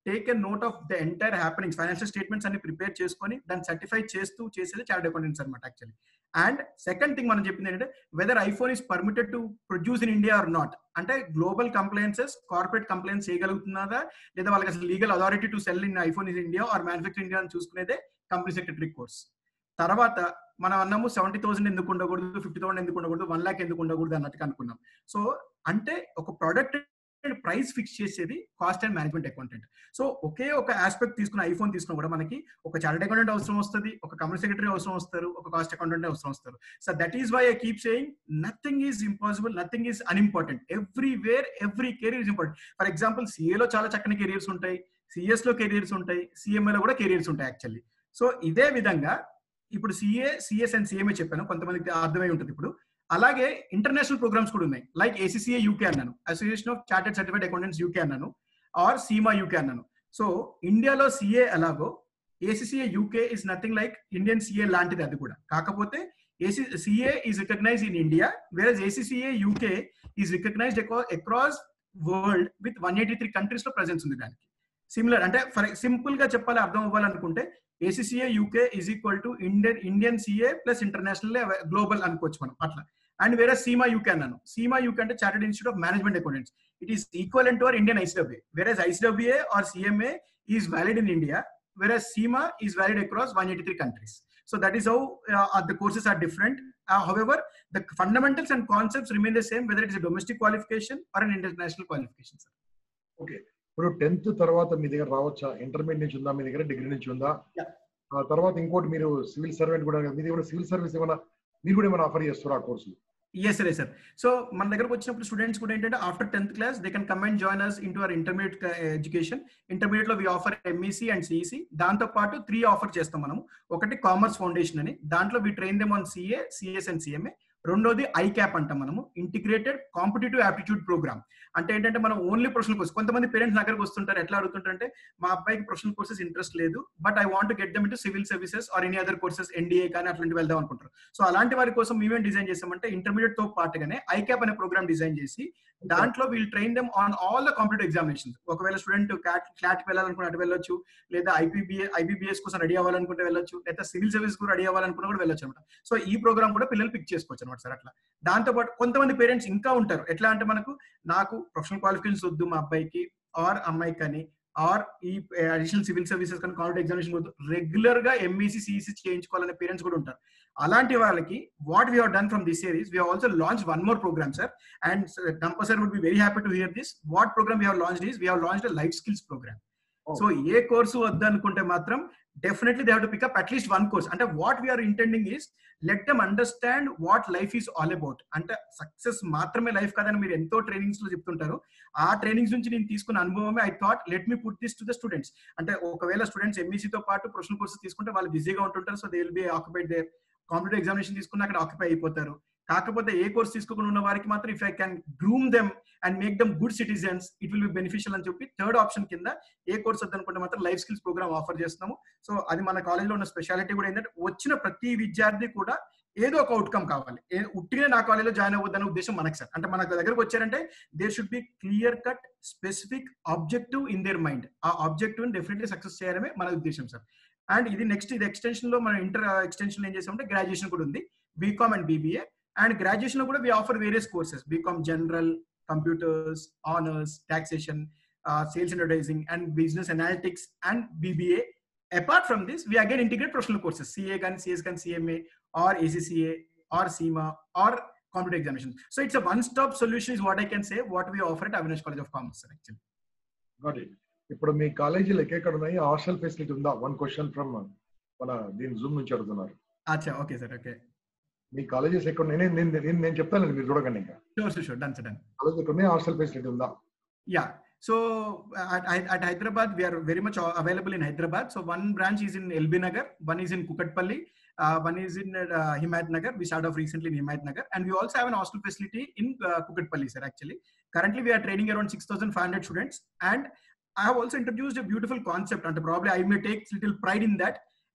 take a note of the entire happenings financial statements అన్ని ప్రిపేర్ చేసుకొని దాన్ని సర్టిఫై చేస్తూ చేసేది చార్ట్ అకౌంటెంట్స్ అనమాట యాక్చువల్లీ అండ్ సెకండ్ థింగ్ మనం చెప్పింది ఏంటంటే whether iPhone is permitted to produce in India or not అంటే గ్లోబల్ కంప్లైన్సెస్ కార్పొరేట్ కంప్లైంట్స్ చేయగలుగుతున్నదా లేదా వాళ్ళకి అసలు legal authority to sell in iPhone in India are manufacture India అని చూసుకునేదే కంపెనీ సెక్రటరీ కోర్స్ తర్వాత మనం అన్నాము సెవెంటీ థౌసండ్ ఎందుకు ఉండకూడదు ఫిఫ్టీ థౌసండ్ ఎందుకు ఉండకూడదు వన్ ల్యాక్ ఎందుకు ఉండకూడదు అన్నట్టుగా అనుకున్నాం సో అంటే ఒక ప్రోడక్ట్ ప్రైస్ ఫిక్స్ చేసేది cost and management accountant so ఒకే ఒక ఆస్పెక్ట్ తీసుకున్న ఐఫోన్ తీసుకున్న కూడా మనకి ఒక చార్టెడ్ అకౌంటెంట్ అవసరం వస్తుంది ఒక కంపెనీ సెక్రటరీ అవసరం వస్తారు ఒక కాస్ట్ అకౌంటెంట్ అవసరం వస్తారు so that is why I keep saying nothing is impossible nothing is unimportant everywhere every career is important for example సిఏలో చాలా చక్కని కెరియర్స్ ఉంటాయి సిఎస్ లో కెరియర్స్ ఉంటాయి సిఎంఏలో కూడా కెరియర్స్ ఉంటాయి యాక్చువల్లీ సో ఇదే విధంగా ఇప్పుడు సిఏ సిఎస్ అండ్ సిఎంఏ చెప్పాను కొంతమందికి అర్థమై ఉంటుంది ఇప్పుడు అలాగే ఇంటర్నేషనల్ ప్రోగ్రామ్స్ కూడా ఉన్నాయి లైక్ ఏసీసీఏ యూకే అన్నాను association of chartered certified accountants UK అన్నాను ఆర్ సీమా యూకే అన్నాను సో ఇండియాలో సిఏ ఎలాగో ACCA UK is nothing like Indian CA లాంటిది అది కూడా కాకపోతే ACCA is recognize in India వేరే ACCA UK is recognized across world with one eighty three countries లో ప్రెసెన్స్ ఉంది దానికి సిమిలర్ అంటే ఫర్ సింపుల్ గా చెప్పాలి అర్థం అవ్వాలనుకుంటే ACCA UK is equal to Indian Indian CA plus international global అనుకోవచ్చు మనం అట్లా అండ్ వేరే సీమా యూకే అన్నాను సీమా యూకే అంటే chartered institute of management accountants it is equal to our Indian ICW వేరే ICWA or CMA is valid in India వేరే CIMA is valid across one eighty three countries so that is how the courses are different however the fundamentals and concepts remain the same whether it is domestic qualification or an international qualification sir okay ఇప్పుడు tenth తర్వాత మీ దగ్గర రావచ్చా intermediate నుంచి ఉందా మీ దగ్గర degree నుంచి ఉందా Yeah. ఆ తర్వాత ఇంకోటి మీరు సివిల్ సర్వెంట్ కూడా మీ దగ్గర సివిల్ సర్వీస్ ఏమైనా మీరు కూడా ఏమైనా ఆఫర్ చేస్తారా ఆ కోర్సు ఎస్ సరే సార్ సో మన దగ్గరకు వచ్చినప్పుడు స్టూడెంట్స్ కూడా ఏంటంటే after tenth class they can come and join us into our intermediate education intermediate లో we offer MEC and CEC దాంతో పాటు త్రీ ఆఫర్ చేస్తాం మనము ఒకటి కామర్స్ ఫౌండేషన్ అని దాంట్లో we train them on CA CS and CMA రెండోది ICAP అంటాం మనము ఇంటిగ్రేటెడ్ కాంపిటేటివ్ ఆప్టిట్యూడ్ ప్రోగ్రామ్ అంటే ఏంటంటే మనం ఓన్లీ ప్రొఫెషనల్ కోర్స్ కొంతమంది పేరెంట్స్ దగ్గరకు వస్తుంటారు ఎట్లా అడుగుతుంటారంటే మా అబ్బాయికి ప్రొఫెషనల్ కోర్సెస్ ఇంట్రెస్ట్ లేదు but I want get them into civil services or any other courses NDA కానీ అట్లాంటి వెళ్దాం అనుకుంటారు సో అలాంటి వారి కోసం మేమేం డిజైన్ చేసామంటే ఇంటర్మీడియట్ తో పాటుగానే ఐ క్యాప్ అనే ప్రోగ్రామ్ డిజైన్ చేసి దాంట్లో we'll train them on all the competitive examinations ఒకవేళ స్టూడెంట్ క్లాట్ క్లాట్ వెళ్ళాలనుకుంటే అటు వెళ్ళొచ్చు లేదా ఐపీబీఏ ఐబీబీఎస్ కోసం రెడీ అవ్వాలనుకుంటే వెళ్ళొచ్చు లేదా సివిల్ సర్వీస్ కూడా రెడీ అవ్వాలనుకున్నా కూడా వెళ్ళొచ్చు అనమాట సో ఈ ప్రోగ్రామ్ కూడా పిల్లలు పిక్ చేసుకోవచ్చు అనమాట సార్ అట్లా దాంతో పాటు కొంతమంది పేరెంట్స్ ఇంకా ఉంటారు ఎట్లా అంటే మనకు నాకు ప్రొఫెషనల్ క్వాలిఫికేషన్స్ వద్దు మా అబ్బాయికి ఆర్ అమ్మాయికి కానీ ఆర్ ఈ అడిషనల్ సివిల్ సర్వీసెస్ కానీ కాంపిటేటివ్ ఎగ్జామినేషన్ వద్దు రెగ్యులర్ గా ఎంఈసీ సిఈసి చేయించుకోవాలనే పేరెంట్స్ కూడా ఉంటారు అలాంటి వాళ్ళకి what we done from this series we also launch one more program sir and డంప sir would be very happy to hear this what program we launch is we launch life skills program so ఏ course వద్దనుకుంటే మాత్రం definitely they have to pick up at least one course అంటే what we are intending is let them understand what life is all about అంటే success మాత్రమే life కాదని మీరు ఎంతో trainings లో చెప్తుంటారు ఆ ట్రైనింగ్స్ నుంచి నేను తీసుకున్న అనుభవమే I thought let me put this to the students అంటే ఒకవేళ స్టూడెంట్స్ ఎంఈసీతో పాటు ప్రొఫెషనల్ కోర్సెస్ తీసుకుంటే వాళ్ళు బిజీగా ఉంటుంటారు so they will be occupied there competitive examination తీసుకున్న అక్కడ ఆక్యుపై అయిపోతారు కాకపోతే ఏ కోర్స్ తీసుకోకుండా ఉన్న వారికి మాత్రం if I can groom them and make them good citizens it will be beneficial అని చెప్పి థర్డ్ ఆప్షన్ కింద ఏ కోర్స్ వద్దనుకుంటే మాత్రం లైఫ్ స్కిల్స్ ప్రోగ్రామ్ ఆఫర్ చేస్తున్నాము సో అది మన కాలేజ్లో ఉన్న స్పెషాలిటీ కూడా ఏంటంటే వచ్చిన ప్రతి విద్యార్థి కూడా ఏదో ఒక అవుట్కమ్ కావాలి ఉట్టిగా నా కాలేజ్లో జాయిన్ అవ్వద్దనే ఉద్దేశం మనకు సార్ అంటే మన దగ్గరకు వచ్చారంటే there should be clear cut specific objective in their mind ఆ ఆబ్జెక్టివ్ డెఫినెట్లీ సక్సెస్ చేయడమే మన ఉద్దేశం సార్ అండ్ ఇది నెక్స్ట్ ఇది ఎక్స్టెన్షన్ లో మన ఇంటర్ ఎక్స్టెన్షన్ ఏం చేసామంటే గ్రాడ్యుయేషన్ కూడా ఉంది BCom and BBA and graduation లో కూడా we offer various courses BCom general computers honours taxation sales advertising and business analytics and BBA apart from this we again integrate professional courses CA కానీ CS కానీ CMA or ACCA or CIMA or competitive examination so it's one stop solution is what I can say what we offer at Avinash college of commerce sir actually ఇప్పుడు మీ కాలేజీలో ఎక్కడ ఉన్నాయి hostel facility ఉందా one question from మన దీని zoom నుంచి అడుగుతున్నారు అచ్చా ఓకే సార్ ఓకే మీ కాలేజెస్ ఎక్కడ నేనే నేను నేను నేను చెప్తాను మీరు చూడకండి ఇంకా sure sure sure done sir done college ఎక్కడ ఉన్నాయి హాస్టల్ ఫెసిలిటీ ఉందా yeah so at, at Hyderabad, we are very much available in Hyderabad. So one branch is in LB Nagar, one is in Kukatpalli, uh, one is in uh, Himayat Nagar. We started off recently in Himayat Nagar, and we also have an hostel facility in uh, Kukatpalli, sir. Actually, currently we are training around 6,500 students, and I have also introduced a beautiful concept, and probably I may take little pride in that.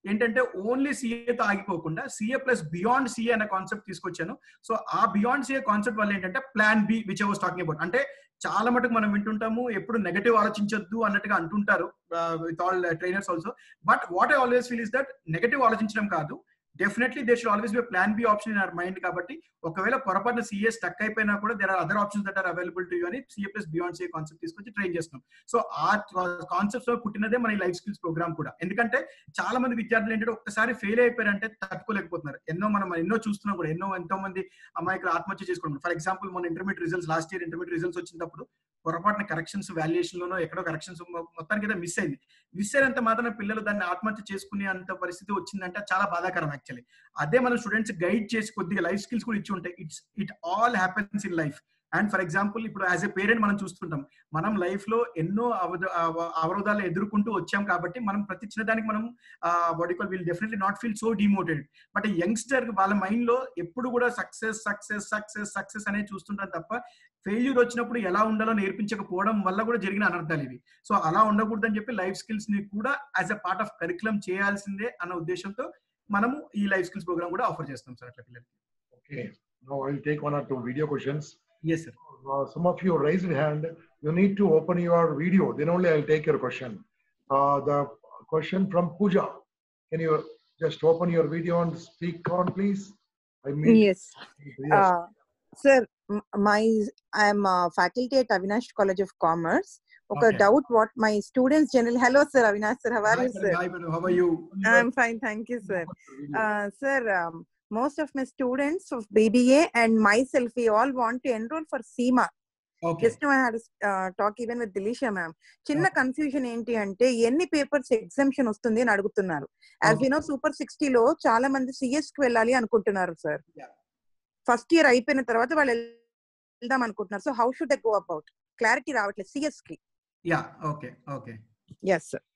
ఏంటంటే only సిఏతో ఆగిపోకుండా CA plus beyond CA అనే concept తీసుకొచ్చాను so ఆ beyond CA concept వల్ల ఏంటంటే plan B which I was talking about అంటే చాలా మటుకు మనం వింటుంటాము ఎప్పుడు నెగటివ్ ఆలోచించొద్దు అన్నట్టుగా అంటుంటారు with all trainers also but what I always feel is that negative ఆలోచించడం కాదు definitely they should always be plan B option in our mind కాబట్టి ఒకవేళ పొరపాటున సిఏ స్టక్ అయిపోయినా కూడా there are other options that are available to you అని CA plus beyond CA concept తీసుకొచ్చి train చేస్తున్నాం సో ఆ కాన్సెప్ట్స్ లో పుట్టినదే మన లైఫ్ స్కిల్స్ ప్రోగ్రామ్ కూడా ఎందుకంటే చాలా మంది విద్యార్థులు ఏంటంటే ఒక్కసారి ఫెయిల్ అయిపోయారంటే తట్టుకోలేకపోతున్నారు ఎన్నో మనం ఎన్నో చూస్తున్నాం కూడా ఎన్నో ఎంతో మంది అమాయకులు ఆత్మహత్య చేసుకుంటారు ఫర్ ఎగ్జాంపుల్ మన intermediate results last year intermediate results వచ్చినప్పుడు పొరపాటున కరెక్షన్స్ వాల్యుయేషన్ లోనో ఎక్కడో కరెక్షన్స్ మొత్తానికి అయితే మిస్ అయింది మిస్ అయినంత మాత్రం పిల్లలు దాన్ని ఆత్మహత్య చేసుకునే అంత పరిస్థితి వచ్చిందంటే చాలా బాధాకరం యాక్చువల్లీ అదే మనం స్టూడెంట్స్ గైడ్ చేసి కొద్దిగా లైఫ్ స్కిల్స్ కూడా ఇచ్చి ఉంటాయి it's it all happens in life and for example ఇప్పుడు యాజ్ ఎ పేరెంట్ మనం చూస్తుంటాం మనం లైఫ్ లో ఎన్నో అవరోధాలు ఎదుర్కొంటూ వచ్చాం కాబట్టి మనం ప్రతి చిన్నదానికి మనం బాడీకాల్ will definitely not feel so demotivated but youngster వాళ్ళ మైండ్ లో ఎప్పుడు కూడా సక్సెస్ సక్సెస్ సక్సెస్ సక్సెస్ అనేది చూస్తుంటారు తప్ప ఫెయిల్యూర్ వచ్చినప్పుడు ఎలా ఉండాలో నేర్పించకపోవడం వల్ల కూడా జరిగిన అనర్థాలు ఇవి సో అలా ఉండకూడదని చెప్పి లైఫ్ స్కిల్స్ ని కూడా as a part of curriculum చేయాల్సిందే అన్న ఉద్దేశంతో మనము ఈ లైఫ్ స్కిల్స్ ప్రోగ్రామ్ కూడా ఆఫర్ చేస్తాం సార్ అట్లా పిల్లలకి Okay. Now I will take one or two video questions. Yes sir Uh, some of you raised hand. You need to open your video. Then only I'll take your question. Uh, the question from Pooja. Can you just open your video and speak on, please? I mean, Yes. yes. Uh, sir, m- my I'm a faculty at Avinash College of Commerce. Okay, Okay. doubt what my students generally. Hello, sir. Avinash, sir. How are you, sir? Hi how are you I'm fine, thank you, sir. Video. Uh, sir, um, most of my students of BBA and myself, we all want to enroll for SEMA. Okay Just now I had a uh, talk even with Dilisha ma'am. చిన్న confusion ఏంటి అంటే ఎన్ని papers exemption వస్తుంది అని అడుగుతున్నారు as Okay. You know super సిక్స్టీలో చాలా మంది సిఎస్ కి వెళ్ళాలి అనుకుంటున్నారు సార్ Yeah. ఫస్ట్ ఇయర్ అయిపోయిన తర్వాత వాళ్ళు వెళ్దాం అనుకుంటున్నారు so how should the go about clarity రావట్లేదు సిఎస్ కి yeah okay okay yes sir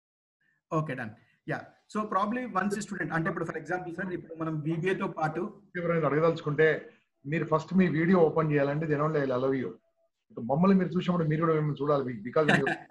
okay done yeah so probably once student అంటే ఇప్పుడు ఫర్ ఎగ్జాంపుల్ సార్ ఇప్పుడు మనం BBA తో పాటు ఎవరైనా అడగదలుచుకుంటే మీరు ఫస్ట్ మీ వీడియో ఓపెన్ చేయాలంటే then only I love you మమ్మల్ని మీరు చూసినప్పుడు మీరు కూడా మేము చూడాలి because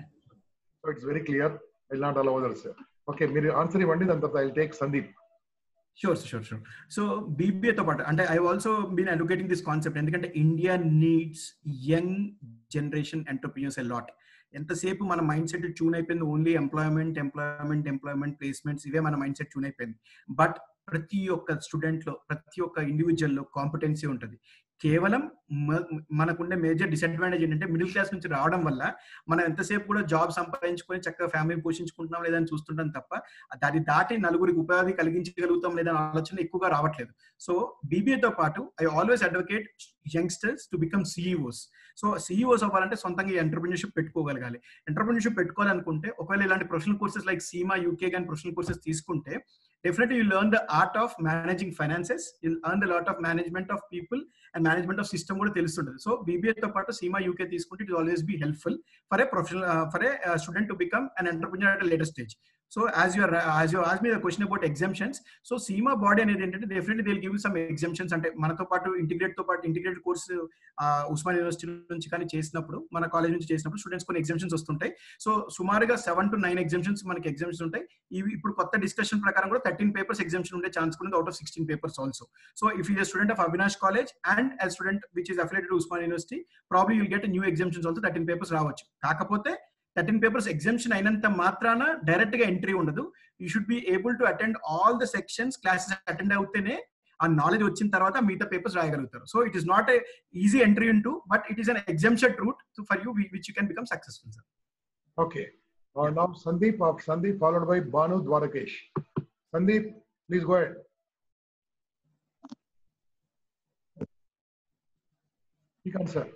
it's very clear I not allow others okay మీరు ఆన్సర్ ఇవ్వండి దాని తర్వాత I take Sandeep sure sure sure so బీబీఏతో పాటు అంటే I also been advocating this concept ఎందుకంటే India needs young generation entrepreneurs a lot ఎంతసేపు మన మైండ్ సెట్ ట్యూన్ అయిపోయింది only employment employment employment placements ఇవే మన మైండ్ సెట్ ట్యూన్ అయిపోయింది బట్ ప్రతి ఒక్క స్టూడెంట్ లో ప్రతి ఒక్క ఇండివిజువల్ లో కాంపిటెన్సీ ఉంటుంది కేవలం మ- మనకుండే మేజర్ డిసడ్వాంటేజ్ ఏంటంటే మిడిల్ క్లాస్ నుంచి రావడం వల్ల మనం ఎంతసేపు కూడా జాబ్ సంపాదించుకొని చక్కగా ఫ్యామిలీ పోషించుకుంటున్నాం లేదని చూస్తుంటాం తప్ప దాన్ని దాటి నలుగురికి ఉపాధి కలిగించగలుగుతాం లేదన్న ఆలోచన ఎక్కువగా రావట్లేదు సో బీబీఏతో పాటు I always advocate youngsters to become CEOs so CEOs అవ్వాలంటే సొంతంగా ఎంటర్ప్రినర్షిప్ పెట్టుకోగలగాలి ఎంటర్ప్రినర్షిప్ పెట్టుకోవాలనుకుంటే ఒకవేళ ఇలాంటి professional courses like CIMA UK కానీ ప్రొఫెషనల్ కోర్సెస్ తీసుకుంటే definitely you learn the art of managing finances you learn the lot of management of people and management of system కూడా తెలుస్తుంటుంది సో BBA తో పాటు సీమా యూకే తీసుకుంటే it always be helpful for a professional for a student to become an entrepreneur at latest stage so as your as you ask me the question about exemptions so CIMA body అనేది ఏంటంటే definitely they give some exemptions అంటే మనతో పాటు integrate తో పాటు integrated course Osman university నుంచి కానీ చేసినప్పుడు మన కాలేజ్ నుంచి చేసినప్పుడు స్టూడెంట్స్ కొన్ని ఎగ్జామ్షన్స్ వస్తుంటాయి సో సుమారుగా సెవెన్ టు నైన్ ఎగ్జామ్షన్స్ మనకి ఎగ్జామ్షన్స్ ఉంటాయి ఇవి ఇప్పుడు కొత్త డిస్కషన్ ప్రకారం కూడా థర్టీన్ పేపర్స్ ఎగ్జామ్షన్ ఉండే ఛాన్స్ కూడా out of sixteen papers also so if is student of Avinash college and a student which is affiliated Osman university probably you'll get new exemptions also thirteen papers రావచ్చు కాకపోతే thirteen papers exemption అయినంత మాత్రాన direct గా entry ఉండదు you should be able to attend all the sections classes attend అవుతేనే ఆ knowledge వచ్చిన తర్వాత మిగతా పేపర్స్ రాయగలుగుతారు so it is not a easy entry into but it is an exemption route for you which you can become successful sir Okay. Uh, now Sandeep of Sandeep followed by Banu Dwarakesh. Sandeep, please go ahead. You can, sir.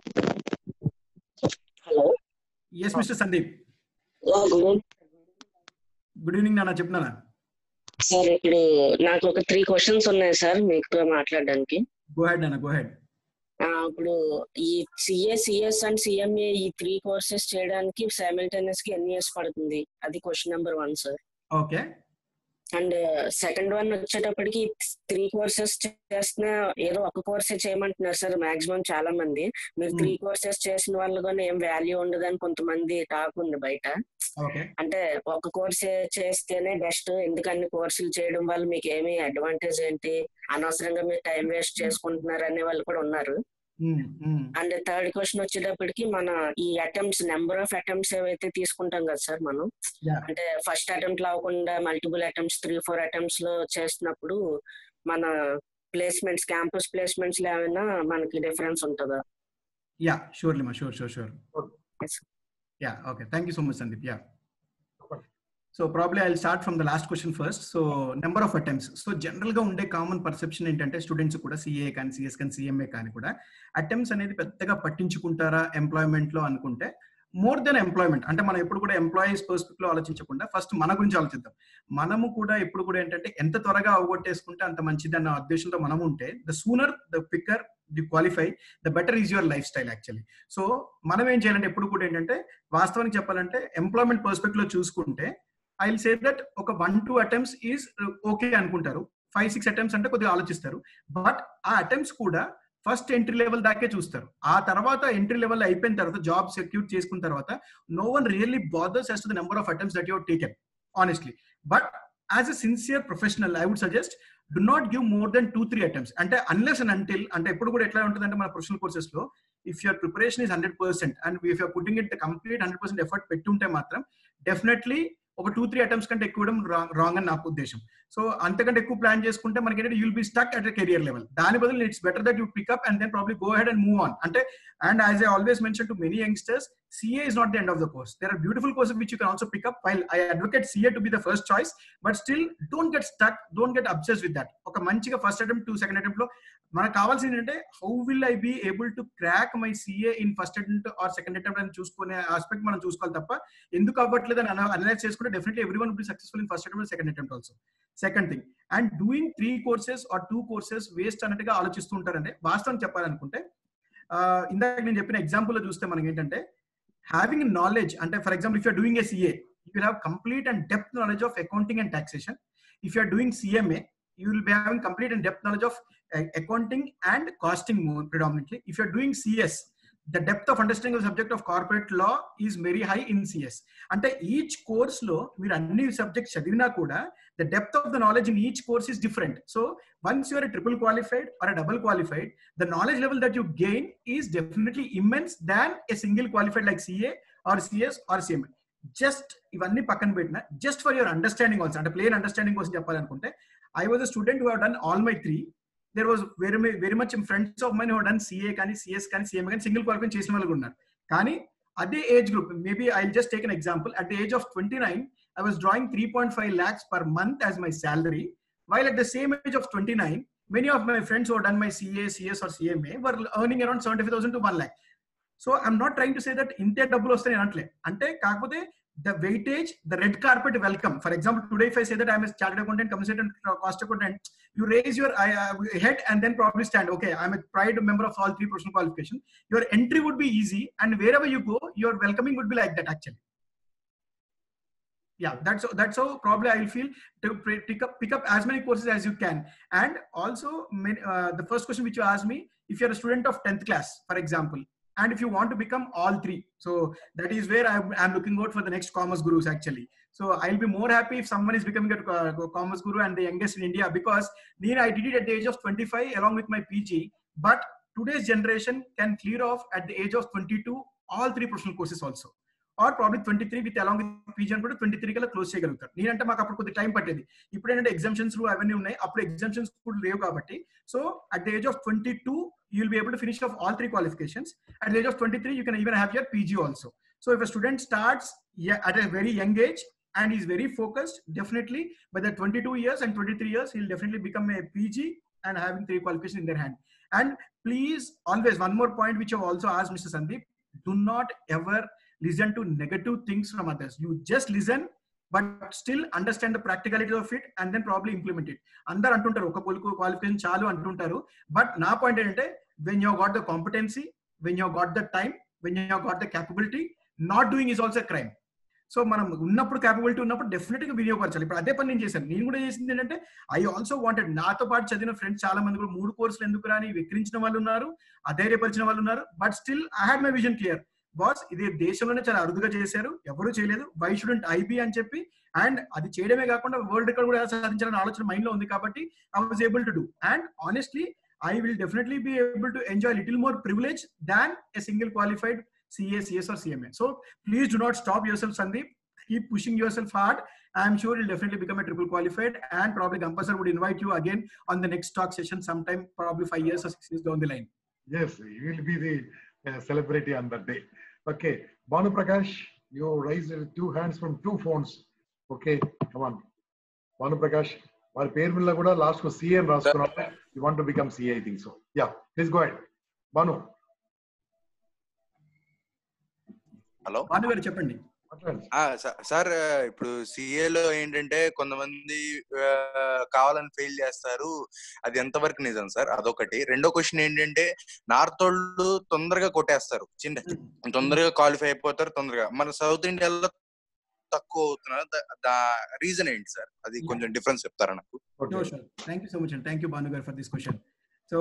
Hello yes mister Sandeep good good evening నాన్న చెప్తున్నానా sir ఇప్పుడు నాకు ఒక three questions ఉన్నాయి sir మీతో మాట్లాడడానికి go ahead నాన్న go ahead ఆ, ఇప్పుడు ఈ సిఏ సిఎస్ అండ్ సిఎంఏ ఈ త్రీ కోర్సెస్ చేయడానికి సైమిల్టేనియస్ కి ఎన్ని ఇయర్స్ పడుతుంది అది question number one sir okay and second one వచ్చేటప్పటికి త్రీ కోర్సెస్ చేస్తున్న ఏదో ఒక కోర్సే చేయమంటున్నారు సార్ మాక్సిమం చాలా మంది మీరు త్రీ కోర్సెస్ చేసిన వాళ్ళు కానీ ఏం వాల్యూ ఉండదని కొంతమంది టాక్ ఉంది బయట ఓకే అంటే ఒక కోర్స్ చేస్తేనే బెస్ట్ ఎందుకన్ని కోర్సులు చేయడం వల్ల మీకు ఏమి అడ్వాంటేజ్ ఏంటి అనవసరంగా మీరు టైం వేస్ట్ చేసుకుంటున్నారు అనే వాళ్ళు కూడా ఉన్నారు అండ్ థర్డ్ క్వశ్చన్ వచ్చేటప్పటికి మన ఈ అటెంప్ట్స్ నెంబర్ ఆఫ్ అటెంప్ట్స్ ఏవైతే తీసుకుంటాం కదా సార్ మనం Yeah. అంటే ఫస్ట్ అటెంప్ట్ లో అవ్వకుండా multiple attempts three four attempts లో చేస్తున్నప్పుడు మన ప్లేస్మెంట్స్ క్యాంపస్ ప్లేస్మెంట్స్ లో ఏమైనా మనకి డిఫరెన్స్ ఉంటుందా యా షూర్లీ మా sure sure sure Yes. Yeah okay thank you so much Sandeep yeah so probably I start from the last question first so number of attempts so general గా ఉండే common perception ఏంటంటే students కూడా CA కానీ CS కానీ CMA కానీ కూడా attempts అనేది పెద్దగా పట్టించుకుంటారా ఎంప్లాయ్మెంట్ లో అనుకుంటే మోర్ దెన్ ఎంప్లాయ్మెంట్ అంటే మనం ఎప్పుడు కూడా ఎంప్లాయీస్ పర్స్పెక్ట్ లో ఆలోచించకుండా ఫస్ట్ మన గురించి ఆలోచిద్దాం మనము కూడా ఎప్పుడు కూడా ఏంటంటే ఎంత త్వరగా అవగొట్టేసుకుంటే అంత మంచిది అన్న ఉద్దేశంతో మనం ఉంటే the sooner the quicker the qualify the better is your lifestyle actually so మనం ఏం చేయాలంటే ఎప్పుడు కూడా ఏంటంటే వాస్తవానికి చెప్పాలంటే ఎంప్లాయ్మెంట్ పర్స్పెక్ట్ లో చూసుకుంటే ఐ విల్ సే దట్ ఒక one two attempts is okay అనుకుంటారు ఫైవ్ సిక్స్ అటెంప్ట్స్ అంటే కొద్దిగా ఆలోచిస్తారు బట్ ఆ అటెంప్ట్స్ కూడా ఫస్ట్ ఎంట్రీ లెవెల్ దాకే చూస్తారు ఆ తర్వాత ఎంట్రీ లెవెల్ అయిపోయిన తర్వాత జాబ్ సెక్యూర్ చేసుకున్న తర్వాత no one really bothers as to the number of attempts that you have taken honestly but as a sincere professional i would suggest do not give more than two three attempts అంటే unless and until అంటే ఎప్పుడు కూడా ఎట్లా ఉంటుందంటే మన professional courses లో if your preparation is hundred percent and if you're putting it complete hundred percent effort పెట్టుంటే మాత్రం డెఫినెట్లీ ఒక టూ త్రీ అటెంప్ట్స్ కంటే ఎక్కువ రాంగ్ అని నాకు ఉద్దేశం సో అంతకంటే ఎక్కువ ప్లాన్ చేసుకుంటే మనకి ఏంటంటే you'll be stuck at career level దాని బదులు it's better that you pick up and then probably go ahead and move on అంటే and as I always mention to many youngsters CA is not the end of the course. There are beautiful courses which you can also pick up. While I advocate CA to be the first choice, but still don't get stuck, don't get obsessed with that. ఒక మంచిగా first attempt to second attempt లో మనకు కావాల్సింది ఏంటంటే how will I be able to crack my CA in first attempt or second attempt అని చూసుకునే aspect మనం చూసుకోవాలి తప్ప ఎందుకు అవ్వట్లేదు అని అనలైజ్ చేసుకుంటే definitely everyone be successful in first attempt second attempt also second thing and doing three courses or two courses waste అన్నట్టుగా ఆలోచిస్తూ ఉంటారంటే వాస్తవం చెప్పాలనుకుంటే ఇందాక నేను చెప్పిన ఎగ్జాంపుల్ లో చూస్తే మనకి ఏంటంటే having knowledge and for example if you're doing a ca you will have complete and depth knowledge of accounting and taxation if you're doing cma you will be having complete and depth knowledge of uh, accounting and costing more predominantly if you're doing cs the depth of understanding of the subject of corporate law is very high in cs అంటే each course లో మీరు అన్ని subjects చదివినా కూడా the depth of the knowledge in each course is different so once you're triple qualified or double qualified the knowledge level that you gain is definitely immense than a single qualified like CA or CS or CMA. Just ఇవన్నీ పక్కన పెట్టిన just for your understanding also అంటే plain understanding కోసం చెప్పాలనుకుంటే I was a student who done all my three there was very very much friends of my who done CA కానీ CS కానీ CMA కానీ single qualify చేసిన వాళ్ళు ఉన్నారు కానీ అదే age group maybe I just take an example at the age of twenty nine I was drawing three point five lakhs per month as my salary while at the same age of twenty nine many of my friends who have done my CA, CS, or CMA were earning around 75,000 to 1 lakh. So I'm not trying to say that ఇంతే డబ్బులు వస్తాయి అనట్లే అంటే కాకపోతే the weightage the red carpet welcome for example today if I say that I'm chartered accountant consultant cost accountant you raise your head and then probably stand okay I'm pride member of all three professional qualification your entry would be easy and wherever you go your welcoming would be like that actually yeah that's that's how probably i'll feel to pick up pick up as many courses as you can and also uh, the first question which you asked me if you're a student of 10th class for example and if you want to become all three so that is where i'm, I'm looking out for the next commerce gurus actually so i'll be more happy if someone is becoming a uh, commerce guru and the youngest in india because then i did it at the age of 25 along with my pg but today's generation can clear off at the age of 22 all three professional courses also or probably twenty three with along with PG అని కూడా twenty three కల్లా close చేయగలుగుతారు నేనంటే మాకు అప్పుడు కొద్ది time పట్టేది ఇప్పుడు ఏంటంటే ఎగ్జామ్షన్స్ అవన్నీ ఉన్నాయి అప్పుడు ఎగ్జామ్షన్స్ కూడా లేవు కాబట్టి so at the age of twenty two you will be able to finish off all three qualifications at the age of twenty three you can even have your PG also so if student starts at a very young age and is very focused definitely by the 22 years and 23 years he'll definitely become a pg and having three qualifications in their hand and please always one more point which i've also asked mr sandeep do not ever listen to negative things from others. You just listen, but still understand the practicality of it and then probably implement it. అందరు అంటుంటారు ఒక పొలుకు qualification చాలు అంటుంటారు but నా point ఏంటంటే when you got the competency when you got the time when you got the capability not doing is also crime so మనం ఉన్నప్పుడు capability ఉన్నప్పుడు డెఫినెట్ గా వినియోగపరచాలి ఇప్పుడు అదే పని నేను చేశాను నేను కూడా చేసింది ఏంటంటే ఐ ఆల్సో వాంటెడ్ నాతో పాటు చదివిన ఫ్రెండ్స్ చాలా మంది కూడా మూడు కోర్సులు ఎందుకు రాని వెక్కిరించిన వాళ్ళు ఉన్నారు అధైర్యపరిచిన వాళ్ళు ఉన్నారు but still I had my vision clear boss ఇది దేశంలోనే చాలా అరుదుగా చేశారు ఎవరు చేయలేదు వై షుడెంట్ ఐబీ అని చెప్పి అండ్ అది చేయడమే కాకుండా వరల్డ్ రికార్డ్ కూడా ఎలా సాధించాలని ఆలోచన మైండ్ లో ఉంది కాబట్టి I was able to do and honestly I will definitely be able to enjoy little more privilege than a single qualified CA, CS, or CMA. So please do not stop yourself, Sandeep. Keep pushing yourself hard. I'm sure you'll definitely become a triple qualified, and probably Gampasar would invite you again on the next talk session sometime, probably five years or six years down the line. Yes, you will be the uh, celebrity on that day. Okay, Banu Prakash, you raised two hands from two phones. Okay, come on. Banu Prakash, వారి పేరు మీద కూడా last కు CA రాసుకున్నాం you want to become CA I think so yeah please go ahead Banu hello Bhanu garu చెప్పండి మాట్లాడండి ఆ, స- సార్ ఇప్పుడు CA లో ఏంటంటే కొంతమంది ఆ, కావాలని ఫెయిల్ చేస్తారు అది ఎంతవరకు నిజం సార్ అదొకటి రెండో క్వశ్చన్ ఏంటంటే నార్త్ వాళ్ళు తొందరగా కొట్టేస్తారు చిన్న తొందరగా క్వాలిఫై అయిపోతారు తొందరగా మన సౌత్ ఇండియాలో తక్కువ అవుతున్నారు దా రీజన్ ఏంటి సార్ అది కొంచెం డిఫరెన్స్ చెప్తారా నాకు okay No, sure. Thank you so much, and thank you, Bhanugar, for this question. So,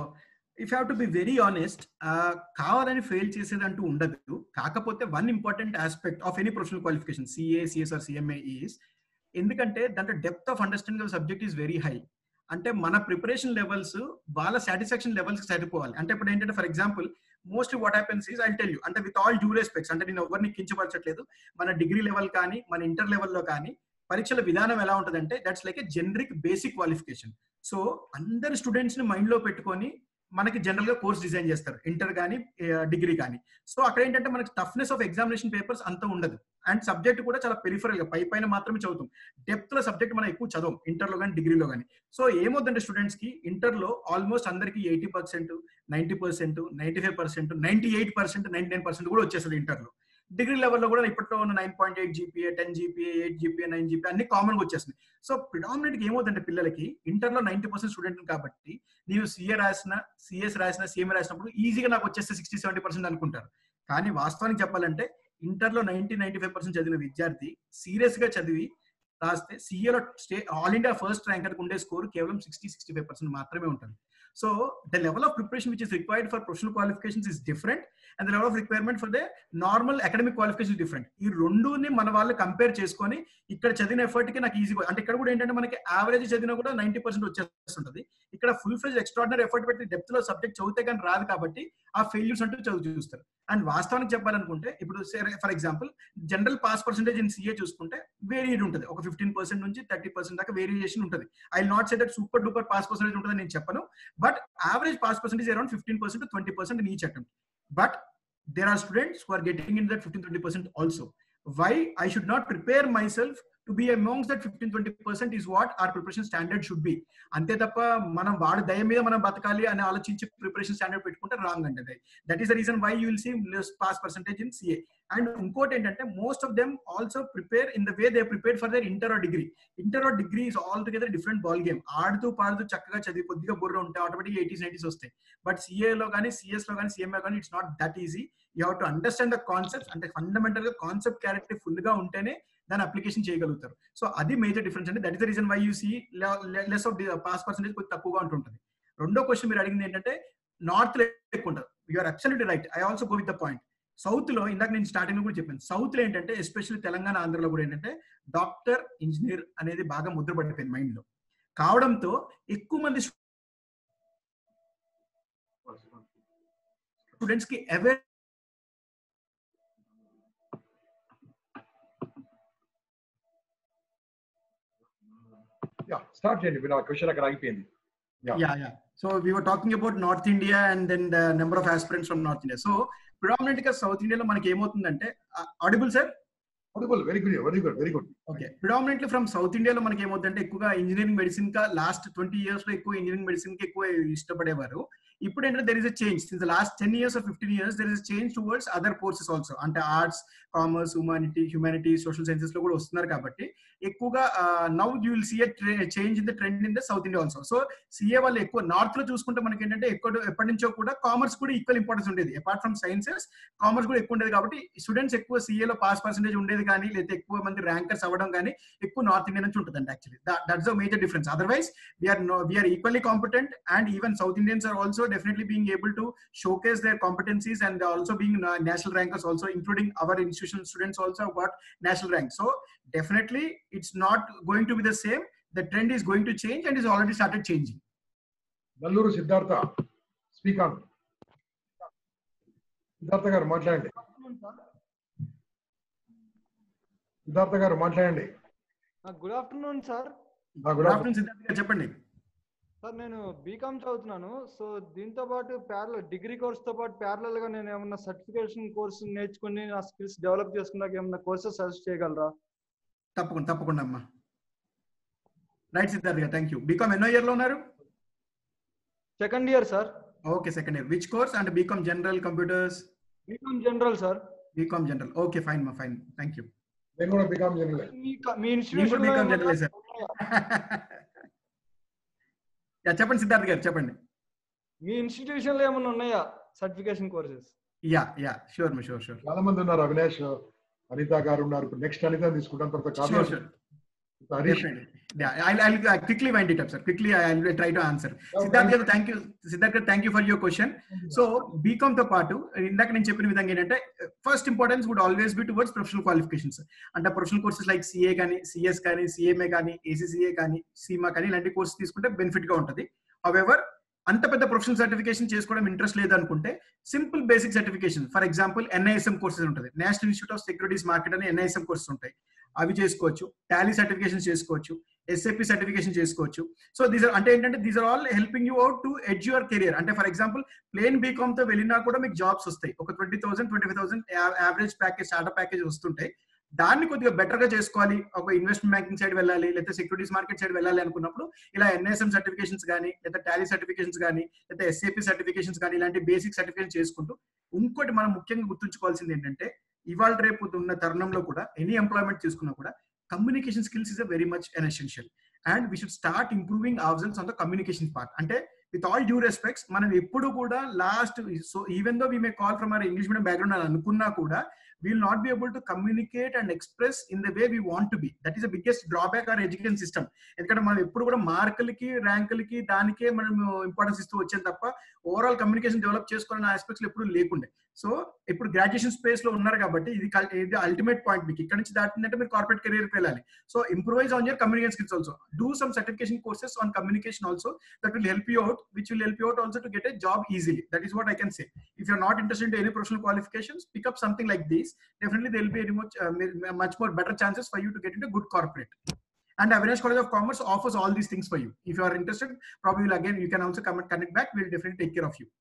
if I have to be very honest, uh, కావాలని ఫెయిల్ చేసేది అంటూ ఉండదు కాకపోతే one important aspect of any professional qualification CA CS or CMA is ఎందుకంటే దాంట్లో depth of understanding of subject is very high అంటే మన preparation levels వాళ్ళ సాటిస్ఫాక్షన్ లెవెల్స్ సరిపోవాలి అంటే ఇప్పుడు ఏంటంటే for example mostly what happens is I tell you అంటే విత్ ఆల్ డ్యూ రెస్పెక్ట్స్ అంటే నేను ఎవరిని కించపరచట్లేదు మన డిగ్రీ లెవెల్ కానీ మన ఇంటర్ లెవెల్లో కానీ పరీక్షల విధానం ఎలా ఉంటుందంటే that's like a generic basic qualification so అందరు స్టూడెంట్స్ ని మైండ్ లో పెట్టుకొని మనకి జనరల్ గా కోర్స్ డిజైన్ చేస్తారు ఇంటర్ కానీ డిగ్రీ కానీ సో అక్కడ ఏంటంటే మనకి టఫ్నెస్ ఆఫ్ ఎగ్జామినేషన్ పేపర్స్ అంత ఉండదు అండ్ సబ్జెక్ట్ కూడా చాలా పెరిఫరల్ గా పై పైన మాత్రమే చదువుతాం డెప్త్ లో సబ్జెక్ట్ మనం ఎక్కువ చదవం ఇంటర్ లో కానీ డిగ్రీలో కానీ సో ఏమవుతుందంటే స్టూడెంట్స్ కి ఇంటర్ లో ఆల్మోస్ట్ అందరికి eighty percent ninety percent ninety five percent ninety eight percent ninety nine percent కూడా వచ్చేస్తుంది ఇంటర్ లో డిగ్రీ లెవెల్లో కూడా ఇప్పట్లో ఉన్న nine point eight GPA ten GPA eight GPA nine GP అన్ని కామన్ గా వచ్చేస్తున్నాయి సో ప్రిడామినెంట్ గా ఏమవుతుందంటే పిల్లలకి ఇంటర్ లో నైన్టీ పర్సెంట్ స్టూడెంట్ కాబట్టి నేను సిఏ రాసిన సిఎస్ రాసిన సిఎంఏ రాసినప్పుడు ఈజీగా నాకు వచ్చేస్తే సిక్స్టీ సెవెంటీ పర్సెంట్ అనుకుంటారు కానీ వాస్తవానికి చెప్పాలంటే ఇంటర్ లో నైన్టీ నైన్టీ ఫైవ్ పర్సెంట్ చదివిన విద్యార్థి సీరియస్ గా చదివి రాస్తే సిఏలో స్టే ఆల్ ఇండియా ఫస్ట్ ర్యాంకర్ ఉండే స్కోర్ కేవలం సిక్స్టీ సిక్స్టీ ఫైవ్ పర్సెంట్ మాత్రమే ఉంటుంది so the level of preparation which is required for professional qualifications is different and the level of requirement for the normal academic qualification different ఈ రెండుని మన వాళ్ళు compare చేసుకొని ఇక్కడ చదివిన ఎఫర్ట్ కి నాకు ఈజీ అంటే ఇక్కడ కూడా ఏంటంటే మనకి యావరేజ్ చదివినా కూడా నైన్టీ పర్సెంట్ వచ్చేస్తుంటది ఇక్కడ ఫుల్ ఫ్లెజ్ ఎక్స్ట్రాడినరీ ఎఫర్ట్ పెట్టి డెప్త్ లో సబ్జెక్ట్ చదివితే కానీ రాదు కాబట్టి ఆ ఫెయిల్యూర్స్ అంటూ చదువు చూస్తారు అండ్ వాస్తవానికి చెప్పాలనుకుంటే ఇప్పుడు for example general pass percentage in CA చూసుకుంటే వేరియడ్ ఉంటుంది ఒక ఫిఫ్టీన్ పర్సెంట్ నుంచి థర్టీ పర్సెంట్ దాకా వేరియేషన్ ఉంటుంది I not say that super duper pass percentage ఉంటుంది నేను చెప్పను but average pass percentage around fifteen percent twenty percent in each attempt but there are students who are getting in that 15 20% also why i should not prepare myself to be amongst that 15 20% is what our preparation standard should be అంతే తప్ప మనం వాడి దయ మీద మనం బతకాలి అని ఆలోచించి ప్రిపరేషన్ స్టాండర్డ్ పెట్టుకుంటే రాంగ్ అంటే that is the reason why you will see less pass percentage in CA and ఇంకోటి ఏంటంటే most of them also prepare in the way they prepare for their inter or degree inter or degree is altogether different ball game ఆడుతూ పాడుతూ చక్కగా చదివి కొద్దిగా బుర్ర ఉంటే automatic eighties nineties వస్తాయి బట్ సిఏలో కానీ సిఎస్ లో కానీ సిఎంఏ కానీ it's not that easy you have to understand the concept అంటే ఫండమెంటల్ గా కాన్సెప్ట్ క్యారెక్టర్ ఫుల్ గా ఉంటేనే దాన్ని అప్లికేషన్ చేయగలుగుతారు సో అది మేజర్ డిఫరెన్స్ అంటే that is the reason why you see less of pass percentage కొంచెం తక్కువగా ఉంటుంటుంది రెండో క్వశ్చన్ మీరు అడిగింది ఏంటంటే నార్త్ లో ఎక్కువ ఉంటుంది you're absolute right I also go with the point south లో ఇందాక నేను స్టార్టింగ్ లో కూడా చెప్పాను సౌత్ లో ఏంటంటే ఎస్పెషల్లీ తెలంగాణ ఆంధ్రలో కూడా ఏంటంటే డాక్టర్ ఇంజనీర్ అనేది బాగా ముద్ర పడిపోయింది మైండ్ లో కావడంతో ఎక్కువ మంది స్టూడెంట్స్ కి అవేర్ యా స్టార్ట్ చేయండి మీరు ఆ క్వశ్చన్ అక్కడ ఆగిపోయింది Yeah, yeah. So we were talking about North India and then the number of aspirants from North India. So predominant గా సౌత్ ఇండియాలో మనకి ఏమవుతుందంటే ఆడిబుల్ సార్ అడుగుల్ very good very good very good okay predominantly from south ఇండియాలో మనకి ఏమవుతుందంటే ఎక్కువగా engineering medicine కా లాస్ట్ ట్వంటీ ఇయర్స్ లో ఎక్కువ ఇంజనీరింగ్ మెడిసిన్ కి ఎక్కువ ఇష్టపడేవారు ఇప్పుడు ఏంటంటే there is a change since last ten years or fifteen years there is change towards other courses also అంటే arts commerce humanity humanity social sciences లో కూడా వస్తున్నారు కాబట్టి ఎక్కువగా now you will see change in the trend in the south India also so CA వాళ్ళు ఎక్కువ north లో చూసుకుంటే మనకి ఏంటంటే ఎక్కువ ఎప్పటి నుంచో కూడా కామర్స్ కూడా ఈక్వల్ ఇంపార్టెన్స్ ఉండేది అపార్ట్ ఫ్రమ్ సైన్సెస్ కామర్స్ కూడా ఎక్కువ ఉండేది కాబట్టి స్టూడెంట్స్ ఎక్కువ CA లో పాస్ పర్సెంటేజ్ ఉండేది కానీ లేదా ఎక్కువ మంది ర్యాంకర్స్ అవ్వడం కానీ ఎక్కువ నార్త్ ఇండియా నుంచి ఉంటుందండి actually that's the major difference otherwise we're we're equally competent and even south Indians are also definitely being able to showcase their competencies and also being uh, national rankers also including our institutional students also have got national rank so definitely it's not going to be the same the trend is going to change and is already started changing Nalluru Siddhartha speak on Siddhartha garu మాట్లాడండి సిద్ధార్థ గారు మాట్లాడండి good afternoon sir good good afternoon afternoon Siddharth గారు చెప్పండి sir నేను BCom చదువుతున్నాను so దీంతో పాటు ప్యారల degree course తో పాటు ప్యారలల్ గా నేను ఏమన్నా సర్టిఫికేషన్ కోర్స్ నేర్చుకుని నా స్కిల్స్ డెవలప్ చేసుకున్నాక ఏమన్నా కోర్సెస్ సజెస్ట్ చేయగలరా తప్పకుండా తప్పకుండా అమ్మా రైట్ సిద్ధార్థ్ గారు థ్యాంక్ యూ బీకామ్ ఎన్నో ఇయర్ లో ఉన్నారు second year sir okay second year which course and BCom general computers BCom general sir BCom general okay fine మా ఫైన్ థ్యాంక్ యూ నేను కూడా బికామ్ జనరల్ మీ క- మీ నేను కూడా BCom general institution sir yeah చెప్పండి సిద్ధార్థ్ గారు చెప్పండి మీ ఇన్స్టిట్యూషన్ లో ఏమన్నా ఉన్నాయా certification courses yeah yeah sure sure sure చాలా మంది ఉన్నారు అవినాష్ అనిత గారు ఉన్నారు నెక్స్ట్ అనిత తీసుకుంటాం తర్వాత Kavya Sure, sure. Harish Definitely. Yeah, I'll, I'll uh, quickly wind it up, sir. Quickly, I'll try to answer. Siddharth garu, thank you. Siddharth garu, thank you for your question. So, BCom తో పాటు ఇందాక నేను చెప్పిన విధంగా ఏంటంటే first importance would always be towards professional qualifications అంటే professional courses like CA కానీ CS కానీ సిఎంఏ కానీ ఏసీసీఏ కానీ సీమా కానీ ఇలాంటి కోర్సెస్ తీసుకుంటే బెనిఫిట్ గా ఉంటుంది హవెవర్ అంత పెద్ద ప్రొఫెషనల్ సర్టిఫికేషన్ చేసుకోవడం ఇంట్రెస్ట్ లేదు అనుకుంటే simple basic certification for example NISM courses ఉంటుంది National Institute of Securities Market అని ఎన్ఐఎస్ఎం కోర్సెస్ ఉంటాయి అవి చేసుకోవచ్చు టాలీ సర్టిఫికేషన్ చేసుకోవచ్చు ఎస్ఏపి సర్టిఫికేషన్ చేసుకోవచ్చు సో దీస్ అంటే ఏంటంటే these are all helping you out to edge your career అంటే ఫర్ ఎగ్జాంపుల్ ప్లేన్ బీకామ్ తో వెళ్ళినా కూడా మీకు జాబ్స్ వస్తాయి ఒక twenty thousand twenty five thousand average package startup package వస్తుంటాయి దాన్ని కొద్దిగా బెటర్ గా చేసుకోవాలి ఒక ఇన్వెస్ట్మెంట్ బ్యాంకింగ్ సైడ్ వెళ్ళాలి లేదా సెక్యూరిటీస్ మార్కెట్ సైడ్ వెళ్ళాలి అనుకున్నప్పుడు ఇలా ఎన్ఎస్ఎం సర్టిఫికేషన్స్ కానీ లేదా టాలీ సర్టిఫికేషన్స్ కానీ లేదా ఎస్ఏపి సర్టిఫికేషన్స్ కానీ ఇలాంటి బేసిక్ సర్టిఫికేషన్ చేసుకుంటూ ఇంకోటి మనం ముఖ్యంగా గుర్తుంచుకోవాల్సింది ఏంటంటే ఇవాళ రేపు ఉన్న తరుణంలో కూడా ఎనీ ఎంప్లాయ్మెంట్ తీసుకున్నా కూడా communication skills is a very much an essential and we should start improving our on the communication part అంటే విత్ ఆల్ డ్యూ రెస్పెక్ట్స్ మనం ఎప్పుడు కూడా lost so even though we may call from our English medium background అని అనుకున్నా కూడా will not be able to communicate and express in the way we want to be that is the biggest drawback our education system ఎందుకంటే మనం ఎప్పుడు కూడా మార్కులకి ర్యాంకులకి దానికే మనం ఇంపార్టెన్స్ ఇస్తూ వచ్చాం తప్ప ఓవరాల్ కమ్యూనికేషన్ డెవలప్ చేసుకోవాలన్న ఆస్పెక్ట్స్ ఎప్పుడు లేకుండే సో ఇప్పుడు గ్రాడ్యుయేషన్ స్పేస్ లో ఉన్నారు కాబట్టి ఇది కల్- ఇది అల్టిమేట్ పాయింట్ మీకు ఇక్కడ నుంచి దాటిందంటే మీరు కార్పొరేట్ కెరీర్ కి వెళ్ళాలి so improvise on your communication skills also do some certification courses on communication also that will help you out which will help you out also to get a job easily that is what I can say if you're not interested in any professional qualifications, pick up something like this. Definitely, there will be very much, uh, ma- much more better chances for you to get into good corporate. And Avinash College of Commerce offers all these things for you. If you are interested, probably will again you can also come and connect back. We'll definitely take care of you.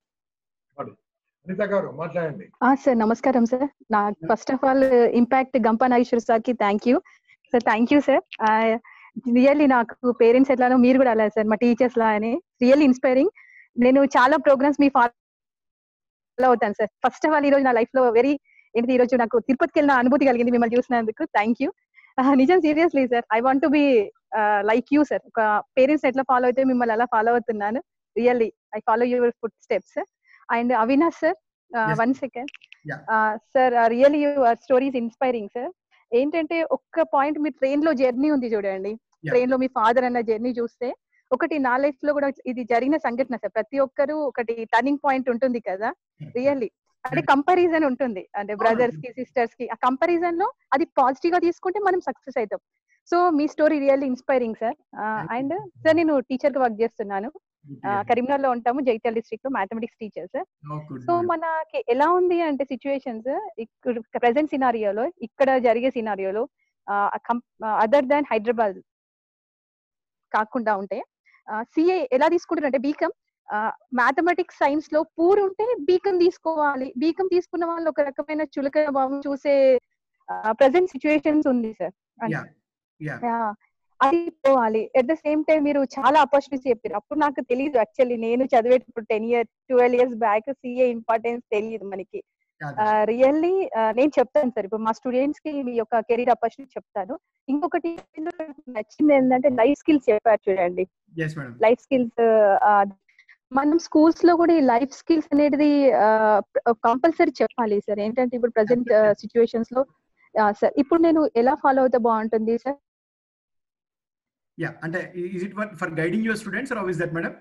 Anitha గారు మాట్లాడండి ఆ sir నమస్కారం sir నా first of all impact Gampa Nageshwar sir కి thank you sir thank you sir really నాకు parents ఎట్లానో మీరు కూడా అలా సార్ మా టీచర్స్ లా అని రియల్లీ ఇన్స్పైరింగ్ నేను చాలా ప్రోగ్రామ్స్ మీ ఫాలో అవుతాను సార్ ఫస్ట్ ఆఫ్ ఆల్ ఈ రోజు నా లైఫ్ లో వెరీ ఏంటి ఈ రోజు నాకు తిరుపతికి వెళ్ళిన అనుభూతి కలిగింది మిమ్మల్ని చూసినందుకు థ్యాంక్ యూ నిజం seriously sir I want be like you sir ఒక పేరెంట్స్ ఎట్లా ఫాలో అయితే మిమ్మల్ని అలా ఫాలో అవుతున్నాను really I follow your food steps and Avinash sir Yes. One second Yeah. Sir really your stories inspiring sir ఏంటంటే ఒక్క point మీ ట్రైన్ లో జర్నీ ఉంది చూడండి Yeah. ట్రైన్ లో మీ ఫాదర్ అన్న జర్నీ చూస్తే ఒకటి నా లైఫ్ లో కూడా ఇది జరిగిన సంఘటన సార్ ప్రతి ఒక్కరు ఒకటి టర్నింగ్ పాయింట్ ఉంటుంది కదా రియల్లీ అంటే Right. కంపారిజన్ ఉంటుంది అంటే బ్రదర్స్ కి సిస్టర్స్ కి ఆ కంపారిజన్ లో అది పాజిటివ్ గా తీసుకుంటే మనం సక్సెస్ అవుతాం సో మీ story really inspiring sir Thank you. And sir నేను టీచర్ గా వర్క్ చేస్తున్నాను ఆ, కరీంనగర్ లో ఉంటాము జైత్యాల డిస్ట్రిక్ట్ లో mathematics teacher sir Oh, good. So మనకి ఎలా ఉంది అంటే సిచ్యువేషన్స్ ప్రెసెంట్ సినారియోలో ఇక్కడ జరిగే సినారియోలో అదర్ దాన్ హైదరాబాద్ కాకుండా ఉంటే సిఏ ఎలా తీసుకుంటారు అంటే బీకమ్ మ్యాథమెటిక్స్ సైన్స్ లో పూర్ ఉంటే బీకమ్ తీసుకోవాలి బీకమ్ తీసుకున్న వాళ్ళు ఒక రకమైన చులక భావం చూసే ప్రెసెంట్ సిచ్యువేషన్స్ ఉంది సార్ Yeah. Yeah. అది పోవాలి ఎట్ ద సేమ్ టైం మీరు చాలా ఆపర్చునిటీస్ చెప్పారు అప్పుడు నాకు తెలియదు యాక్చువల్లీ నేను చదివేటప్పుడు ten year twelve years back CA importance తెలియదు మనకి రియల్లీ నేను చెప్తాను సార్ ఇప్పుడు మా స్టూడెంట్స్ కి మీ యొక్క కెరీర్ ఆపర్చునిటీ చెప్తాను ఇంకొకటి నచ్చింది ఏంటంటే లైఫ్ స్కిల్స్ చెప్పారు చూడండి లైఫ్ స్కిల్స్ మనం స్కూల్స్ లో కూడా ఈ లైఫ్ స్కిల్స్ అనేది కంపల్సరీ చెప్పాలి సార్ ఏంటంటే ఇప్పుడు ప్రజెంట్ సిచ్యువేషన్స్ లో సార్ ఇప్పుడు నేను ఎలా ఫాలో అవుతే బాగుంటుంది సార్ యా అంటే is it for guiding your students or is that madam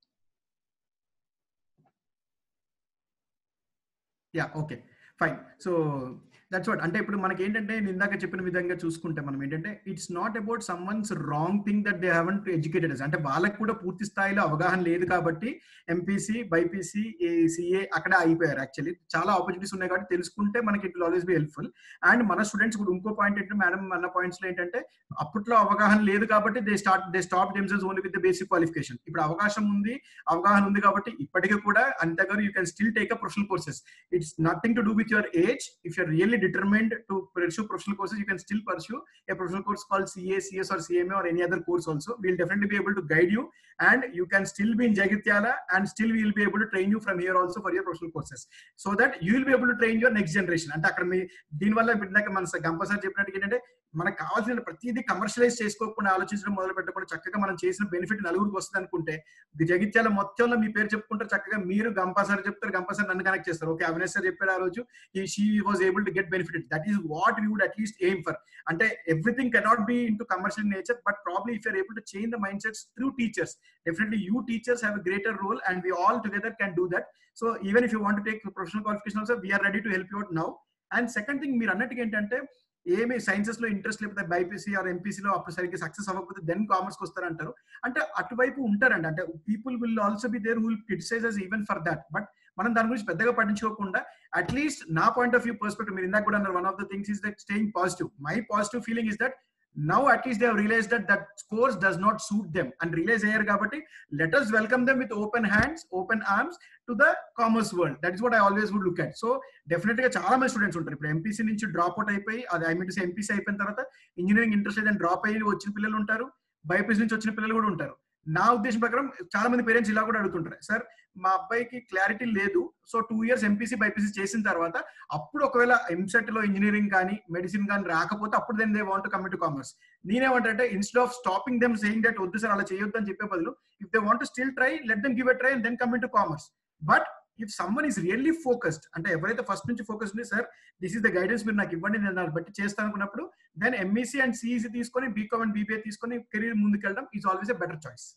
yeah okay fine so that's what అంటే ఇప్పుడు మనకి ఏంటంటే నేను ఇందాక చెప్పిన విధంగా చూసుకుంటే మనం ఏంటంటే it's not about some one's wrong thing that they haven't educated అంటే వాళ్ళకి కూడా పూర్తి స్థాయిలో అవగాహన లేదు కాబట్టి ఎంపీసీ బైపీసీ సిఏ అక్కడ అయిపోయారు యాక్చువల్లీ చాలా ఆపర్చునిటీస్ ఉన్నాయి కాబట్టి తెలుసుకుంటే మనకి it always be helpful and మన స్టూడెంట్స్ కూడా ఇంకో పాయింట్ ఏంటంటే మేడం మన పాయింట్స్ లో ఏంటంటే అప్పట్లో అవగాహన లేదు కాబట్టి they start they stop themselves only with the basic qualification ఇప్పుడు అవకాశం ఉంది అవగాహన ఉంది కాబట్టి ఇప్పటికీ కూడా అంతగారు you can still take a professional courses it's nothing to do with your age if you're really determined to pursue professional courses, you can still pursue a professional course called CA, CS, or CMA, or any other course also. We'll definitely be able to guide you, and you can still be in Jagatyala, and still we will be able to train you from here also for your professional courses, so that you will be able to train your next generation. అంటే అక్కడ మీ దీనివల్ల ఇందాక మన గంప sir చెప్పినట్టు ఏంటంటే మనకు కావాల్సిన ప్రతిదీ కమర్షియలైజ్ చేసుకోకుండా ఆలోచించడం మొదలు పెట్టకుండా చక్కగా మనం చేసిన బెనిఫిట్ నలుగురికి వస్తుంది అనుకుంటే జగిత్యాల మొత్తంలో మీ పేరు చెప్పుకుంటారు చక్కగా మీరు గంపా సార్ చెప్తారు గంపా సార్ నన్ను కనెక్ట్ చేస్తారు ఓకే అవినాష్ సార్ చెప్పారు ఆ రోజు she was able to get benefit that is what you would at least aim for అంటే everything cannot be in to commercial nature but probably if you're able to change the mind sets through teachers definitely you teachers have greater role and we all together can do that so even if you want take professional qualification also we're ready to help you out now and second thing మీరు అన్నట్టుగా ఏంటంటే ఏమి sciences లో interest లేకపోతే BiPC are ఎంపీసీలో అప్పుడు సరిగ్గా success అవ్వకపోతే then కామర్స్కి వస్తారంటారు అంటే అటువైపు ఉంటారండి అంటే people will also be there will criticizes even for that but మనం దాని గురించి పెద్దగా పట్టించుకోకుండా అట్లీస్ట్ నా పాయింట్ ఆఫ్ వ్యూ పర్స్పెక్టివ్ మీరు ఇందాక కూడా అన్నారు one of the things is that staying positive my positive feeling is that now at least they have realized that that course does not suit them and realize here kabatti let us welcome them with open hands open arms to the commerce world that is what i always would look at so definite గా చాలా మంది students ఉంటారు ఇప్పుడు MPC నుంచి drop out అయిపోయి అది I mean MPC అయిపోయిన తర్వాత ఇంజనీరింగ్ ఇంట్రెస్ట్ లేదని డ్రాప్ అయ్యి వచ్చిన పిల్లలు ఉంటారు బైపీసీ నుంచి వచ్చిన పిల్లలు కూడా ఉంటారు నా ఉద్దేశం ప్రకారం చాలా మంది పేరెంట్స్ ఇలా కూడా అడుగుతుంటారు సార్ మా అబ్బాయికి క్లారిటీ లేదు so two years MPC BiPC చేసిన తర్వాత అప్పుడు ఒకవేళ ఎంసెట్ లో ఇంజనీరింగ్ కానీ మెడిసిన్ కానీ రాకపోతే అప్పుడు then they want commit to commerce నేనేమంటే instead of stopping them saying that వద్దు సార్ అలా చేయొద్దు అని చెప్పే బదులు if they want still try let them give a try and then commit to commerce but if someone is really focused అంటే ఎవరైతే first నుంచి ఫోకస్ ఉంది sir this is the guidance మీరు నాకు ఇవ్వండి నేను దాన్ని బట్టి చేస్తాను అనుకున్నప్పుడు దెన్ ఎంఈసీ అండ్ సిఈసీ తీసుకొని బీకామ్ అండ్ బీబీఏ తీసుకొని కెరీర్ ముందుకెళ్ళడం is always a better choice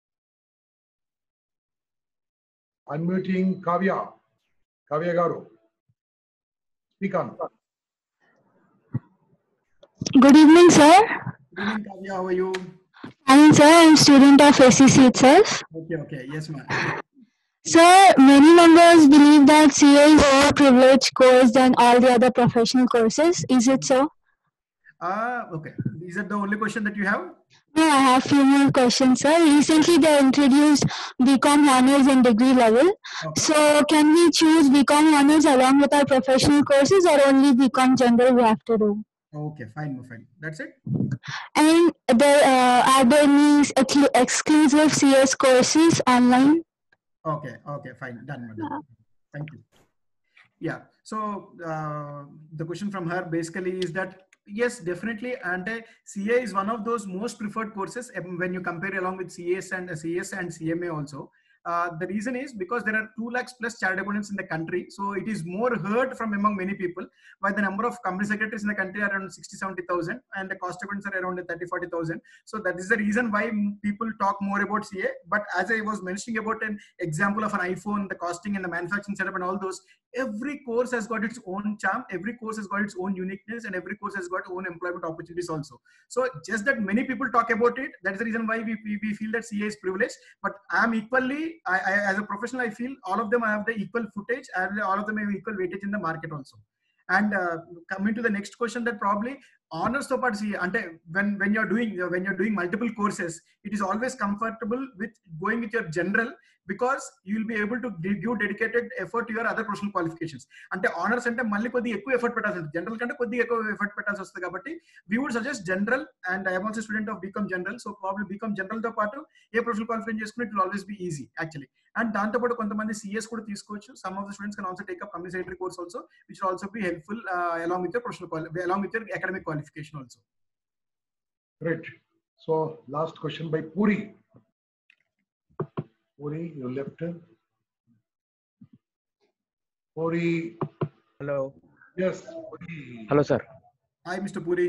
unmuting Kavya. Kavya Garu. Speak on. Good evening, sir. Good evening, Kavya. How are you? I'm sir. I'm student of SEC itself. Okay, okay. Yes, ma'am. Sir, many members believe that CA is a more privileged course than all the other professional courses. Is it so? Ah, uh, okay. Is that the only question that you have? No, I have few more questions, sir. Recently, they introduced BCom honors and degree level. Okay. So, can we choose BCom honors along with our professional courses, or only BCom general we have to do? Okay, fine, fine. That's it. And there uh, are there any ex exclusive CS courses online? Okay, okay, fine, done, madam. Thank you. Yeah. So uh, the question from her basically is that yes, definitely, and uh, CA is one of those most preferred courses when you compare along with CS and uh, CS and CMA also. Uh, the reason is because there are 2 lakhs plus chartered accountants in the country. So it is more heard from among many people. While the number of company secretaries in the country are around 60, 70,000 and the cost accountants are around 30, 40,000. So that is the reason why people talk more about CA. But as I was mentioning about an example of an iPhone, the costing and the manufacturing setup and all those, every course has got its own charm. Every course has got its own uniqueness and every course has got own employment opportunities also. So just that many people talk about it. That is the reason why we, we, we feel that CA is privileged. But I am equally I, I, as a professional, I feel all of them have the equal footage and all of them have equal weightage in the market also. And uh, coming to the next question, that probably honors to part see when when you're doing when you're doing multiple courses, it is always comfortable with going with your general because you will be able to give dedicated effort your other professional qualifications అంటే honours అంటే మళ్ళీ కొద్దిగా ఎక్కువ effort పెట్టాల్సి ఉంటుంది general కంటే కొద్దిగా ఎక్కువ ఎఫర్ట్ పెట్టాల్సి వస్తుంది కాబట్టి we would suggest general and I'm also student of BCom general so problem BCom general తో పాటు ఏ ప్రొఫెషనల్ క్వాలిఫికేషన్ చేసుకుని it will always be easy actually and దాంతో పాటు కొంతమంది సిఎస్ కూడా తీసుకోవచ్చు some of the students can also take up company secretary course also which will also be helpful along with your professional along with your academic qualification also Great. So last question by Puri. Puri, you left. Puri. Hello. Yes, Puri. Hello sir hi Mister Puri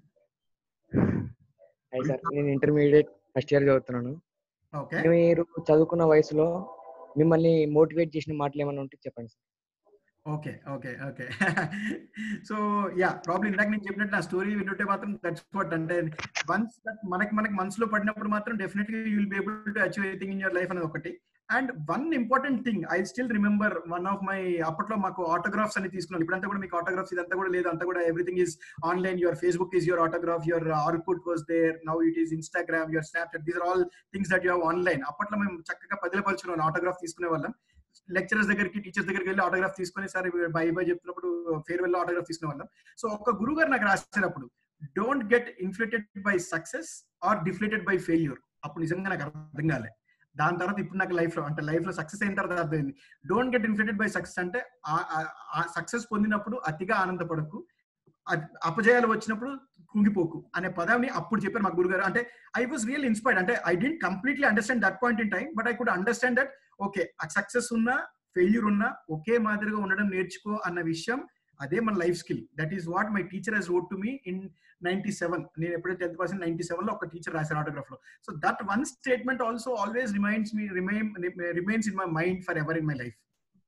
hi sir నేను intermediate first year చదువుతున్నాను okay మీరు చదువుకున్న వయసులో మిమ్మల్ని motivate చేసిన మాటలు ఏమైనా ఉంటే చెప్పండి sir okay okay okay so yeah problem ఇందాక నేను చెప్పినట్టు నా స్టోరీ వింటుంటే మాత్రం దట్స్ వాట్ అంటే వన్స్ మనకి మనకి మనసులో పడినప్పుడు మాత్రం definitely you will be able to achieve anything in your life అనేది ఒకటి and one important thing I still remember one of my అప్పట్లో మాకు ఆటోగ్రాఫ్స్ అని తీసుకున్నాను ఇప్పుడంతా కూడా మీకు ఆటోగ్రాఫ్స్ ఇదంతా కూడా లేదు అంతా కూడా everything is online your Facebook is your autograph your Orkut was there now it is Instagram your Snapchat these are all things that your online అప్పట్లో మేము చక్కగా పదిలపరుచుకున్నాం ఆటోగ్రాఫ్ తీసుకునే వాళ్ళం లెక్చరర్స్ దగ్గరికి టీచర్స్ దగ్గరికి వెళ్ళి ఆటోగ్రాఫ్ తీసుకొని సార్ బై బై చెప్తున్నప్పుడు ఫేర్వెల్ ఆటోగ్రాఫ్ తీసుకునే వాళ్ళం సో ఒక గురువు గారు నాకు రాసేటప్పుడు don't get inflated by success or deflated by failure అప్పుడు నిజంగా నాకు అర్థం కాలే దాని తర్వాత ఇప్పుడు నాకు లైఫ్ లో అంటే లైఫ్ లో సక్సెస్ అయిన తర్వాత అర్థమైంది don't get inflated by success అంటే ఆ సక్సెస్ పొందినప్పుడు అతిగా ఆనందపడకు అ- అపజయాలు వచ్చినప్పుడు కుంగిపోకు అనే పదాన్ని అప్పుడు చెప్పారు మా గురుగారు అంటే ఐ వాస్ రియల్ ఇన్స్పైర్డ్ అంటే I didn't completely understand that point in time but I could understand that okay ఆ సక్సెస్ ఉన్నా ఫెయిల్యూర్ ఉన్నా ఒకే మాదిరిగా ఉండడం నేర్చుకో అన్న విషయం అదే మన life skill that is what my teacher has wrote to me in ninety seven నేను ఎప్పుడైతే టెన్త్ పర్సెంట్ నైన్టీ సెవెన్ లో ఒక టీచర్ రాశారు ఆటోగ్రాఫ్ లో so that one statement also always remains me remain remains in my mind for ever in my life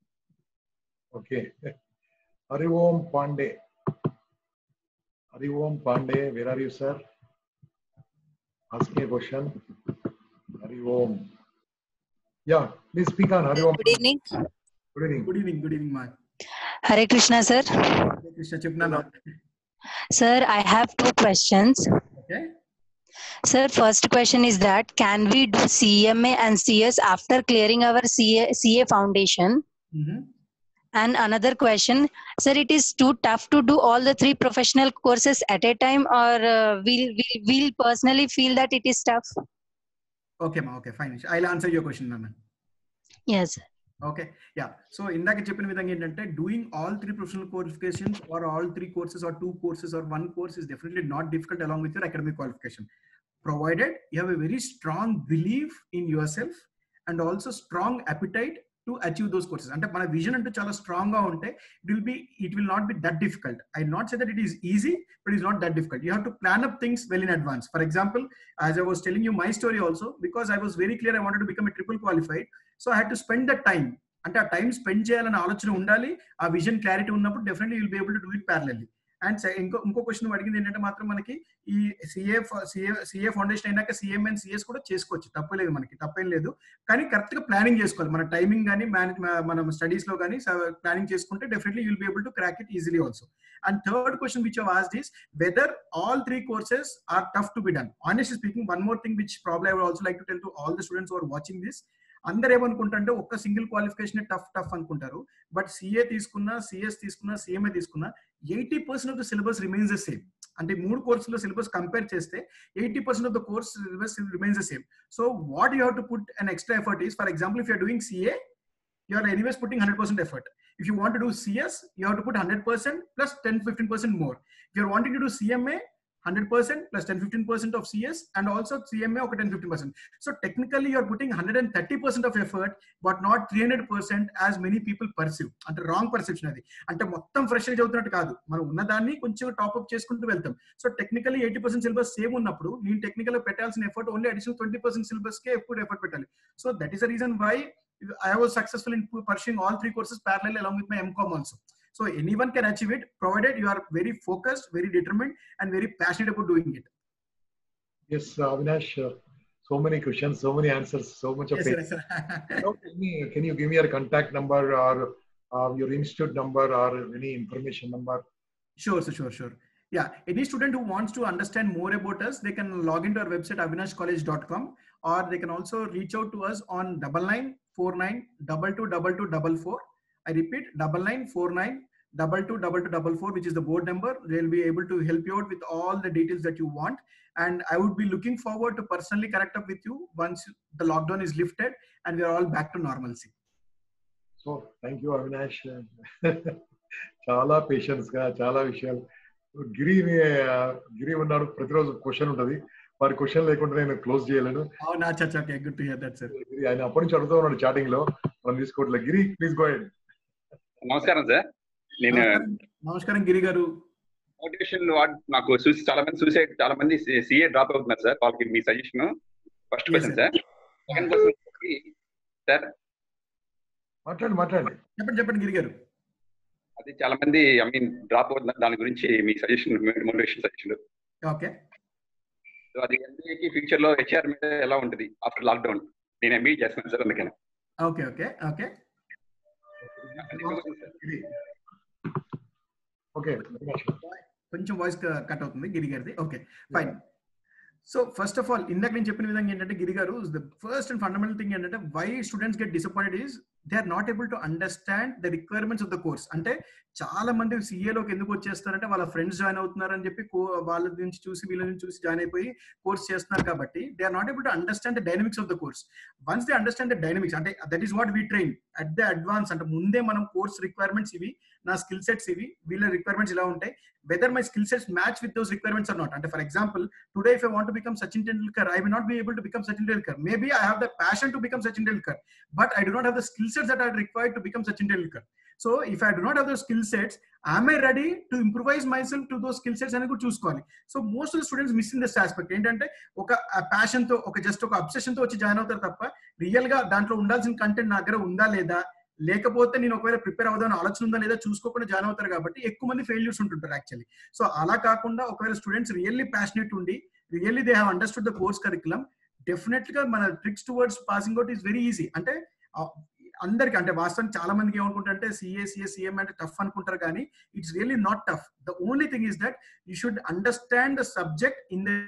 Okay. Hari Om Pandey. Hari Om Pandey, where are you, sir? Ask me a question. Hari Om. Yeah, please speak on Hari Om. Good evening Good evening. Good evening good evening మా Hare Krishna sir Krishna చెప్తున్నాను sir I have two questions okay sir first question is that can we do CMA and CS after clearing our CA CA foundation And another question, sir, it is too tough to do all the three professional courses at a time, or uh, we'll, we'll we'll personally feel that it is tough. Okay మా okay fine I answer your question ma'am Yes. Okay yeah so ఇందాక చెప్పిన విధంగా ఏంటంటే doing all three professional qualifications or all three courses or two courses or one course is definitely not difficult along with your academic qualification provided you have a very strong believe in yourself and also strong aptitude to achieve those courses అంటే మన vision అంటూ చాలా strong గా ఉంటే it will be it will not be that difficult I not say that it is easy but is not that difficult you have to plan up things well in advance for example as I was telling you my story also because I was very clear I wanted to become a triple qualified so I had to spend the time అంటే ఆ time spend చేయాలనే ఆలోచన ఉండాలి ఆ vision clarity ఉన్నప్పుడు definitely will be able to do it parallelly and ఇంకో ఇంకో question అడిగింది ఏంటంటే మాత్రం మనకి ఈ సిఏ సిఏ సిఏ ఫౌండేషన్ అయినాక సిఎం అండ్ సిఎస్ కూడా చేసుకోవచ్చు తప్పలేదు మనకి తప్పేం లేదు కానీ కరెక్ట్ గా ప్లానింగ్ చేసుకోవాలి మన టైమింగ్ కానీ మనం స్టడీస్ లో కానీ ప్లానింగ్ చేసుకుంటే definitely you'll be able to crack it easily also and third question which asked is whether all three courses are tough to be done honestly speaking one more thing which problem I also like to tell to all the students are watching this అందరు ఏమనుకుంటారంటే ఒక్క single qualification tough tough అనుకుంటారు but CA తీసుకున్నా CS తీసుకున్నా CMA తీసుకున్నా eighty percent of the syllabus remains the same అంటే మూడు కోర్సులో సిలబస్ కంపేర్ చేస్తే eighty percent of the course syllabus remains the same so what you have to put an extra effort is for example if you're doing CA you are anyways putting 100% effort. If you want to do CS, you have to put 100% plus 10 15% more. If you're wanting to do CMA, 100% plus 10 15% of CS and also CMA okay 10 15%. So technically you're putting 130% of effort but not 300% as many people perceive. అంటే wrong perception అది అంటే మొత్తం fresh చదువుతున్నట్టు కాదు మనం ఉన్నదాన్ని కొంచెం top up చేసుకుంటూ వెళ్తాం so technically eighty percent syllabus same ఉన్నప్పుడు నేను టెక్నికల్ పెట్టాల్సిన effort only additional twenty percent syllabus కే ఎప్పుడు ఎఫర్ట్ పెట్టాలి so that is the reason why I was successful in pursuing all three courses parallel along with my MCOM also. So anyone can achieve it provided you are very focused, very determined, and very passionate about doing it. Yes, uh, Avinash, uh, so many questions, so many answers, so much of Yes, it. sir, sir. Now, can, you, can you give me your contact number or uh, your institute number or any information number? Sure, sir, sure, sure. Yeah, any student who wants to understand more about us, they can log into our website avinashcollege.com or they can also reach out to us on double nine four nine double two double two double four. I repeat, double nine four nine double two double two double four, which is the board number. They'll be able to help you out with all the details that you want. And I would be looking forward to personally connect up with you once the lockdown is lifted and we are all back to normalcy. So thank you Avinash చాలా patience గా చాలా విషయాలు గిరిని ఆ, గిరి ఉన్నాడు ప్రతిరోజు question ఉంటది వారి question లేకుండా నేను క్లోజ్ చేయలేను Oh, no, acha, acha, okay, good to hear that, sir. గిరి ఆయన అప్పటి నుంచి అడుగుతూ ఉన్నాడు చాటింగ్ లో మనం తీసుకోవట్లేదు గిరి ప్లీజ్ గో అహెడ్ నమస్కారం సార్ నేను నమస్కారం గిరి గారు మోటివేషన్ వార్డ్ నాకు చూసి చాలా మంది సూసైడ్ చాలా మంది సిఏ డ్రాప్ అవుతున్నారు సార్ వాళ్ళకి మీ suggestion first Yes, question sir. Sir second question sir మాట్లాడండి మాట్లాడండి చెప్పండి చెప్పండి గిరి గారు అది చాలా మంది ఐ మీన్ డ్రాప్ అవుతున్నారు దాని గురించి మీ suggestion motivation suggestion okay so అది ఎంబీఏకి ఫ్యూచర్ లో హెచ్ఆర్ మీద ఎలా ఉంటుంది ఆఫ్టర్ లాక్డౌన్ నేను ఎంబీఏ చేస్తున్నాను సార్ అందుకని ఓకే ఓకే ఓకే ఓకే కొంచెం వాయిస్ కట్ అవుతుంది గిరి గారిది okay fine so first of all ఇందాక నేను చెప్పిన విధంగా ఏంటంటే Giri garu the first and fundamental thing ఏంటంటే why students get disappointed is they are not able to understand the requirements of the course అంటే చాలా మంది సిఏలోకి ఎందుకు వచ్చేస్తారంటే వాళ్ళ ఫ్రెండ్స్ జాయిన్ అవుతున్నారని చెప్పి కో- వాళ్ళ నుంచి చూసి వీళ్ళ నుంచి చూసి జాయిన్ అయిపోయి కోర్స్ చేస్తున్నారు కాబట్టి they are not able to understand the dynamics of the course once they understand the dynamics అంటే that is what we train at the advance అంటే ముందే మనం కోర్స్ రిక్వైర్మెంట్స్ ఇవి నా స్కిల్ సెట్స్ ఇవి వీళ్ళ రిక్వైర్మెంట్స్ ఇలా ఉంటాయి whether my skill sets match with those requirements are not అంటే for example today if I want become Sachin Tendulkar I may not be able to become Sachin Tendulkar maybe I have the passion to become Sachin Tendulkar but I do not have the skill sets that are required to become Sachin Tendulkar so if I do not have the skill sets I'm I ready to improvise myself to those skill sets అని కూడా చూసుకోవాలి so most of students miss in this aspect ఏంటంటే ఒక passion తో ఒక just ఒక obsession తో వచ్చి జాయిన్ అవుతారు తప్ప రియల్ గా దాంట్లో ఉండాల్సిన కంటెంట్ నా దగ్గర ఉందా లేదా లేకపోతే నేను ఒకవేళ ప్రిపేర్ అవుదాని ఆలోచన ఉందా లేదా చూసుకోకుండా జాయిన్ అవుతారు కాబట్టి ఎక్కువ మంది ఫెయిల్యూర్స్ ఉంటుంటారు యాక్చువల్లీ సో అలా కాకుండా ఒకవేళ స్టూడెంట్స్ రియల్లీ ప్యాషనెట్ ఉండి really they have understood the course curriculum definite గా మన tricks towards passing out is very easy అంటే ఆ, అందరికి అంటే వాస్తవానికి చాలా మందికి ఏమనుకుంటారంటే సిఏ సిఏ సిఎం అంటే టఫ్ అనుకుంటారు కానీ it's really not tough the only thing is that you should understand the subject in the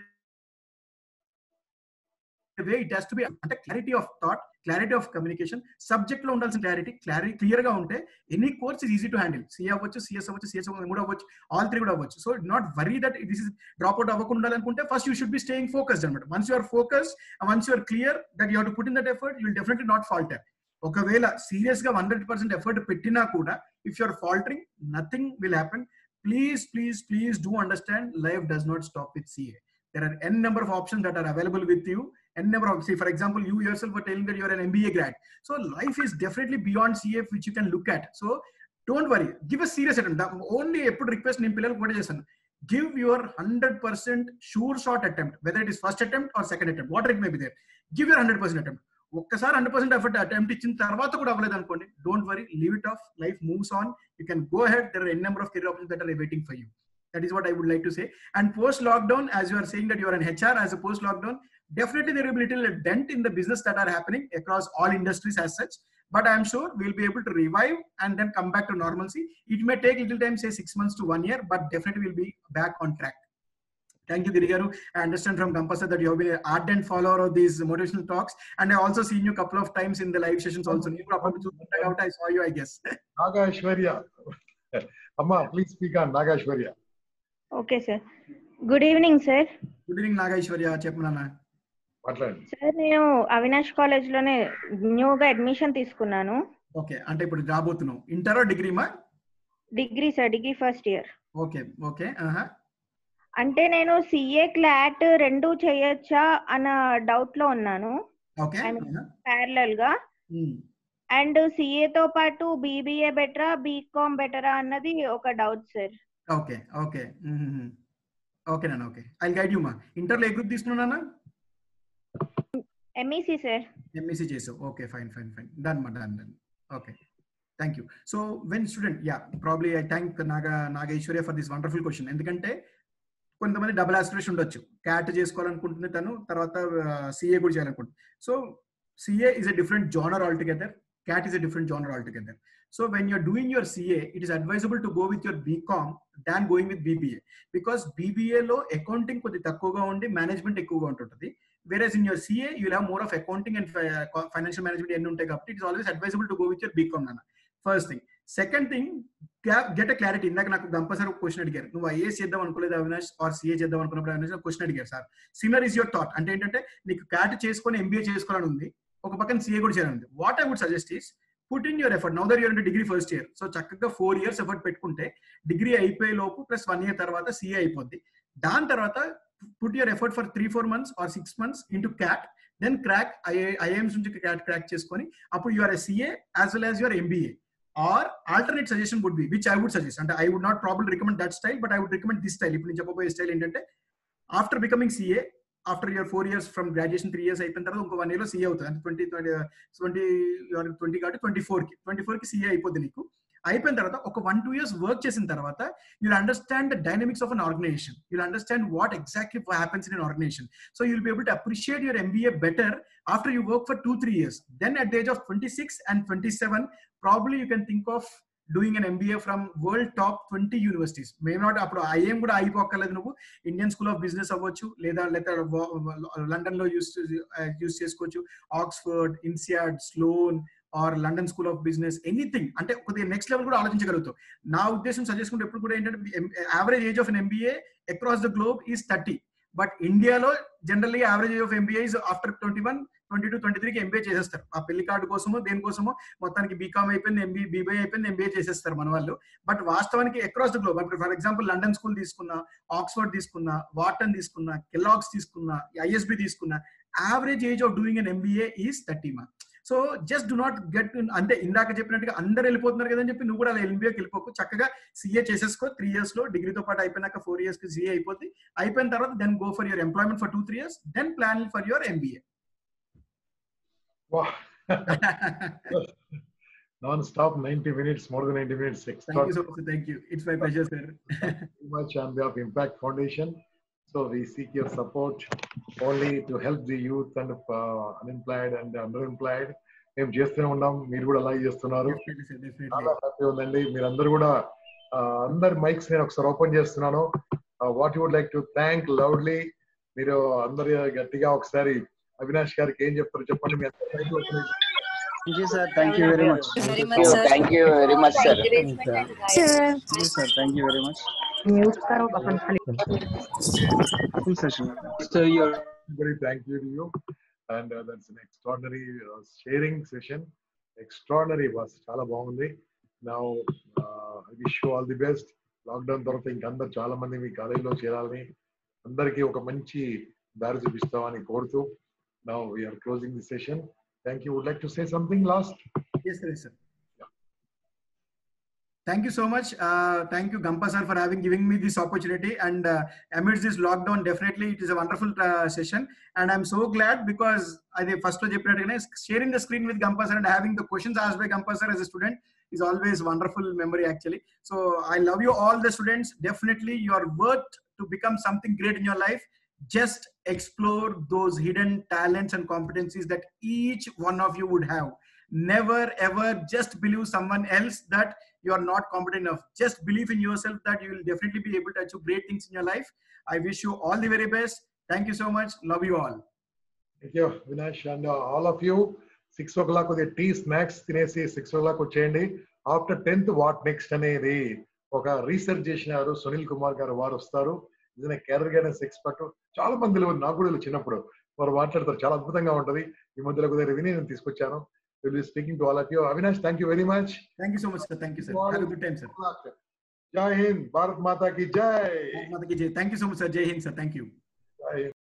way it has to be అంటే clarity of thought clarity of communication subject లో ఉండాల్సిన clarity clarity clear గా ఉంటే any course is easy to handle CA అవ్వచ్చు CS అవ్వచ్చు CS కూడా అవ్వచ్చు all three కూడా అవ్వచ్చు so not worry that this is drop out అవ్వకుండా ఉండాలనుకుంటే first you should be staying focused అనమాట once you're focus once you're clear that you to put in that effort you'll definitely not falter ఒకవేళ serious గా hundred percent effort పెట్టినా కూడా if you're faltering nothing will happen please please please do understand life does not stop with CA there are n number of options that are available with you n number of see for example you yourself were telling that you're an mba grad so life is definitely beyond cf which you can look at so don't worry give a serious attempt The only ఎప్పుడు request నేను పిల్లలకు కూడా చేస్తాను give your hundred percent sure shot attempt whether it is first attempt or second attempt whatever it may be there give your hundred percent attempt ఒక్కసారి hundred percent effort attempt ఇచ్చిన తర్వాత కూడా అవ్వలేదు అనుకోండి don't worry leave it off life moves on you can go ahead there n number of career options that are waiting for you that is what i would like to say and post lockdown as you are saying that you are an hr as a post lockdown definitely there will be little dent in the business that are happening across all industries as such but i'm sure we'll be able to revive and then come back to normalcy it may take little time say 6 months to 1 year but definitely we'll be back on track Thank you, Girigaru. I understand from Campus that you have been an ardent follower of these motivational talks, and I also seen you a couple of times in the live sessions. Also, you probably out. I saw you, I guess. Nageshwarya అమ్మా please speak on Nageshwarya okay sir good evening sir good evening Nageshwarya చెప్పమన్నా మాట్లాడండి sir నేను Avinash college లోనే న్యూగా admission తీసుకున్నాను okay అంటే ఇప్పుడు రాబోతున్నావు ఇంటర్ డిగ్రీమా degree sir degree first year okay okay అంటే నేను సిఏ క్లాట్ రెండు చేయొచ్చా అన్న డౌట్ లో ఉన్నాను ఓకే ప్యారలల్ గా అండ్ సిఏ తో పాటు బీబీఏ బెటరా బీకామ్ బెటరా అన్నది ఒక doubt sir okay okay okay నాన్న ఓకే ఐ గైడ్ యూ మా ఇంటర్లో ఏ గ్రూప్ తీసుకున్నానా ఎంఈసి సార్ ఎంఈసి చేసావు okay fine fine fine done మా done done okay thank you so when student yeah probably I thank Naga Nageshwarya for this wonderful question ఎందుకంటే కొంతమంది double aspiration ఉండొచ్చు CAT చేసుకోవాలనుకుంటుంది తను తర్వాత సిఏ కూడా చేయాలనుకుంటుంది so CA is a different genre altogether CAT is a different genre altogether. So when you're doing your CA, it is advisable to go with your BCom than going with BBA because BBA లో accounting కొద్ది తక్కువగా ఉండి management ఎక్కువగా ఉంటుంటుంది whereas in your CA you'll have more of accounting and fi- co- financial management ఎన్ని ఉంటాయి కాబట్టి it is always advisable to go with your BCom నాన్న first thing second thing get a clarity ఇందాక నాకు గంప sir ఒక question అడిగారు నువ్వు ఐఏఎస్ చేద్దాం అనుకోలేదు అవినాష్ ఆర్ సిఏ చేద్దాం అనుకున్నప్పుడు అవినాష్ క్వశ్చన్ అడిగారు sir similar is your thought అంటే ఏంటంటే నీకు క్యాట్ చేసుకొని ఎంబీఏ చేసుకోవాలని ఉంది ఒక పక్కన సిఏ కూడా చేయాలని ఉంది what I would suggest is put in your effort now there you're degree first year so చక్కగా ఫోర్ ఇయర్స్ ఎఫర్ట్ పెట్టుకుంటే డిగ్రీ అయిపోయే లోపు ప్లస్ వన్ ఇయర్ తర్వాత సిఏ అయిపోద్ది దాని తర్వాత put your effort for three four months or six months into CAT then crack IA IIMs నుంచి CAT crack చేసుకొని అప్పుడు you're a CA as well as your MBA or alternate suggestion would B which I would suggest అంటే I would not probably recommend that style but I would recommend this style ఇప్పుడు నేను చెప్పబోయే style ఏంటంటే after becoming CA after your four years from graduation three years అయిపోయిన తర్వాత ఇంకో one year లో CA అవుతుంది అంటే ట్వంటీ ట్వంటీ ట్వంటీ ట్వంటీ కాబట్టి ట్వంటీ ఫోర్ కి ట్వంటీ ఫోర్ కి సీఏ అయిపోద్ది నీకు అయిపోయిన తర్వాత ఒక వన్ టూ ఇయర్స్ వర్క్ చేసిన తర్వాత you'll understand the dynamics of an organisation you'll understand what exactly happens in an organisation so you'll be able to appreciate your MBA better after you work for two three years then at the age of twenty six and twenty seven probably you can think of doing an MBA from world top twenty universities మేము not అప్పుడు IIM కూడా అయిపోక్కర్లేదు నువ్వు Indian school of business అవ్వచ్చు లేదా లేదా London లో US US చేసుకోవచ్చు Oxford INSEAD Sloan or London school of business anything అంటే కొద్దిగా నెక్స్ట్ లెవెల్ కూడా ఆలోచించగలుగుతావు నా ఉద్దేశం సజెస్ట్ చేసుకుంటే ఎప్పుడు కూడా ఏంటంటే average age of an MBA across the globe is thirty but ఇండియాలో generally average age of MBA is after twenty one twenty two twenty త్రీకి ఎంబీఏ చేసేస్తారు ఆ పెళ్లి కార్డు కోసమో దేనికోసమో మొత్తానికి బీకామ్ అయిపోయింది ఎంబీ బీబీఏ అయిపోయింది ఎంబీఏ చేసేస్తారు మన వాళ్ళు బట్ వాస్తవానికి అక్రాస్ ద గ్లోబ్ ఇప్పుడు ఫర్ ఎగ్జాంపుల్ లండన్ స్కూల్ తీసుకున్నా ఆక్స్ఫర్డ్ తీసుకున్నా వాటన్ తీసుకున్నా కెలాగ్స్ తీసుకున్నా ఐఎస్బి తీసుకున్నా average age of doing an MBA is thirty మా so just do not get అంటే ఇందాక చెప్పినట్టుగా అందరు వెళ్ళిపోతున్నారు కదా అని చెప్పి నువ్వు కూడా అలా ఎంబీఏకి వెళ్ళిపోకు చక్కగా సీఏ చేసేసుకో త్రీ ఇయర్స్ లో డిగ్రీతో పాటు అయిపోయినాక ఫోర్ ఇయర్స్ కి సీఏ అయిపోద్ది అయిపోయిన తర్వాత then go for your employment for two three years then plan for your MBA Non-stop 90 minutes, more than 90 minutes. Thank you so much. Thank you. It's my pleasure, sir. very much on behalf of Impact Foundation. So we seek your support only to help the youth and uh, unemployed and underemployed. మేము చేస్తూనే ఉన్నాం మీరు కూడా అలాగే చేస్తున్నారు చాలా happy ఉందండి మీరందరూ కూడా అందరి మైక్స్ నేను ఒకసారి ఓపెన్ చేస్తున్నాను what would like to thank loudly మీరు అందరి గట్టిగా ఒకసారి అవినాష్ గారికి ఏం చెప్తారు చెప్పండి మీ అందరి Thank you, sir. Thank you very much. Very much, sir. Thank you very much, sir. Sir. Thank you, sir. Thank you very much. Full session. So your very thank you to you. And uh, that's an extraordinary uh, sharing session. Extraordinary was చాలా బాగుంది now I wish you all the best lockdown తర్వాత ఇంకందరు చాలా మంది మీ కాలేజీలో చేరాలని అందరికీ ఒక మంచి దారి చూపిస్తామని కోరుతూ now we're closing the session thank you would like to say something last Yes, sir. Yes, sir. Thank you so much. Uh, thank you, Gampa sir, for having giving me this opportunity. And uh, amidst this lockdown, definitely it is a wonderful uh, session. And I'm so glad because I think first of all, sharing the screen with Gampa sir and having the questions asked by Gampa sir as a student is always wonderful memory actually. So I love you all the students. Definitely you are worth to become something great in your life. Just explore those hidden talents and competencies that each one of you would have. Never ever just believe someone else that you are not competent enough. Just believe in yourself that you will definitely be able to achieve great things in your life. I wish you all the very best. Thank you so much. Love you all. Thank you Vinash and all of you six o'clock కొద్దిగా tea snacks తినేసి six o'clock వచ్చేయండి after tenth what next అనేది ఒక research చేసినారు సునీల్ కుమార్ గారు వారు వస్తారు నిజంగా కెరీర్ గైడెన్స్ ఎక్స్పర్ట్ చాలా మంది నాకు కూడా వీళ్ళు చిన్నప్పుడు వారు మాట్లాడతారు చాలా అద్భుతంగా ఉంటది ఈ మధ్యలో కొద్దిగా విని నేను తీసుకొచ్చాను will be speaking to all of you Avinash thank you very much Thank you so much, sir. Thank you, sir. Have a good time, sir. జై హింద్ భారత్ మాతా కి జై Mata ki jai. Thank you so much, sir. Jai Hind, sir. Thank you. జై